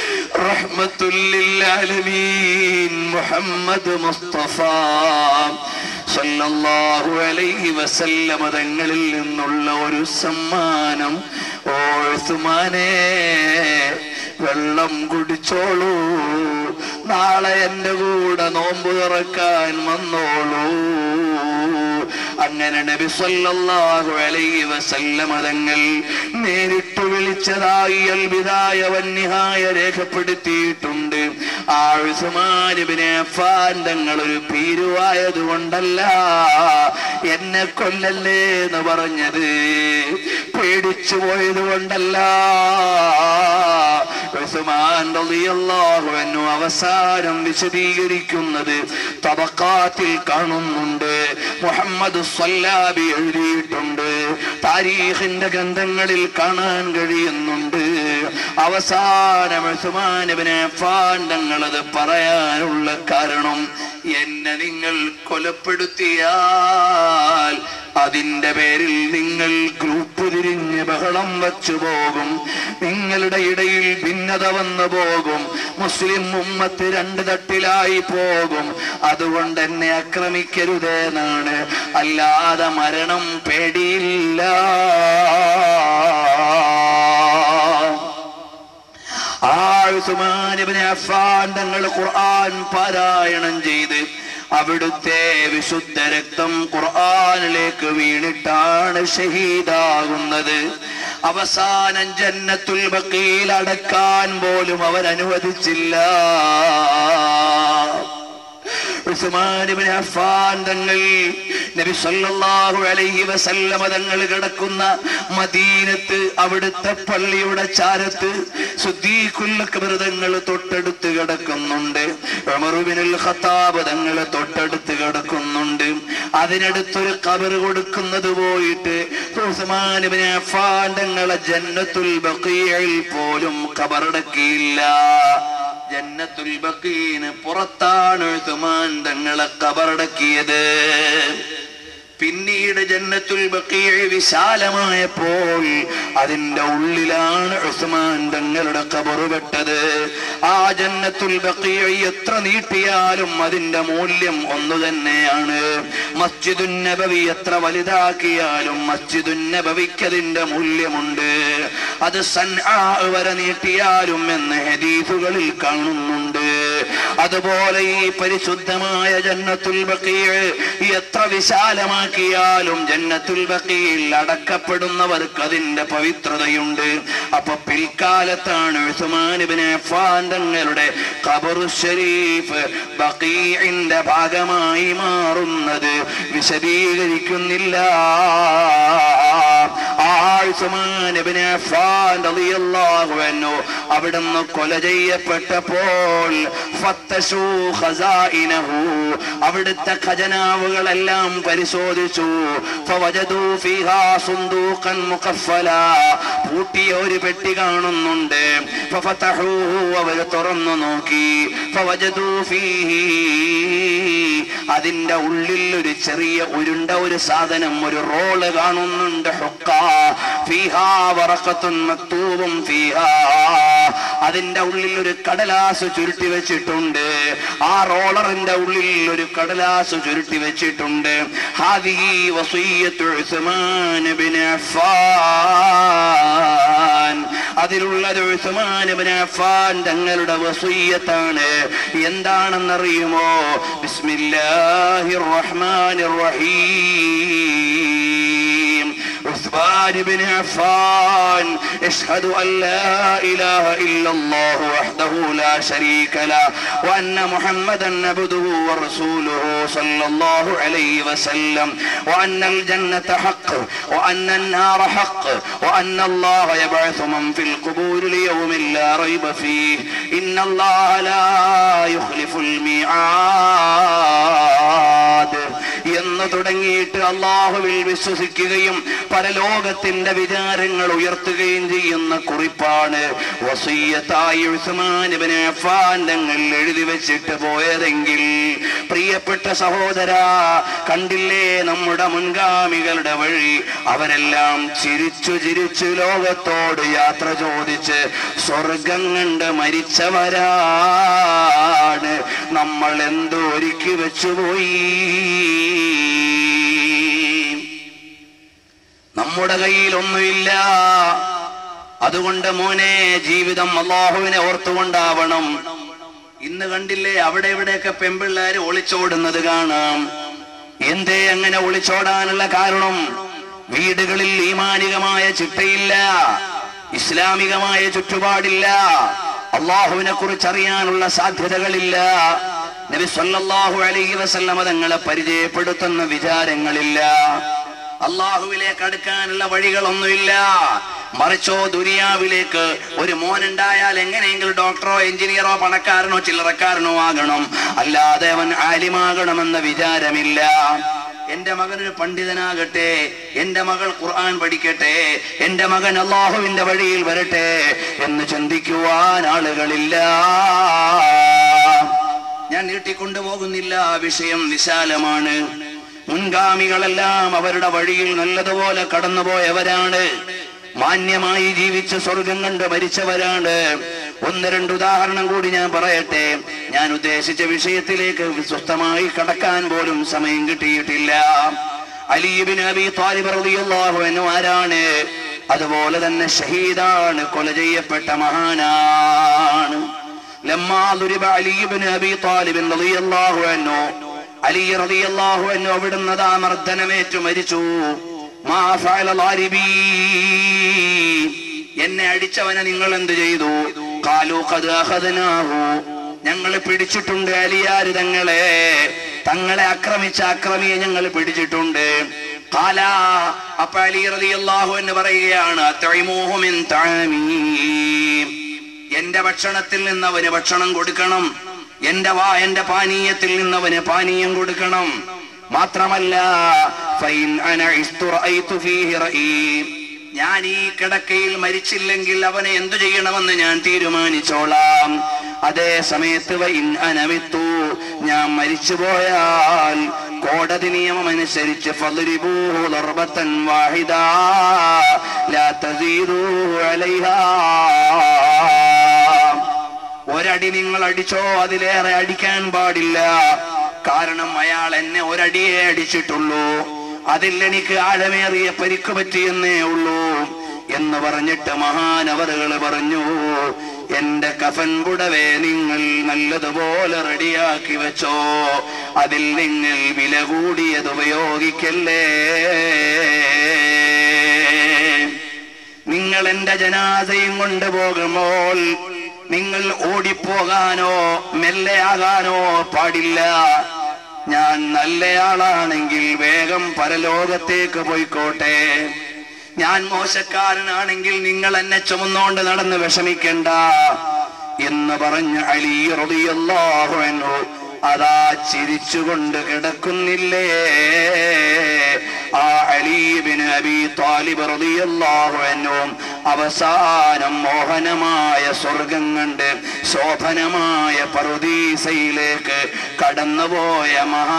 Speaker 1: റഹ്മത്തുല്ലില്ലാലമീൻ മുഹമ്മദ് മുസ്തഫ സല്ലല്ലാഹു അലൈഹി വസല്ലമ തങ്ങളിൽ നിന്നുള്ള ഒരു സമ്മാനം ഓ ഉസ്മാനേ വെള്ളം കുടിച്ചോളൂ നാളെ എന്റെ കൂടെ നോമ്പ് തുറക്കാൻ വന്നോളൂ അങ്ങനെ നബി സല്ലല്ലാഹു അലൈഹി വസല്ലമ തങ്ങൾ നേരിട്ട് വിളിച്ചതായി അൽബിദായ വന്യഹായ രേഖപ്പെടുത്തിയിട്ടുണ്ട് ആ ഉസ്മാൻ ഇബ്നു അഫ്ഫാൻ തങ്ങൾ ഒരു ഭീരുവായത് കൊണ്ടല്ല എന്നെ കൊല്ലല്ലേ എന്ന് പറഞ്ഞത് പേടിച്ചു പോയത് കൊണ്ടല്ല ഉസ്മാൻ റളിയല്ലാഹു അൻഹു അവസാനം വിശദീകരിക്കുന്നത് തബക്കാത്തിൽ കാണുന്നുണ്ട് മുഹമ്മദ് സ്വല്ലാബി എഴുതിയിട്ടുണ്ട് താരീഖിന്റെ ഗ്രന്ഥങ്ങളിൽ കാണാൻ കഴിയുന്നുണ്ട് അവസാനം ഉസ്മാൻ ഇബ്നു അഫ്ഫാൻ തങ്ങളത് പറയാനുള്ള കാരണം എന്നെ നിങ്ങൾ കൊലപ്പെടുത്തിയാൽ അതിന്റെ പേരിൽ നിങ്ങൾ ഗ്രൂപ്പ് തിരിഞ്ഞ് ബഹളം വച്ചു പോകും നിങ്ങളുടെ ഇടയിൽ ഭിന്നത വന്നു പോകും മുസ്ലിം ഉമ്മത്ത് രണ്ട് തട്ടിലായി പോകും അതുകൊണ്ട് എന്നെ ആക്രമിക്കരുതെന്നാണ് അല്ലാതെ മരണം പേടിയില്ല തങ്ങൾ ഖുർആൻ പാരായണം ചെയ്ത് അവിടുത്തെ വിശുദ്ധ രക്തം ഖുർആനിലേക്ക് വീണിട്ടാണ് ഷഹീദാകുന്നത് അവസാനം ജന്നത്തുൽ ബക്കീൽ അടക്കാൻ പോലും അവരനുവദിച്ചില്ല ഉസ്മാൻ ഇബ്നു അഫ്ഫാൻ തങ്ങൾ നബി സല്ലല്ലാഹു അലൈഹി വസല്ലമ തങ്ങൾ കിടക്കുന്ന മദീനത്ത് അവിടുത്തെ പള്ളിയുടെ ചാരത്ത് സുദ്ദീഖുൽ അക്ബർ തങ്ങൾ തൊട്ടടുത്ത് കിടക്കുന്നുണ്ട് ഉമറുബിനുൽ ഖത്താബ് തങ്ങൾ തൊട്ടടുത്ത് കിടക്കുന്നുണ്ട് അതിനടുത്തൊരു കബർ കൊടുക്കുന്നത് പോയിട്ട് ഉസ്മാൻ ഇബ്നു അഫ്ഫാൻ തങ്ങളെ ജന്നത്തുൽ ബഖീയിൽ പോലും കബറടക്കിയില്ല ജന്നത്തുൽ ബക്കീന് പുറത്താണ് ഉസ്മാൻ തങ്ങളെ കബറടക്കിയത് പിന്നീട് ജന്നത്തുൽ ബക്കീ വിശാലമായപ്പോൾ അതിന്റെ ഉള്ളിലാണ് ഉസ്മാൻ തങ്ങളുടെ കബറ് പെട്ടത് ആ ജന്നത്തുൽ ബക്കീ എത്ര നീട്ടിയാലും അതിന്റെ മൂല്യം ഒന്നു തന്നെയാണ് മസ്ജിദുൻ നബവി എത്ര വലുതാക്കിയാലും മസ്ജിദുൻ നബവിക്ക് അതിന്റെ മൂല്യമുണ്ട് അത് സൻആ വരെ നീട്ടിയാലും എന്ന് ഹദീസുകളിൽ കാണുന്നുണ്ട് അതുപോലെ ഈ പരിശുദ്ധമായ ജന്നത്തുൽ ബഖീഅ് എത്ര വിശാലമാക്കിയാലും ജന്നത്തുൽ ബഖീൽ അടക്കപ്പെടുന്നവർക്ക് അതിന്റെ പവിത്രതയുണ്ട് അപ്പൊ പിൽക്കാലത്താണ് ഉസ്മാൻ ഇബ്നു അഫ്ഫാൻ തങ്ങളുടെ ഖബറു ഷരീഫ് ബഖീഇന്റെ ഭാഗമായി മാറുന്നത് വിശദീകരിക്കുന്നില്ല ആ ഉസ്മാൻ ഇബ്നു അഫ്ഫാൻ റളിയല്ലാഹു അൻഹു അവിടുന്ന് കൊല ചെയ്യപ്പെട്ടപ്പോൾ ഫത്തശൂ ഖസാഇനഹു അവിടുത്തെ ഖജനാവുകളെല്ലാം പരിശോധിച്ചു ഫവജദൂ ഫീഹാ സുന്ദൂഖൻ മുഖഫല പൂട്ടിയ ഒരു പെട്ടി കാണുന്നുണ്ട് ഫഫതഹൂഹു അവർ തുറന്നു നോക്കി ഫവജദൂ ഫീഹി അതിന്റെ ഉള്ളിൽ ഒരു ചെറിയ ഉരുണ്ട ഒരു സാധനം ഒരു റോള് കാണുന്നുണ്ട് ഹുക്ക ഫീഹാ വറഖത്തുൻ മക്തൂബും ഫീഹാ അതിന്റെ ഉള്ളിൽ ഒരു കടലാസ് ചുരുട്ടി വെച്ചിട്ടുണ്ട് ആ റോളറിന്റെ ഉള്ളിൽ ഒരു കടലാസ് ചുരുട്ടി വെച്ചിട്ടുണ്ട് ഹാദിഹി വസീയത്തു ഉസ്മാൻ ഇബ്നു അഫ്ഫാൻ അതിലുള്ളത് ഉസ്മാൻ ഇബ്നു അഫ്ഫാൻ തങ്ങളുടെ വസീയത്താണ് എന്താണെന്നറിയുമോ ബിസ്മില്ലാഹിർ റഹ്മാനിർ റഹീം عثمان بن عفان اشهد ان لا اله الا الله وحده لا شريك له وان محمدا عبده ورسوله صلى الله عليه وسلم وان الجنه حق وان النار حق وان الله يبعث من في القبور ليوم لا ريب فيه ان الله لا يخلف الميعاد എന്ന് തുടങ്ങിയിട്ട് അള്ളാഹുവിൽ വിശ്വസിക്കുകയും പരലോകത്തിന്റെ വിചാരങ്ങൾ ഉയർത്തുകയും ചെയ്യുന്ന കുറിപ്പാണ് വസീയത്തായി ഉസ്മാൻ ഇബ്നു അഫ്ഫാൻ തങ്ങൾ എഴുതി വെച്ചിട്ട് പോയതെങ്കിൽ പ്രിയപ്പെട്ട സഹോദര കണ്ടില്ലേ നമ്മുടെ മുൻഗാമികളുടെ വഴി അവരെല്ലാം ചിരിച്ചു ചിരിച്ചു ലോകത്തോട് യാത്ര ചോദിച്ച് സ്വർഗം കണ്ട് മരിച്ചവരാണ് നമ്മൾ എന്തോ ഒരുക്കി വെച്ചുപോയി നമ്മുടെ കയ്യിൽ ഒന്നുമില്ല അതുകൊണ്ട് മോനെ ജീവിതം അള്ളാഹുവിനെ ഓർത്തുകൊണ്ടാവണം ഇന്ന് കണ്ടില്ലേ അവിടെ ഇവിടെയൊക്കെ പെമ്പിള്ളേര് ഒളിച്ചോടുന്നത് കാണാം എന്തേ അങ്ങനെ ഒളിച്ചോടാനുള്ള കാരണം വീടുകളിൽ ഈമാനികമായ ചിട്ടയില്ല ഇസ്ലാമികമായ ചുറ്റുപാടില്ല അള്ളാഹുവിനെ കുറിച്ച് അറിയാനുള്ള സാധ്യതകളില്ല നബി സല്ലല്ലാഹു അലൈഹി വസല്ലമ തങ്ങളെ പരിചയപ്പെടുത്തുന്ന വിചാരങ്ങളില്ല അള്ളാഹുവിലേക്ക് അടുക്കാനുള്ള വഴികളൊന്നുമില്ല മറിച്ചോ ദുനിയാവിലേക്ക് ഒരു മോനുണ്ടായാൽ എങ്ങനെയെങ്കിലും ഡോക്ടറോ എഞ്ചിനീയറോ പണക്കാരനോ ചില്ലറക്കാരനോ ആകണം അല്ലാതെ അവൻ ആലിമാകണമെന്ന വിചാരമില്ല എന്റെ മകൻ ഒരു പണ്ഡിതനാകട്ടെ എന്റെ മകൾ ഖുർആൻ പഠിക്കട്ടെ എന്റെ മകൻ അള്ളാഹുവിന്റെ വഴിയിൽ വരട്ടെ എന്ന് ചിന്തിക്കുവാൻ ആളുകളില്ല ഞാൻ നീട്ടിക്കൊണ്ടുപോകുന്നില്ല വിഷയം വിശാലമാണ് മുൻഗാമികളെല്ലാം അവരുടെ വഴിയിൽ നല്ലതുപോലെ കടന്നുപോയവരാണ് മാന്യമായി ജീവിച്ച് സ്വർഗം കണ്ട് മരിച്ചവരാണ് ഒന്ന് രണ്ട് ഉദാഹരണം കൂടി ഞാൻ പറയട്ടെ ഞാൻ ഉദ്ദേശിച്ച വിഷയത്തിലേക്ക് സ്വസ്ഥമായി കടക്കാൻ പോലും സമയം കിട്ടിയിട്ടില്ല അലീബിൻ അബി താലിബ് റളിയല്ലാഹു അൻഹു ആരാണ് അതുപോലെ തന്നെ ഷഹീദാണ് കൊല ചെയ്യപ്പെട്ട മഹാനാണ് ലമ്മാ ദുരിബ അലിബിൻ അബി താലിബ് റളിയല്ലാഹു അൻഹു അലി റളിയല്ലാഹു അൻഹു അവിടുന്ന് ദാ മർദ്ദനമേറ്റു മരിച്ചു മാ ഫഅല ളാരിബീ എന്നെ അടിച്ചവനെ നിങ്ങൾ എന്ത് ചെയ്തു കാലു ഖദ് അഖദ്നാഹു ഞങ്ങൾ പിടിച്ചിട്ടുണ്ട് അലിയാര് തങ്ങളെ തങ്ങളെ ആക്രമിച്ച അക്രമിയെ ഞങ്ങൾ പിടിച്ചിട്ടുണ്ട് കാല അപ്പൊ അലി റളിയല്ലാഹു എന്ന് പറയുകയാണ് അത്തഇമൂഹു മിൻ തഅമീ എന്റെ ഭക്ഷണത്തിൽ നിന്ന് അവന് ഭക്ഷണം കൊടുക്കണം എന്റെ വാ എന്റെ പാനീയത്തിൽ നിന്ന് അവന് പാനീയം കൊടുക്കണം മാത്രമല്ല ഫൈൻ അന ഇസ്തു റഅയ്തു ഫീഹി റഈ. ഞാൻ ഈ കിടക്കയിൽ മരിച്ചില്ലെങ്കിൽ അവനെ എന്തു ചെയ്യണമെന്ന് ഞാൻ തീരുമാനിച്ചോളാം അതേ സമയത്ത് വൈൻ അനവിത്തു ഞാൻ മരിച്ചുപോയാൽ കോടതി നിയമം അനുസരിച്ച് ഫദ്രിബൂഹു ദർബത്തൻ വാഹിദാ ലാ തസീദൂ അലൈഹാ ഒരടി നിങ്ങൾ അടിച്ചോ അതിലേറെ അടിക്കാൻ പാടില്ല കാരണം അയാൾ എന്നെ ഒരടിയെ അടിച്ചിട്ടുള്ളൂ അതിൽ എനിക്ക് ആഴമേറിയ പരിക്ക് പറ്റിയെന്നേ ഉള്ളൂ എന്ന് പറഞ്ഞിട്ട് മഹാനവറുകൾ പറഞ്ഞു എന്റെ കഫൻ പുടവെ നിങ്ങൾ നല്ലതുപോലെ റെഡിയാക്കി വെച്ചോ അതിൽ നിങ്ങൾ വില കൂടിയത് ഉപയോഗിക്കല്ലേ നിങ്ങൾ എന്റെ ജനാസയും കൊണ്ടുപോകുമ്പോൾ നിങ്ങൾ ഓടിപ്പോകാനോ മെല്ലെയാകാനോ പാടില്ല ഞാൻ നല്ലയാളാണെങ്കിൽ വേഗം പരലോകത്തേക്ക് പോയിക്കോട്ടെ ഞാൻ മോശക്കാരനാണെങ്കിൽ നിങ്ങൾ എന്നെ ചുമന്നുകൊണ്ട് നടന്ന് വിഷമിക്കണ്ട എന്ന് പറഞ്ഞ് അലി റളിയല്ലാഹു അൻഹു അതാ ചിരിച്ചുകൊണ്ട് കിടക്കുന്നില്ലേ ആ അലീബിന് അബി താലിബ് റളിയല്ലാഹു അൻഹു അവസാനം മോഹനമായ സ്വർഗം കണ്ട് ശോഭനമായ പറുദീസയിലേക്ക് കടന്നുപോയ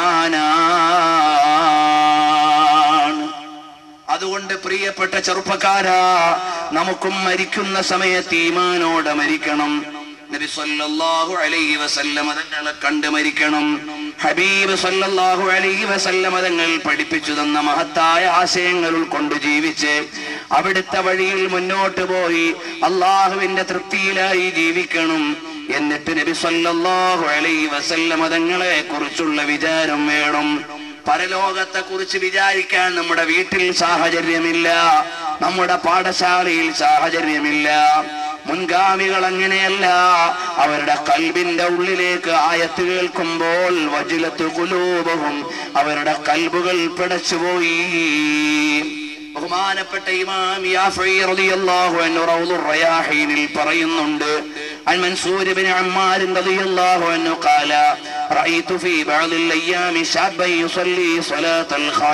Speaker 1: മഹാനാണ് അതുകൊണ്ട് പ്രിയപ്പെട്ട ചെറുപ്പക്കാരാ നമുക്കും മരിക്കുന്ന സമയത്ത് ഈമാനോടെ മരിക്കണം നബി സല്ലല്ലാഹു അലൈഹി വസല്ലം തങ്ങളെ കണ്ട് മരിക്കണം ഹബീബ് സല്ലല്ലാഹു അലൈഹി വസല്ലം തങ്ങൾ പഠിപ്പിച്ചു തന്ന മഹത്തായ ആശയങ്ങൾ ഉൾക്കൊണ്ട് ജീവിച്ച് അവിടുത്തെ വഴിയിൽ മുന്നോട്ട് പോയി അള്ളാഹുവിന്റെ തൃപ്തിയിലായി ജീവിക്കണം എന്നിട്ട് നബി സല്ലല്ലാഹു അലൈഹി വസല്ലം തങ്ങളെ കുറിച്ചുള്ള വിചാരം വേണം പരലോകത്തെ കുറിച്ച് വിചാരിക്കാൻ നമ്മുടെ വീട്ടിൽ സാഹചര്യമില്ല നമ്മുടെ പാഠശാലയിൽ സാഹചര്യമില്ല മുൻഗാമികൾ അങ്ങനെയല്ല അവരുടെ കൽബിന്റെ ഉള്ളിലേക്ക് ആയത്ത് കേൾക്കുമ്പോൾ വജിലത്ത് കുലൂപവും അവരുടെ കൽബുകൾ പിടച്ചുപോയി ബഹുമാനപ്പെട്ട ഇമാം യാഫഈ റളിയല്ലാഹു അൻഹു റൗദുർ റയാഹീനിൽ പറയുന്നുണ്ട് عن منصور بن عمار رضي الله عنه قال رأيت في بعض الأيام شابا يصلي صلاة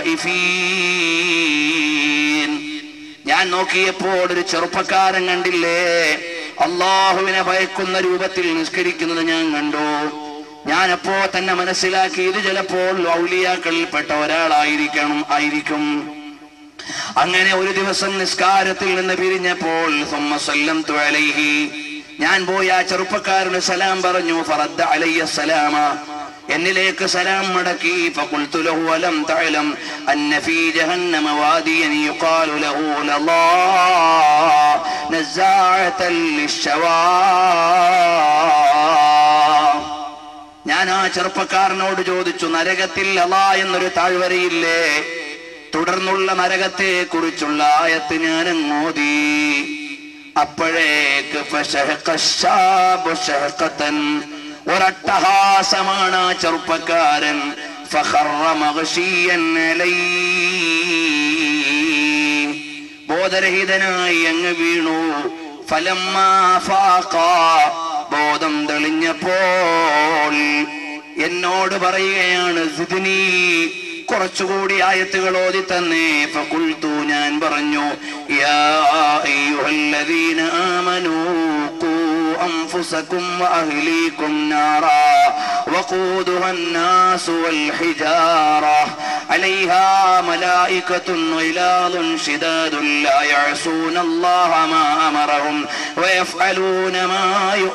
Speaker 1: الخائفين ഞാൻ നോക്കിയപ്പോൾ ഒരു ചെറുപ്പക്കാരൻ കണ്ടില്ലേ അള്ളാഹുവിനെ ഭയക്കുന്ന രൂപത്തിൽ നിസ്കരിക്കുന്നത് ഞാൻ കണ്ടു ഞാനപ്പോ തന്നെ മനസ്സിലാക്കി ഇത് ചിലപ്പോൾ ഔലിയാക്കളിൽപ്പെട്ട ഒരാളായിരിക്കണം ആയിരിക്കും അങ്ങനെ ഒരു ദിവസം നിസ്കാരത്തിൽ നിന്ന് പിരിഞ്ഞപ്പോൾ സുമ്മ സല്ലംതു അലൈഹി ഞാൻ പോയി ആ ചെറുപ്പക്കാരന് സലാം പറഞ്ഞു ഫറദ്ദ അലയ്യ സലാമ എന്നിലേക്ക് സലാം മടക്കി فقلت له ألم تعلم أن في جهنم واديا يقال له لظى نزاعة للشوى ഞാൻ ആ ചെറുപ്പക്കാരനോട് ചോദിച്ചു നരകത്തിൽ അലാ എന്നൊരു താഴ്വരയില്ലേ തുടർന്നുള്ള നരകത്തെ കുറിച്ചുള്ള ആയത്ത് ഞാൻ അങ്ങോതി അപ്പോഴേക്ക് ഫശഹഖ الشاب شهقة. ഒരട്ടഹാസമാണ് ആ ചെറുപ്പക്കാരൻ فخر مغشيا عليه. ബോധരഹിതനായി അങ്ങ് വീണു ഫലമ്മാ ഫാഖ. ബോധം തെളിഞ്ഞപ്പോൾ എന്നോട് പറയുകയാണ് സിദ്നി കുറച്ചുകൂടി ആയത്തുകൾ ഓതി തന്നെ ഫഖുൽതു ഞാൻ പറഞ്ഞു യാ അയ്യുഹല്ലദീന ആമനൂ ഖൂ أنفسكم وأهليكم نارا وقودها الناس والحجارة عليها ملائكة غلاظ شداد لا يعصون الله ما أمرهم ويفعلون ما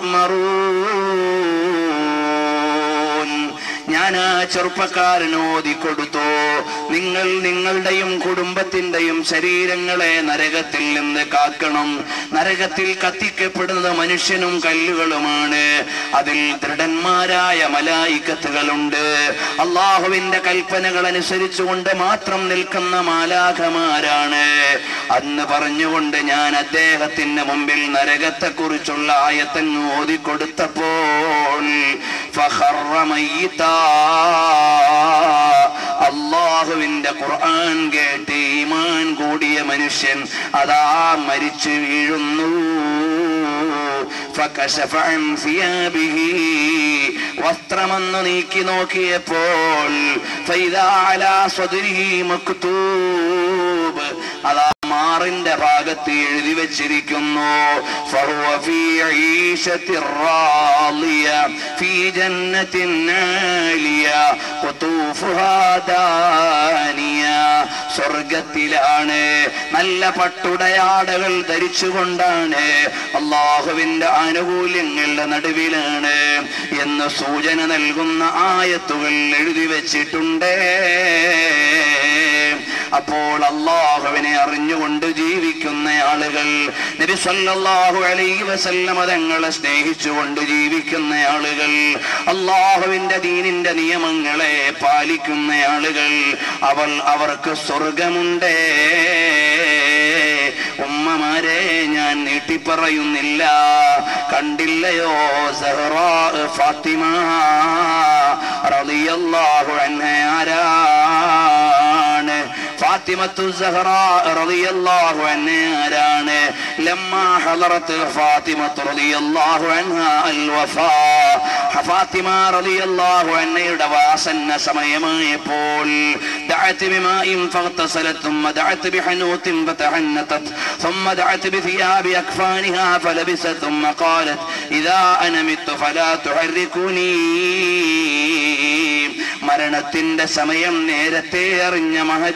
Speaker 1: يؤمرون ഞാൻ ആ ചെറുപ്പക്കാരന് ഓതിക്കൊടുത്തു നിങ്ങൾ നിങ്ങളുടെയും കുടുംബത്തിന്റെയും ശരീരങ്ങളെ നരകത്തിൽ നിന്ന് കാക്കണം നരകത്തിൽ കത്തിക്കപ്പെടുന്നത് മനുഷ്യനും കല്ലുകളുമാണ് അതിൽ ദൃഢന്മാരായ മലായിക്കത്തുകളുണ്ട് അള്ളാഹുവിന്റെ കൽപ്പനകൾ അനുസരിച്ചുകൊണ്ട് മാത്രം നിൽക്കുന്ന മാലാഖമാരാണ് അന്ന് പറഞ്ഞുകൊണ്ട് ഞാൻ അദ്ദേഹത്തിന്റെ മുമ്പിൽ നരകത്തെ കുറിച്ചുള്ള ആയത്തങ്ങ് ഓതിക്കൊടുത്തപ്പോൾ ഫഖറ മയ്യിത്താ. അള്ളാഹുവിന്റെ ഖുർആൻ കേട്ട് ഈമാൻ കൂടിയ മനുഷ്യൻ അതാ മരിച്ചു വീഴുന്നു فكشف عن ثيابه വസ്ത്രമെന്ന് നീക്കി നോക്കിയപ്പോൾ فإذا على صدره مكتوب അതാ മാറിന്റെ ഭാഗത്ത് എഴുതി വെച്ചിരിക്കുന്നു فهو في عيشة راضية في جنة عالية قطوفها دانية സ്വർഗത്തിലാണ് നല്ല പട്ടുടയാടകൾ ധരിച്ചുകൊണ്ടാണ് അള്ളാഹുവിന്റെ ആനുകൂല്യങ്ങളുടെ നടുവിലാണ് എന്ന് സൂചന നൽകുന്ന ആയത്തുകൾ എഴുതി വെച്ചിട്ടുണ്ട് അപ്പോൾ അള്ളാഹുവിനെ അറിഞ്ഞുകൊണ്ട് ജീവിക്കുന്ന ആളുകൾ നബി സല്ലല്ലാഹു അലൈഹി വസല്ലമ തങ്ങളെ സ്നേഹിച്ചുകൊണ്ട് ജീവിക്കുന്ന ആളുകൾ അള്ളാഹുവിന്റെ ദീനിന്റെ നിയമങ്ങളെ പാലിക്കുന്ന ആളുകൾ അവൾ അവർക്ക് സ്വർഗമുണ്ടേ ഉമ്മമാരെ ഞാൻ നീട്ടിപ്പറയുന്നില്ല കണ്ടില്ലയോ സഹ്റാ ഫാത്തിമ റളിയല്ലാഹു അൻഹ ആരാണ് ഫാത്തിമത്തു സഹ്റ റളിയല്ലാഹു അൻഹ ആരാണ് ലമ്മാ ഹളറത്ത് ഫാത്തിമത്തു റളിയല്ലാഹു അൻഹ അൽ വഫാ ഫാത്തിമ റളിയല്ലാഹു അൻഹയുടെ വാസന്ന സമയമായപ്പോൾ دعت بماء فاغتسلت ثم دعت بحنوت فتحنتت ثم دعت بثياب أكفانها فلبست ثم قالت إذا أنا مت فلا تحركني മരണത്തിന്റെ സമയം നേരത്തെ അറിഞ്ഞ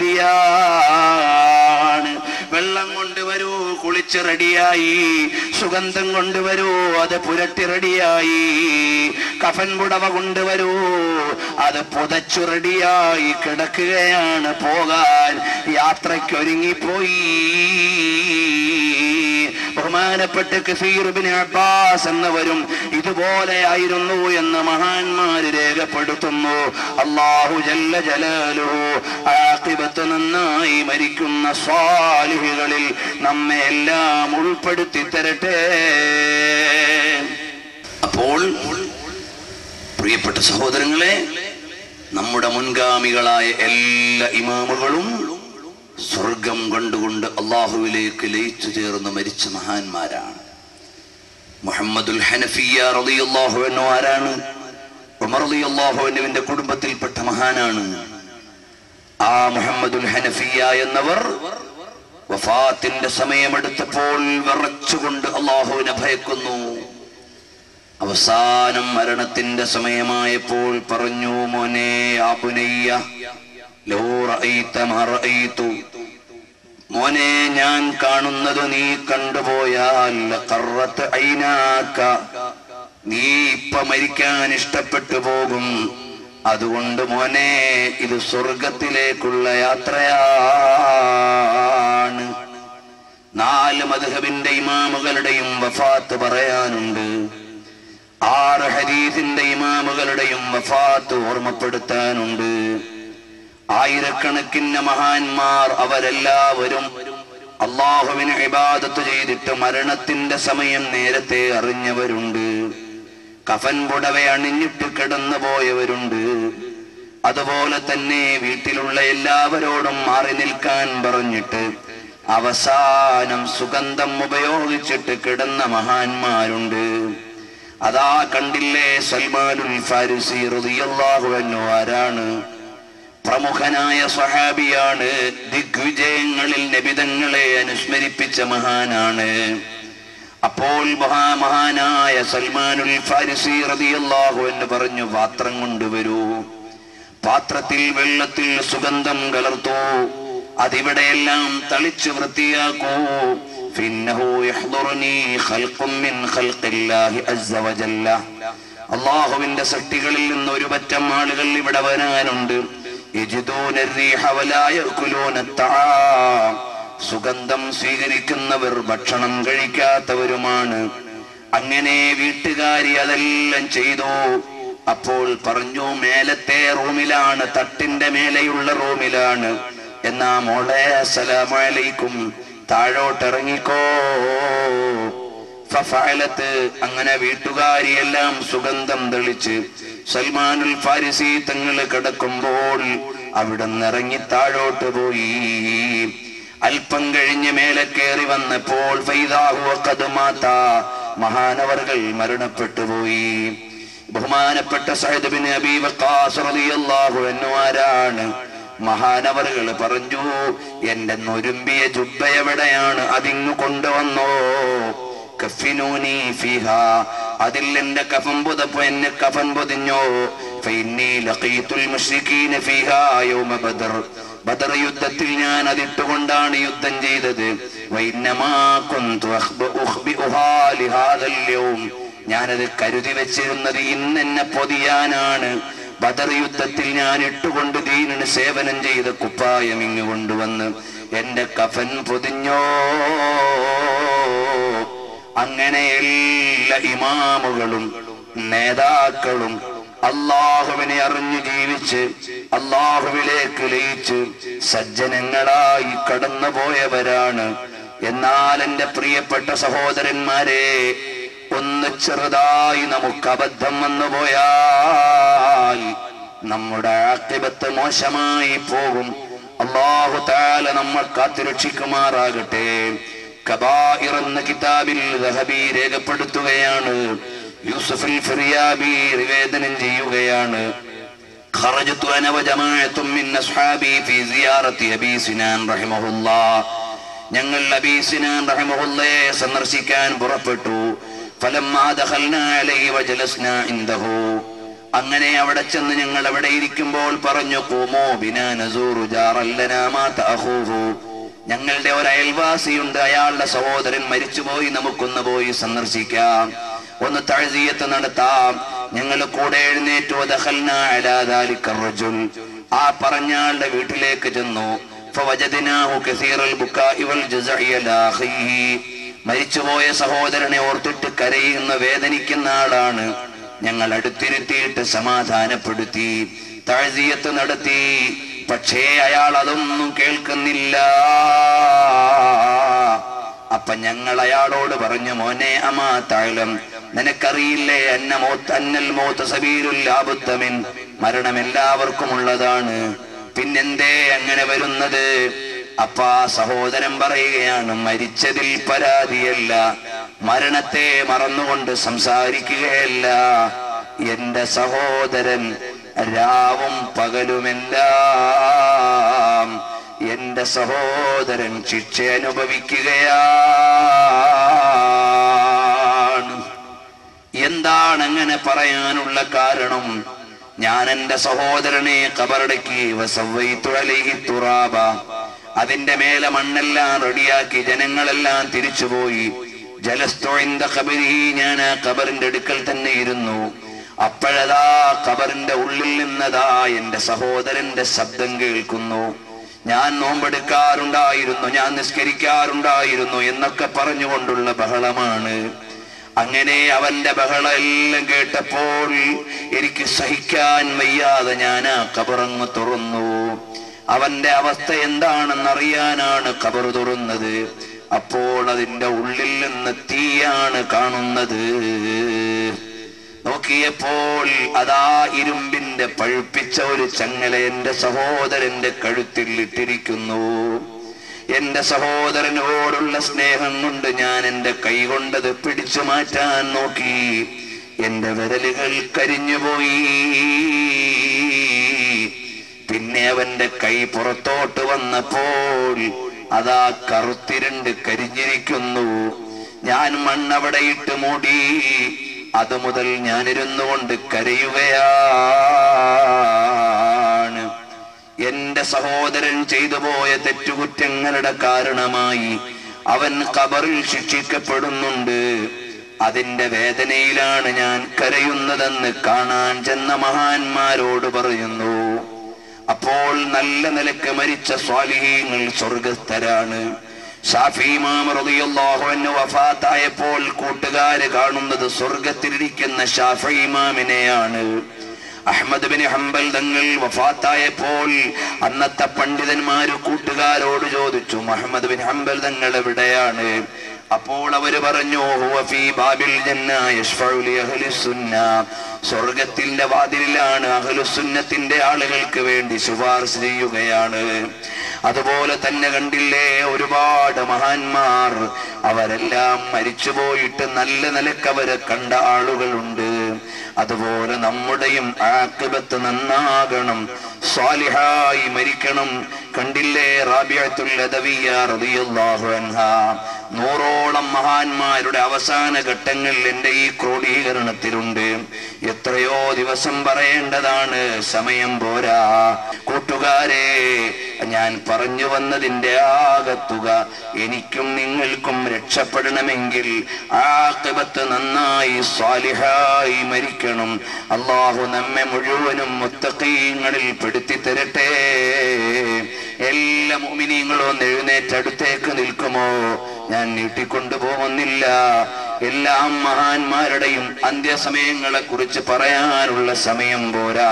Speaker 1: മഹതിയാണ് വെള്ളം കൊണ്ടുവരൂ കുളിച്ച് റെഡിയായി സുഗന്ധം കൊണ്ടുവരൂ അത് പുരട്ടി റെഡിയായി കഫൻ പുടവ കൊണ്ടുവരൂ അത് പുതച്ചു റെഡിയായി കിടക്കുകയാണ് പോകാൻ യാത്രയ്ക്കൊരുങ്ങിപ്പോയി ബഹുമാനപ്പെട്ട കസീർ ബിൻ അബ്ബാസ് എന്നവരും ഇതുപോലെയായിരുന്നു എന്ന് മഹാന്മാര് രേഖപ്പെടുത്തുന്നു അള്ളാഹു ജല്ല ജലാലു ആഖിബത്ത് നന്നായി മരിക്കുന്ന സ്വാലിഹികളിൽ നമ്മെ എല്ലാം ഉൾപ്പെടുത്തി തരട്ടെ അപ്പോൾ പ്രിയപ്പെട്ട സഹോദരങ്ങളെ നമ്മുടെ മുൻഗാമികളായ എല്ലാ ഇമാമുകളും സ്വർഗം കണ്ടുകൊണ്ട് അള്ളാഹുവിലേക്ക് ലയിച്ചു ചേർന്ന് മരിച്ച മഹാന്മാരാണ് മുഹമ്മദുൽ ഹനഫിയ റളിയല്ലാഹു അൻഹു ആരാണ് ഉമർ റളിയല്ലാഹു അൻഹുവിന്റെ കുടുംബത്തിൽപ്പെട്ട മഹാനാണ് ആ മുഹമ്മദുൽ ഹനഫിയ എന്നവർ വഫാത്തിന്റെ സമയമെടുത്തപ്പോൾ വിറച്ചുകൊണ്ട് അള്ളാഹുവിനെ ഭയക്കുന്നു അവസാനം മരണത്തിന്റെ സമയമായപ്പോൾ പറഞ്ഞു മോനെ ആപുനയ്യ ലോ റഅയ്ത മാ റഅയ്തു മോനെ ഞാൻ കാണുന്നത് നീ കണ്ടുപോയാൽ ഖറത്ത് ഐനാക നീ ഇപ്പൊ മരിക്കാൻ ഇഷ്ടപ്പെട്ടു പോകും അതുകൊണ്ട് മോനെ ഇത് സ്വർഗത്തിലേക്കുള്ള യാത്രയാണ് നാല് മധുഹബിന്റെ ഇമാമുകളുടെയും വഫാത്ത് പറയാനുണ്ട് ആറ് ഹദീസിന്റെ ഇമാമുകളുടെയും വഫാത്ത് ഓർമ്മപ്പെടുത്താനുണ്ട് ആയിരക്കണക്കിന് മഹാന്മാർ അവരെല്ലാവരും അള്ളാഹുവിന് ഇബാദത്ത് ചെയ്തിട്ട് മരണത്തിന്റെ സമയം നേരത്തെ അറിഞ്ഞവരുണ്ട് കഫൻ പുടവ അണിഞ്ഞിട്ട് കിടന്നു പോയവരുണ്ട് അതുപോലെ തന്നെ വീട്ടിലുള്ള എല്ലാവരോടും മാറി നിൽക്കാൻ പറഞ്ഞിട്ട് അവസാനം സുഗന്ധം ഉപയോഗിച്ചിട്ട് കിടന്ന മഹാന്മാരുണ്ട് അതാ കണ്ടില്ലേ സൽമാനുൽ ഫാരിസി റളിയല്ലാഹു അൻഹു ആരാണ് പ്രമുഖനായ സ്വഹാബിയാണ് ദിഗ്വിജയങ്ങളിൽ നബിതങ്ങളെ അനുസ്മരിപ്പിച്ച മഹാനാണ് അപ്പോൾ മഹാമഹാനായ സൽമാനുൽ ഫാരിസി റളിയല്ലാഹു എന്ന് പറഞ്ഞു പാത്രം കൊണ്ടുവരൂ പാത്രത്തിൽ വെള്ളത്തിൽ സുഗന്ധം കലർത്തൂ അതിവിടെയെല്ലാം തളിച്ചു വൃത്തിയാക്കൂ ഫിന്നഹു യഹ്ദുറുനി ഖൽഖും മിൻ ഖൽഖില്ലാഹി അസ്സ വജല്ല അള്ളാഹുവിന്റെ സൃഷ്ടികളിൽ നിന്ന് ഒരു പറ്റം ആളുകൾ ഇവിടെ വരാനുണ്ട് യജിദൂന الريح ولا يأكلون الطعام. സുഗന്ധം സ്വീകരിക്കുന്നവർ ഭക്ഷണം കഴിക്കാത്തവരുമാണ് അങ്ങനെ വീട്ടുകാരി അതെല്ലാം ചെയ്തു അപ്പോൾ പറഞ്ഞു മേലത്തെ റൂമിലാണ് തട്ടിന്റെ മേലെയുള്ള റൂമിലാണ് എന്നാ മോളെ അസ്സലാമലൈക്കും താഴോട്ടിറങ്ങിക്കോ ഫഫഅലത്ത് അങ്ങനെ വീട്ടുകാരിയെല്ലാം സുഗന്ധം തെളിച്ച് സൽമാനുൽ ഫാരിസി തങ്ങൾ കിടക്കുമ്പോൾ അവിടെ ഇറങ്ങി താഴോട്ട് പോയി അല്പം കഴിഞ്ഞ് മേലെ കയറി വന്നപ്പോൾ ഫൈദാഹു ഖദ് മാത മഹാനവർകൾ മരണപ്പെട്ടു പോയി ബഹുമാനപ്പെട്ട സഹദ് ബിൻ അബീ വഖാസ് റളിയല്ലാഹു അൻഹു ആരാണ് മഹാനവറുകൾ പറഞ്ഞു എന്റെ നൊരുമ്പിയ ജുബ്ബ എവിടെയാണ് അതിങ്ങ് കൊണ്ടുവന്നോ കഫിനൂനി ഫിഹ അതിൽ എന്റെ കഫൻ പുതപ്പ് എന്നെ കഫൻ പൊതിഞ്ഞോ ഫൈന്നി ലഖീതുൽ മുശ്രിക്കീന ഫിഹ യൗമ ബദർ ബദർ യുദ്ധത്തിൽ ഞാൻ അതിട്ടുകൊണ്ടാണ് യുദ്ധം ചെയ്തത് വൈന്നമാ കുന്തു അഖ്ബ ഉഖ്ബിഉഹാ ലിഹാദൽ യൗം ഞാനത് കരുതി വെച്ചിരുന്നത് ഇന്നെന്നെ പൊതിയാനാണ് ബദർ യുദ്ധത്തിൽ ഞാൻ ഇട്ടുകൊണ്ട് ദീനിന് സേവനം ചെയ്ത കുപ്പായം ഇങ്ങ് കൊണ്ടുവന്ന് എന്റെ കഫൻ പൊതിഞ്ഞോ അങ്ങനെ എല്ലാ ഇമാമുകളും നേതാക്കളും അള്ളാഹുവിനെ അറിഞ്ഞു ജീവിച്ച് അള്ളാഹുവിലേക്ക് ലയിച്ച് സജ്ജനങ്ങളായി കടന്നുപോയവരാണ് എന്നാൽ എന്റെ പ്രിയപ്പെട്ട സഹോദരന്മാരെ ഒന്ന് ചെറുതായി നമുക്ക് അബദ്ധം വന്നു പോയാൽ നമ്മുടെ ആക്കിബത്ത് മോശമായി പോകും അള്ളാഹു താല നമ്മൾ കാത്തുരക്ഷിക്കുമാറാകട്ടെ കബായിർ എന്ന കിതാബിൽ ദഹബി രേഖപ്പെടുത്തുകയാണ് യൂസുഫിൽ ഫിറിയാബി നിവേദനം ചെയ്യുകയാണ് خرجت انا وجماعه من اصحابي في زياره ابي سنان رحمه الله ഞങ്ങൾ അബീ സിനാൻ റഹിമഹുല്ലയെ സന്ദർശിക്കാൻ പുറപ്പെട്ടു ഫലമ്മാ ദഖൽനാ അലൈഹി വജലസ്നാ ഇൻദഹു അങ്ങനെ അവിടെ ചെന്ന് ഞങ്ങൾ അവിടെ ഇരിക്കുമ്പോൾ പറഞ്ഞു ഖൂമൂ ബിനാ നസൂറു ജാറൻ ലനാ മാത അഖൂഹു ഞങ്ങളുടെ ഒരു അയൽവാസിയുണ്ട് അയാളുടെ സഹോദരൻ മരിച്ചുപോയി നമുക്കൊന്ന് പോയി സന്ദർശിക്കാം ഒന്ന് തഴുതിയത്ത് നടത്താം ഞങ്ങൾ കൂടെ എഴുന്നേറ്റു ദഖൽനാ അലാ ദാലിക റജുൽ ആ പറഞ്ഞയാളുടെ വീട്ടിലേക്ക് ചെന്നു ഫവജദ്നാഹു കസീറൽ ബുക്കാഇ വൽ ജസ്ഇ അലാ അഖീഹി മരിച്ചുപോയ സഹോദരനെ ഓർത്തിട്ട് കരയുന്ന വേദനിക്കുന്ന ആളാണ് ഞങ്ങൾ അടുത്തിരുത്തിയിട്ട് സമാധാനപ്പെടുത്തി താഴ്ചയത്ത് നടത്തി പക്ഷേ അയാൾ അതൊന്നും കേൾക്കുന്നില്ല അപ്പൊ ഞങ്ങൾ അയാളോട് പറഞ്ഞു മോനെ അമാ താഴം നിനക്കറിയില്ലേ അന്ന മോത്ത് അന്നൽ മോത്ത് സബീരുൽ ലാബുത്തമിൻ മരണം എല്ലാവർക്കും ഉള്ളതാണ് പിന്നെന്തേ അങ്ങനെ വരുന്നത് അപ്പ ആ സഹോദരൻ പറയുകയാണ് മരിച്ചതിൽ പരാതിയല്ല മരണത്തെ മറന്നുകൊണ്ട് സംസാരിക്കുകയല്ല എന്റെ സഹോദരൻ രാവും പകലുമെല്ലാം എന്റെ സഹോദരൻ ശിക്ഷ അനുഭവിക്കുകയാണ് എന്താണ് അങ്ങനെ പറയാനുള്ള കാരണം ഞാൻ എന്റെ സഹോദരനെ കബറടക്കി വസവ്വൈതു അലൈഹി തുറാബ അതിന്റെ മേലെ മണ്ണെല്ലാം റെഡിയാക്കി ജനങ്ങളെല്ലാം തിരിച്ചുപോയി ജലസ്തോയിന്ത കബരി ഞാൻ ആ കബറിന്റെ അടുക്കൽ തന്നെ ഇരുന്നു അപ്പോഴതാ കബറിന്റെ ഉള്ളിൽ നിന്നതാ എന്റെ സഹോദരന്റെ ശബ്ദം കേൾക്കുന്നു ഞാൻ നോമ്പെടുക്കാറുണ്ടായിരുന്നു ഞാൻ നിസ്കരിക്കാറുണ്ടായിരുന്നു എന്നൊക്കെ പറഞ്ഞുകൊണ്ടുള്ള ബഹളമാണ് അങ്ങനെ അവന്റെ ബഹളം എല്ലാം കേട്ടപ്പോൾ എനിക്ക് സഹിക്കാൻ വയ്യാതെ ഞാൻ ആ കബറങ്ങ് തുറന്നു അവന്റെ അവസ്ഥ എന്താണെന്ന് അറിയാനാണ് കബർ തുറന്നത് അപ്പോൾ അതിന്റെ ഉള്ളിൽ നിന്ന് തീയാണ് കാണുന്നത് നോക്കിയപ്പോൾ അതാ ഇരുമ്പിന്റെ പഴുപ്പിച്ച ഒരു ചങ്ങല എന്റെ സഹോദരന്റെ കഴുത്തിൽ ഇട്ടിരിക്കുന്നു എന്റെ സഹോദരനോടുള്ള സ്നേഹം കൊണ്ട് ഞാൻ എന്റെ കൈ കൊണ്ടത് പിടിച്ചു മാറ്റാൻ നോക്കി എന്റെ വിരലുകൾ കരിഞ്ഞുപോയി പിന്നെ അവന്റെ കൈ പുറത്തോട്ട് വന്നപ്പോൾ അതാ കറുത്തിരണ്ട് കരിഞ്ഞിരിക്കുന്നു ഞാൻ മണ്ണവിടെ ഇട്ട് മൂടി അത് മുതൽ ഞാനിരുന്നു കൊണ്ട് കരയുകയാണ് എന്റെ സഹോദരൻ ചെയ്തു പോയ തെറ്റുകുറ്റങ്ങളുടെ കാരണമായി അവൻ കബറിൽ ശിക്ഷിക്കപ്പെടുന്നുണ്ട് അതിന്റെ വേദനയിലാണ് ഞാൻ കരയുന്നതെന്ന് കാണാൻ ചെന്ന മഹാന്മാരോട് പറയുന്നു അപ്പോൾ നല്ല നിലക്ക് മരിച്ച സ്വാലിഹീങ്ങൾ സ്വർഗസ്ഥരാണ് ഷാഫി ഇമാം റളിയല്ലാഹു അൻഹു വഫാത്തായപ്പോൾ കൂട്ടുകാര് കാണുന്നത് സ്വർഗത്തിലിരിക്കുന്ന ഷാഫി ഇമാമിനെയാണ് അഹമ്മദ് ബിൻ ഹംബൽ തങ്ങൾ വഫാത്തായപ്പോൾ അന്നത്തെ പണ്ഡിതന്മാര് കൂട്ടുകാരോട് ചോദിച്ചു മുഹമ്മദ് ബിൻ ഹംബൽ തങ്ങൾ എവിടെയാണ് അപ്പോൾ അവര് പറഞ്ഞു "ഹുവ ഫീ ബാബിൽ ജന്ന യശ്ഫഉ ലി അഹ്ലി സുന്ന." സ്വർഗത്തിന്റെ വാതിലിലാണ് അഹ്ലുസുന്നത്തിന്റെ ആളുകൾക്ക് വേണ്ടി ശുപാർശ ചെയ്യുകയാണ് അതുപോലെ തന്നെ കണ്ടില്ലേ ഒരുപാട് മഹാന്മാർ അവരെല്ലാം മരിച്ചുപോയിട്ട് നല്ല നിലക്ക് അവരെ കണ്ട ആളുകളുണ്ട് അതുപോലെ നമ്മുടെയും ആക്കിബത്ത് നന്നാകണം സ്വാലിഹായി മരിക്കണം കണ്ടില്ലേ റാബിയത്തുൽ അദവിയ റളിയല്ലാഹു അൻഹ നൂറോളം മഹാന്മാരുടെ അവസാന ഘട്ടങ്ങൾ എൻ്റെ ഈ ക്രോഡീകരണത്തിലുണ്ട് എത്രയോ ദിവസം പറയേണ്ടതാണ് സമയം പോരാ കൂട്ടുകാരെ ഞാൻ പറഞ്ഞു വന്നതിന്റെ ആകത്തുക എനിക്കും നിങ്ങൾക്കും രക്ഷപ്പെടണമെങ്കിൽ ആക്കിബത്ത് നന്നായി സ്വാലിഹായി മരിക്കണം അള്ളാഹു നമ്മെ മുഴുവനും മുത്തക്കീങ്ങളിൽ പെടുത്തി തരട്ടെ എല്ലാ മുമിനിങ്ങളും ഒന്ന് എഴുന്നേറ്റ് അടുത്തേക്ക് നിൽക്കുമോ ഞാൻ നീട്ടിക്കൊണ്ടു പോകുന്നില്ല എല്ലാ മഹാന്മാരുടെയും അന്ത്യസമയങ്ങളെ കുറിച്ച് പറയാനുള്ള സമയം പോരാ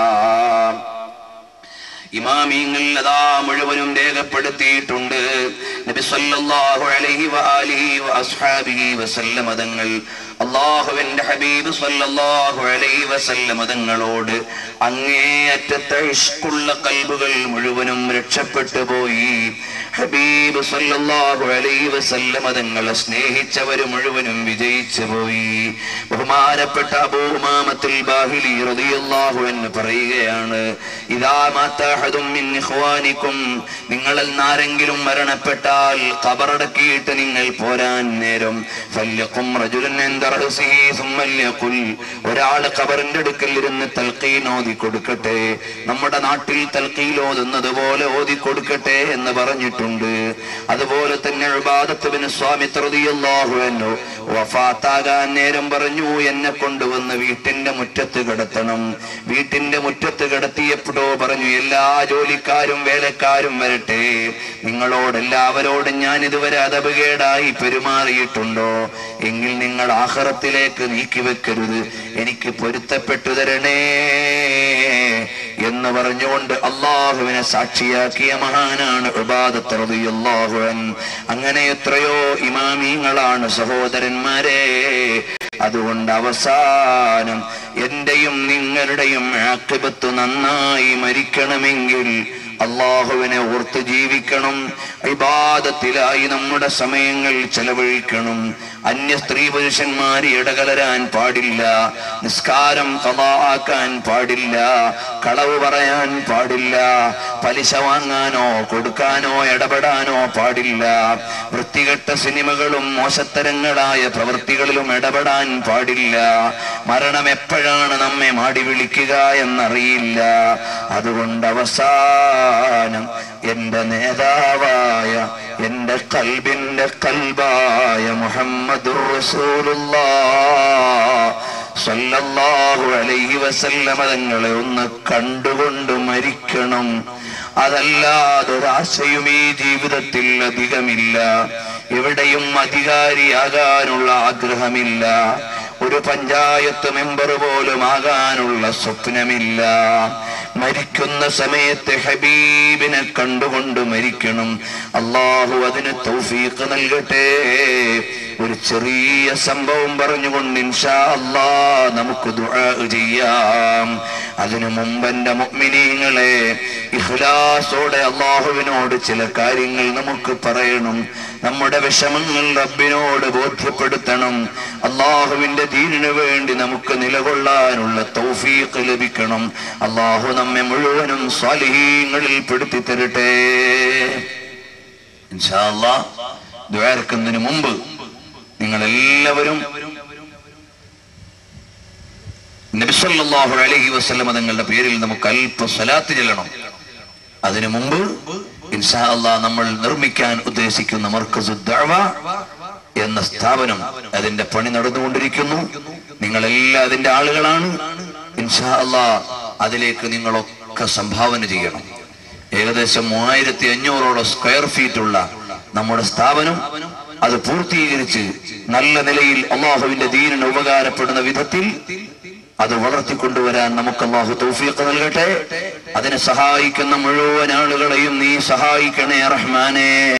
Speaker 1: ഇമാമിങ്ങൾ അതാ മുഴുവനും രേഖപ്പെടുത്തിയിട്ടുണ്ട് നബി സല്ലല്ലാഹു അലൈഹി വആലിഹി വഅസ്ഹാബിഹി വസല്ലമ തങ്ങൾ അള്ളാഹുവിന്റെ ഹബീബ് സല്ലല്ലാഹു അലൈഹി വസല്ലമ തങ്ങളോട് അങ്ങേയറ്റത്തെ ഇഷ്കുള്ള കൽബുകൾ മുഴുവനും രക്ഷപ്പെട്ടു പോയി ഹബീബ് സല്ലല്ലാഹു അലൈഹി വസല്ലമ തങ്ങളെ സ്നേഹിച്ചവർ മുഴുവനും വിജയിച്ചു പോയി ബഹുമാനപ്പെട്ട അബൂമാമത്തുൽ ബാഹിലി റളിയല്ലാഹു അൻഹു പറയുകയാണ് ഇദാ മാത അഹദും മിൻ ഇഖ്വാനിക്കും നിങ്ങളിൽ ആരെങ്കിലും മരണപ്പെട്ടാൽ ഖബറടക്കിയിട്ട് നിങ്ങൾ പോരാൻ നേരം ഫല്യഖും റജുലൻ ഇൻദ റഅസിഹി സുമ്മ ലിയഖുൽ ഒരാൾ ഖബറിന്റെ അടുക്കൽ ഇരുന്ന് തൽഖീൻ ഓതി കൊടുക്കട്ടെ നമ്മുടെ നാട്ടിൽ തൽഖീൽ ഓതുന്നത് പോലെ ഓതി കൊടുക്കട്ടെ എന്ന് പറഞ്ഞിട്ടുണ്ട് അതുപോലെ തന്നെ ഇബാദത്ത് ബിൻ സ്വാമി റളിയല്ലാഹു അൻഹു വഫാത്താകാൻ നേരം പറഞ്ഞു എന്നെ കൊണ്ടുവന്ന് വീട്ടിന്റെ മുറ്റത്ത് കിടത്തണം വീട്ടിന്റെ മുറ്റത്ത് കിടത്തിയപ്പോഴോ പറഞ്ഞു എല്ലാ ജോലിക്കാരും വേലക്കാരും വരട്ടെ നിങ്ങളോട് എല്ലാവരോടും ഞാൻ ഇതുവരെ അതപകേടായി പെരുമാറിയിട്ടുണ്ടോ എങ്കിൽ നിങ്ങൾ ആഹ്റത്തിലേക്ക് നീക്കി വെക്കരുത് എനിക്ക് പൊരുത്തപ്പെട്ടു തരണേ എന്ന് പറഞ്ഞുകൊണ്ട് അള്ളാഹുവിനെ സാക്ഷിയാക്കിയ മഹാനാണ് ഉബാദത്ത് റളിയല്ലാഹു അൻഹു. അങ്ങനെ എത്രയോ ഇമാമീങ്ങളാണ് സഹോദരന്മാരെ അതുകൊണ്ട് അവസാനം എന്റെയും നിങ്ങളുടെയും ആക്കിബത്ത് നന്നായി മരിക്കണമെങ്കിൽ അള്ളാഹുവിനെ ഓർത്ത് ജീവിക്കണം ഇബാദത്തിലായി നമ്മുടെ സമയങ്ങൾ ചെലവഴിക്കണം അന്യ സ്ത്രീ പുരുഷന്മാർ ഇടകലരാൻ പാടില്ല നിസ്കാരം കഥാക്കാൻ പാടില്ല കളവ് പറയാൻ പാടില്ല പലിശ വാങ്ങാനോ കൊടുക്കാനോ ഇടപെടാനോ പാടില്ല വൃത്തികെട്ട സിനിമകളും മോശത്തരങ്ങളായ പ്രവൃത്തികളിലും ഇടപെടാൻ പാടില്ല മരണം എപ്പോഴാണ് നമ്മെ മാടി വിളിക്കുക എന്നറിയില്ല അതുകൊണ്ട് അവസാനം എന്റെ നേതാവായ എന്റെ കൽബിന്റെ കൽബായ മുഹമ്മദുർ റസൂലുള്ളാഹ് സല്ലല്ലാഹു അലൈഹി വസല്ലമ തങ്ങളെ ഒന്ന് കണ്ടുകൊണ്ട് മരിക്കണം അതല്ലാതൊരാശയും ഈ ജീവിതത്തിൽ അധികമില്ല എവിടെയും അധികാരിയാകാനുള്ള ആഗ്രഹമില്ല ഒരു പഞ്ചായത്ത് മെമ്പർ പോലും ആകാനുള്ള സ്വപ്നമില്ല മരിക്കുന്ന സമയത്ത് ഹബീബിനെ കണ്ടുകൊണ്ട് മരിക്കണം അള്ളാഹു അതിന് തൗഫീഖ് നൽകട്ടെ ഒരു ചെറിയ സംഭവം പറഞ്ഞുകൊണ്ട് ഇൻഷാ അല്ലാ നമുക്ക് ദുആ ചെയ്യാം അതിനു മുമ്പ് എന്റെ മുഅ്മിനീങ്ങളെ ഇഖ്ലാസോടെ അള്ളാഹുവിനോട് ചില കാര്യങ്ങൾ നമുക്ക് പറയണം നമ്മുടെ വിഷമങ്ങൾ റബ്ബിനോട് ബോധ്യപ്പെടുത്തണം അള്ളാഹുവിന്റെ ദീനിനു വേണ്ടി നമുക്ക് നിലകൊള്ളാനുള്ള തൗഫീഖ് ലഭിക്കണം അള്ളാഹു നമ്മെ മുഴുവനും സ്വാലിഹീങ്ങളിൽ പെടുത്തി തരട്ടെ ഇൻഷാ അല്ലാ ദ്വാരക്കുന്നതിന് മുമ്പ് നിങ്ങൾ എല്ലാവരും നബിസല്ലാഹു അലൈഹി വസല്ലമ തങ്ങളുടെ പേരിൽ നമുക്ക് അല്പ സ്വലാത്ത് ചെല്ലണം അതിനു മുമ്പ് ഇൻഷാ അല്ലാ നമ്മൾ നിർമ്മിക്കാൻ ഉദ്ദേശിക്കുന്ന മർക്കസു ദഅവ എന്ന സ്ഥാപനം അതിന്റെ പണി നടന്നുകൊണ്ടിരിക്കുന്നു നിങ്ങളെല്ലാം അതിന്റെ ആളുകളാണ് ഇൻഷാ അല്ലാ അതിലേക്ക് നിങ്ങളൊക്കെ സംഭാവന ചെയ്യണം ഏകദേശം മൂവായിരത്തി അഞ്ഞൂറോളം സ്ക്വയർ ഫീറ്റ് ഉള്ള നമ്മുടെ സ്ഥാപനം അത് പൂർത്തീകരിച്ച് നല്ല നിലയിൽ അള്ളാഹുവിന്റെ ദീനിന് ഉപകാരപ്പെടുന്ന വിധത്തിൽ അത് വളർത്തിക്കൊണ്ടുവരാൻ നമുക്ക് അള്ളാഹു തൗഫീഖ് നൽകട്ടെ അതിനെ സഹായിക്കുന്ന മുഴുവൻ ആളുകളെയും നീ സഹായിക്കണേ റഹ്മാനേ